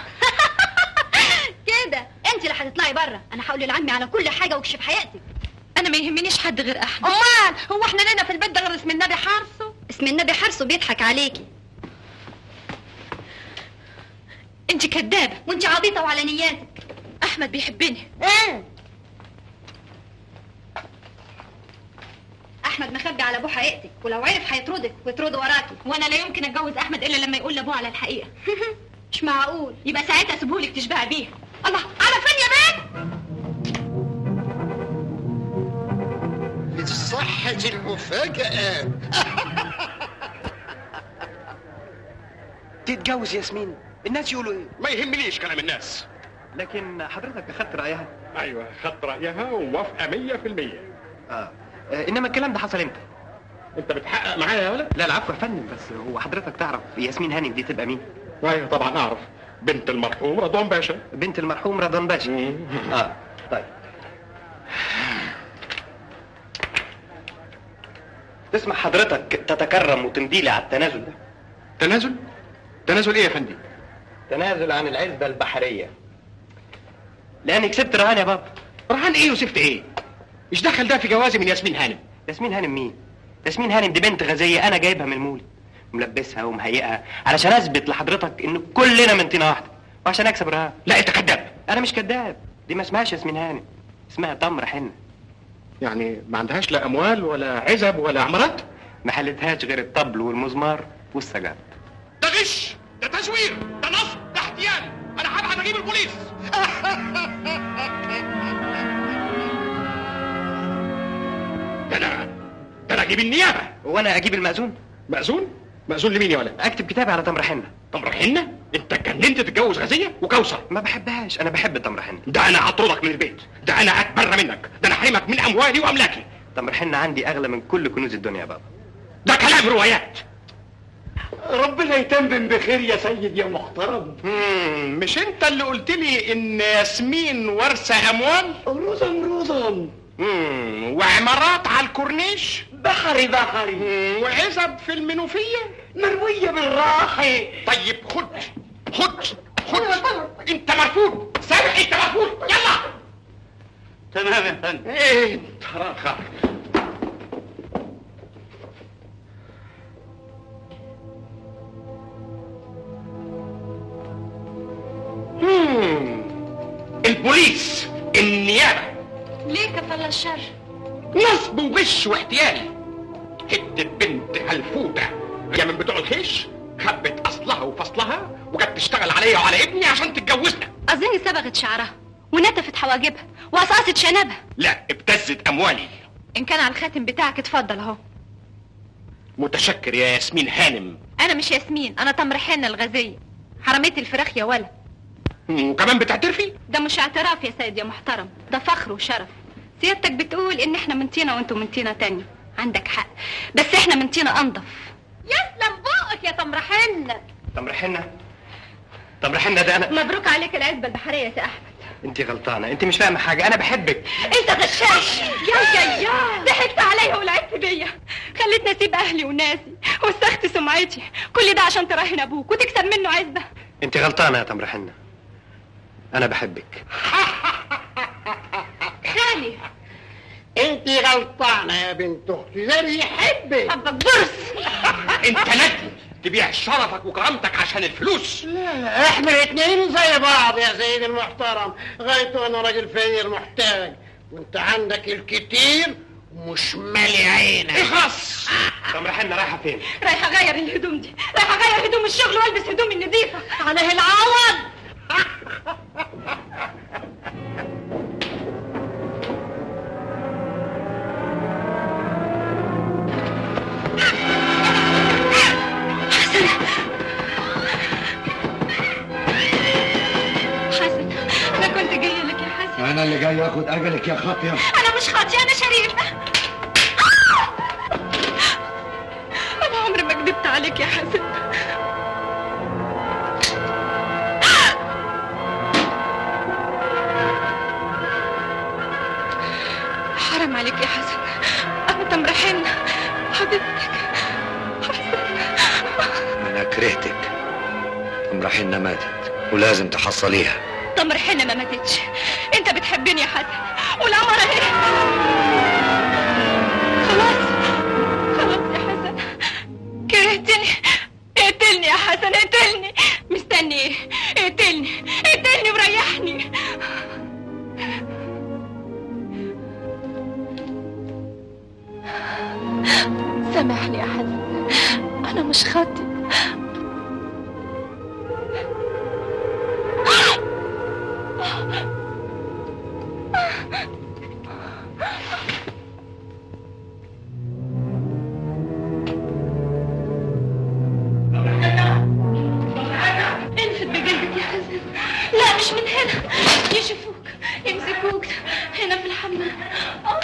[SPEAKER 19] كده انت اللي هتطلعي بره انا هقول لعمي على كل حاجه واكشف حقيقتك
[SPEAKER 15] انا ما يهمنيش حد غير احمد امال هو احنا لنا في البيت ده غير اسم النبي حارسه
[SPEAKER 19] اسم النبي حرصه بيضحك عليكي
[SPEAKER 15] انت كدابه
[SPEAKER 19] وانت عبيطه وعلى نياتك
[SPEAKER 15] احمد بيحبني
[SPEAKER 19] ايه احمد مخبي على ابوه حقيقتك ولو عرف هيطردك ويطرده وراكي
[SPEAKER 15] وانا لا يمكن اتجوز احمد الا لما يقول لابوه على الحقيقه
[SPEAKER 19] مش معقول
[SPEAKER 15] يبقى ساعتها سيبهولك تشبعي بيها الله على فين يا بنت
[SPEAKER 6] لصحة المفاجأة
[SPEAKER 7] تتجوز ياسمين الناس يقولوا ايه
[SPEAKER 9] ما يهمنيش كلام الناس
[SPEAKER 7] لكن حضرتك اخدت رايها
[SPEAKER 9] ايوه خدت رايها وموافقه 100%
[SPEAKER 7] اه آه، انما الكلام ده حصل امتى
[SPEAKER 9] انت بتحقق معايا يا ولد
[SPEAKER 7] لا العفو يا فندم بس هو حضرتك تعرف ياسمين هانم دي تبقى مين
[SPEAKER 9] ايوه طبعا اعرف بنت المرحوم رضوان باشا
[SPEAKER 7] بنت المرحوم رضوان باشا اه طيب تسمح حضرتك تتكرم وتمضي لي على التنازل ده
[SPEAKER 9] تنازل تنازل ايه يا فندم
[SPEAKER 7] تنازل عن العزبة البحرية لاني كسبت رهان يا بابا
[SPEAKER 9] رهان ايه وسبت ايه مش دخل ده في جوازي من ياسمين هانم
[SPEAKER 7] ياسمين هانم مين ياسمين هانم دي بنت غازية انا جايبها من المولد ملبسها ومهيئها علشان اثبت لحضرتك ان كلنا من طينة واحدة وعشان اكسب رهان
[SPEAKER 9] لا انت كذاب
[SPEAKER 7] انا مش كذاب دي ما اسمهاش ياسمين هانم اسمها تمر حنة
[SPEAKER 9] يعني ما عندهاش لا اموال ولا عزب ولا عمارات
[SPEAKER 7] ما حلتهاش غير الطبل والمزمار والسجاد
[SPEAKER 9] ده غش ده تزوير ده نصب ده احتيال انا هبعت اجيب البوليس ده انا ده انا اجيب النيابه
[SPEAKER 7] وانا اجيب المأذون
[SPEAKER 9] مأذون مأذون لمين يا ولد
[SPEAKER 7] اكتب كتابي على تمر حنة
[SPEAKER 9] تمر حنة انت اتجننت تتجوز غازية وكوثر
[SPEAKER 7] ما بحبهاش انا بحب تمر حنة
[SPEAKER 9] ده انا هطردك من البيت ده انا اتبرى منك ده انا احرمك من اموالي واملاكي
[SPEAKER 7] تمر حنة عندي اغلى من كل كنوز الدنيا يا بابا
[SPEAKER 9] ده كلام روايات
[SPEAKER 18] ربنا يتمم بخير يا سيد يا محترم
[SPEAKER 9] مم، مش انت اللي قلت لي ان ياسمين ورثة اموال
[SPEAKER 18] رضا رضا
[SPEAKER 9] مم، وعمارات على الكورنيش
[SPEAKER 18] بحري بحري
[SPEAKER 9] مم، وعزب في المنوفية
[SPEAKER 18] مروية بالراحة
[SPEAKER 9] طيب خد خد خد انت مرفوض سامع انت مرفوض يلا
[SPEAKER 17] تمام يا فندم
[SPEAKER 9] ايه انت راخر مم، البوليس النيابة
[SPEAKER 15] ليه كفل الشر
[SPEAKER 9] نصب وغش واحتيال حتة بنت هلفوتة هي من بتوع الخيش خبت اصلها وفصلها وجت تشتغل عليا وعلى ابني عشان تتجوزنا
[SPEAKER 19] اظن صبغت شعرها ونتفت حواجبها وقصقصت شنبها
[SPEAKER 9] لا ابتزت اموالي
[SPEAKER 15] ان كان على الخاتم بتاعك اتفضل اهو
[SPEAKER 9] متشكر يا ياسمين هانم
[SPEAKER 15] انا مش ياسمين انا تمر حنة الغازية حرميت الفراخ يا ولا
[SPEAKER 9] مم، وكمان بتعترفي
[SPEAKER 15] ده مش اعتراف يا سيد يا محترم ده فخر وشرف سيادتك بتقول ان احنا من طينة وانتوا من طينة تانية عندك حق بس احنا من طينة انضف يسلم بقك يا تمر حنة
[SPEAKER 7] تمر حنة تمر حنة ده انا
[SPEAKER 15] مبروك عليك العزبة البحرية يا سي احمد
[SPEAKER 7] انت غلطانة انت مش فاهمة حاجة انا بحبك
[SPEAKER 15] انت غشاش يا يا يا ضحكت عليا ولعبت بيا خليتني اسيب اهلي وناسي وسخت سمعتي كل ده عشان تراهن ابوك وتكسب منه عزبه
[SPEAKER 7] انت غلطانة يا تمر حنة انا بحبك
[SPEAKER 15] خالي
[SPEAKER 6] انت غلطانة يا بنت اختي ده بيحبك
[SPEAKER 15] حبك برص
[SPEAKER 9] انت ندل تبيع شرفك وكرامتك عشان الفلوس
[SPEAKER 6] لا لا احنا الاتنين زي بعض يا سيدي المحترم غايته انا راجل فقير محتاج وانت عندك الكتير ومش مالي عينك
[SPEAKER 9] اخلص
[SPEAKER 7] تمر حنة رايحة فين
[SPEAKER 15] رايحه اغير الهدوم دي رايحه اغير هدوم الشغل والبس هدومي النظيفه عليه العوض حسن انا كنت جايه لك يا حسن
[SPEAKER 18] انا اللي جاي اخد اجلك يا خاطيه
[SPEAKER 15] انا مش خاطيه انا شريفه انا عمري ما كدبت عليك يا حسن حرام عليك يا حسن انا
[SPEAKER 11] تمر حنة حبيبتك
[SPEAKER 13] انا كرهتك تمر حنة ماتت ولازم تحصليها
[SPEAKER 11] تمر حنة ما ماتتش انت بتحبني يا حسن والقمر اهي خلاص خلاص يا حسن كرهتني اقتلني يا حسن اقتلني مستني ايه اقتلني اقتلني وريحني سامحني يا حسن انا مش خاطئ انفد بجلدك يا حسن لا مش من هنا يشوفوك يمسكوك هنا في الحمام آه.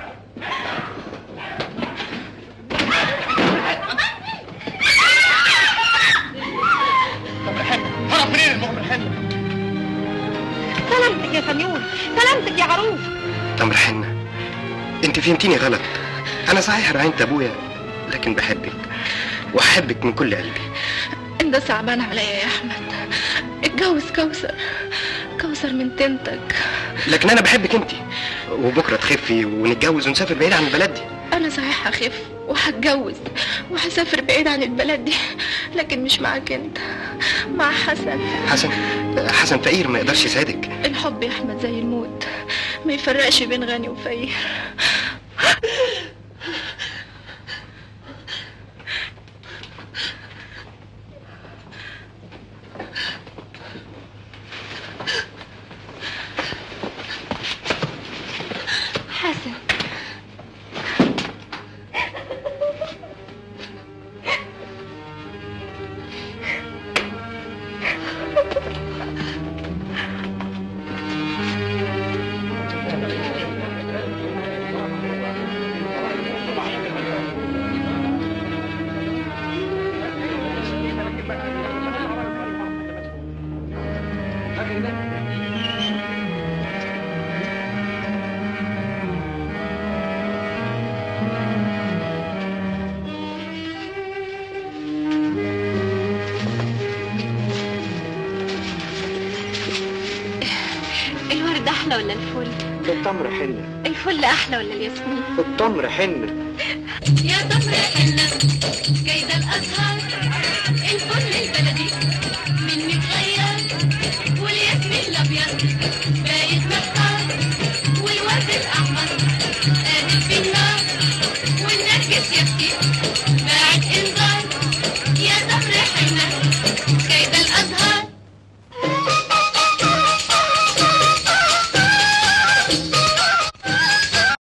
[SPEAKER 9] هرب منين المؤمن حنة
[SPEAKER 15] سلامتك يا سميون سلامتك يا عروس
[SPEAKER 7] تمر حنة انت فهمتيني غلط انا صحيح رعينت ابويا لكن بحبك واحبك من كل قلبي
[SPEAKER 11] انت صعبان عليا يا احمد اتجوز كوثر كوثر من تنتك
[SPEAKER 7] لكن انا بحبك انت وبكره تخفي ونتجوز ونسافر بعيد عن البلد دي
[SPEAKER 11] انا صحيح هخف وهتجوز وهسافر بعيد عن البلد دي لكن مش معاك انت مع حسن
[SPEAKER 7] حسن حسن فقير ما يقدرش يساعدك
[SPEAKER 11] الحب يا احمد زي الموت ما يفرقش بين غني وفقير حسن الورد احلى ولا الفل
[SPEAKER 13] التمر حنة
[SPEAKER 11] الفل احلى ولا الياسمين
[SPEAKER 13] التمر حنة
[SPEAKER 10] يا تمر حنة كيد الأزهار